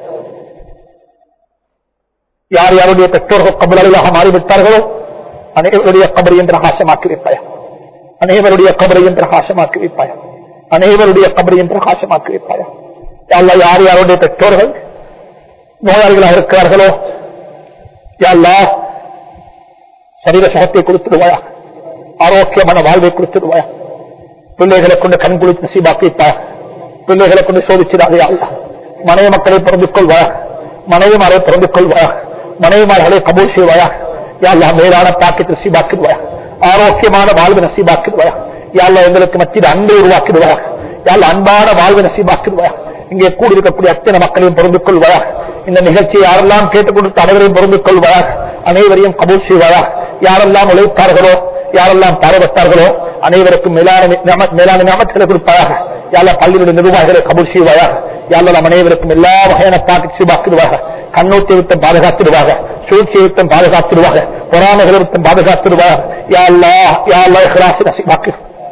யார் யாருடைய பெற்றோர்கள் கபலாக மாறிவிட்டார்களோ அனைவருடைய கபரி என்று ஆசமாக்கி வைப்பாயா அனைவருடைய கபரையும் பிரகாசமாக்கி வைப்பாயா அனைவருடைய கபரையும் பிரகாசமாக்கி வைப்பாயா யா அல்லாஹ் யார் யாருடைய பெற்றோர்கள் நோயாளிகளாக இருக்கிறார்களோ யா அல்லாஹ் சரீர சுகத்தை கொடுத்துடுவாயா ஆரோக்கியமான வாழ்வை கொடுத்துடுவாயா பிள்ளைகளை கொண்டு கண் குளித்து நசீபாக்கி வைப்பாயா பிள்ளைகளை கொண்டு சோதிச்சிடாதே அல்லா மனைவி மக்களை பிறந்து கொள்வாயா மனைவிமாரை பிறந்து கொள்வாயா மனைவிமார்களை கபூல் செய்வாயா யாழ்லா மேலான பாக்கெட் நசீபாக்கிடுவாயா ஆரோக்கியமான வாழ்வு நசீபாக்கிடுவாயா யாழ்லா எங்களுக்கு மத்தியில் அன்பை உருவாக்கிடுவாயா யாழ் அன்பான வாழ்வு நசீபாக்கிடுவாயா இங்கே கூடியிருக்கக்கூடிய அத்தனை மக்களையும் பொருந்து கொள்வாயா இந்த நிகழ்ச்சியை யாரெல்லாம் கேட்டுக் கொடுத்து அனைவரையும் பொருந்து கொள்வாயா அனைவரையும் கபூல் செய்வாயா யாரெல்லாம் உழைத்தார்களோ யாரெல்லாம் பாரபட்டார்களோ அனைவருக்கும் மேலான நியம- மேலான ஞாபகங்களை கொடுப்பாயாக யாழ பள்ளியுடைய நிர்வாகிகளை கபூல் செய்வாயா யாழ் நம் அனைவருக்கும் எல்லா வகையான பாக்கெட் சீபாக்கிடுவாக கண்ணூத்தை விட்டும் பாதுகாத்திடுவாங்க சூழ்ச்சியை விட்டும் பாதுகாத்திடுவாங்க பொறாமைகளை விட்டும் பாதுகாத்திடுவாங்க யா அல்லாஹ் யா அல்லாஹ் இஹ்லாஸை நசீபாக்கு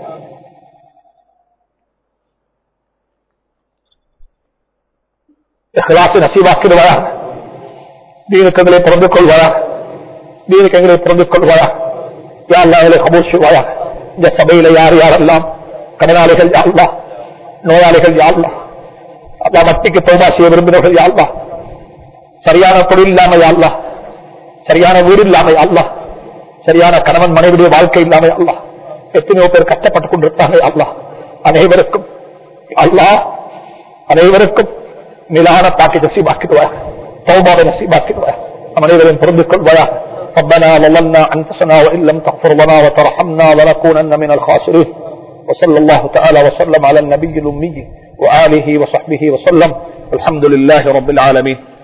இஹ்லாஸை நசீபாக்கிடுவாயா தீனுக்கு எங்களை பிறந்து கொள்வாயா தீனுக்கு எங்களை பிறந்து கொள்வாயா யா அல்லாஹ் எங்களை கபூல் செய்வாயா இந்த சபையில யார் யாரெல்லாம் கடனாளிகள் யா அல்லாஹ் நோயாளிகள் யா அல்லாஹ் அல்லா வட்டிக்கு தோபா செய்ய விரும்பினவர்கள் யா அல்லாஹ் சரியான தொழில் இல்லாம யா அல்லாஹ் சரியான வீடு இல்லாம யா அல்லாஹ் சரியான கணவன் மனைவியுடைய வாழ்க்கை இல்லாம யா அல்லாஹ் எத்தனையோ பேர் கஷ்டப்பட்டுக் கொண்டிருப்பாங்க யா அல்லாஹ் அனைவருக்கும் அல்லாஹ் அனைவருக்கும் நிலான பாக்கி நசீபாக்கிடுவார் தௌபாவை நசீபாக்கிடுவார் நம் அனைவரையும் புரிந்து கொள்வாயா ربنا ظلمنا انفسنا وان لم تغفر لنا وترحمنا لنكونن من الخاسرين وصلى الله تعالى وسلم على النبي الامي واله وصحبه وسلم الحمد لله رب العالمين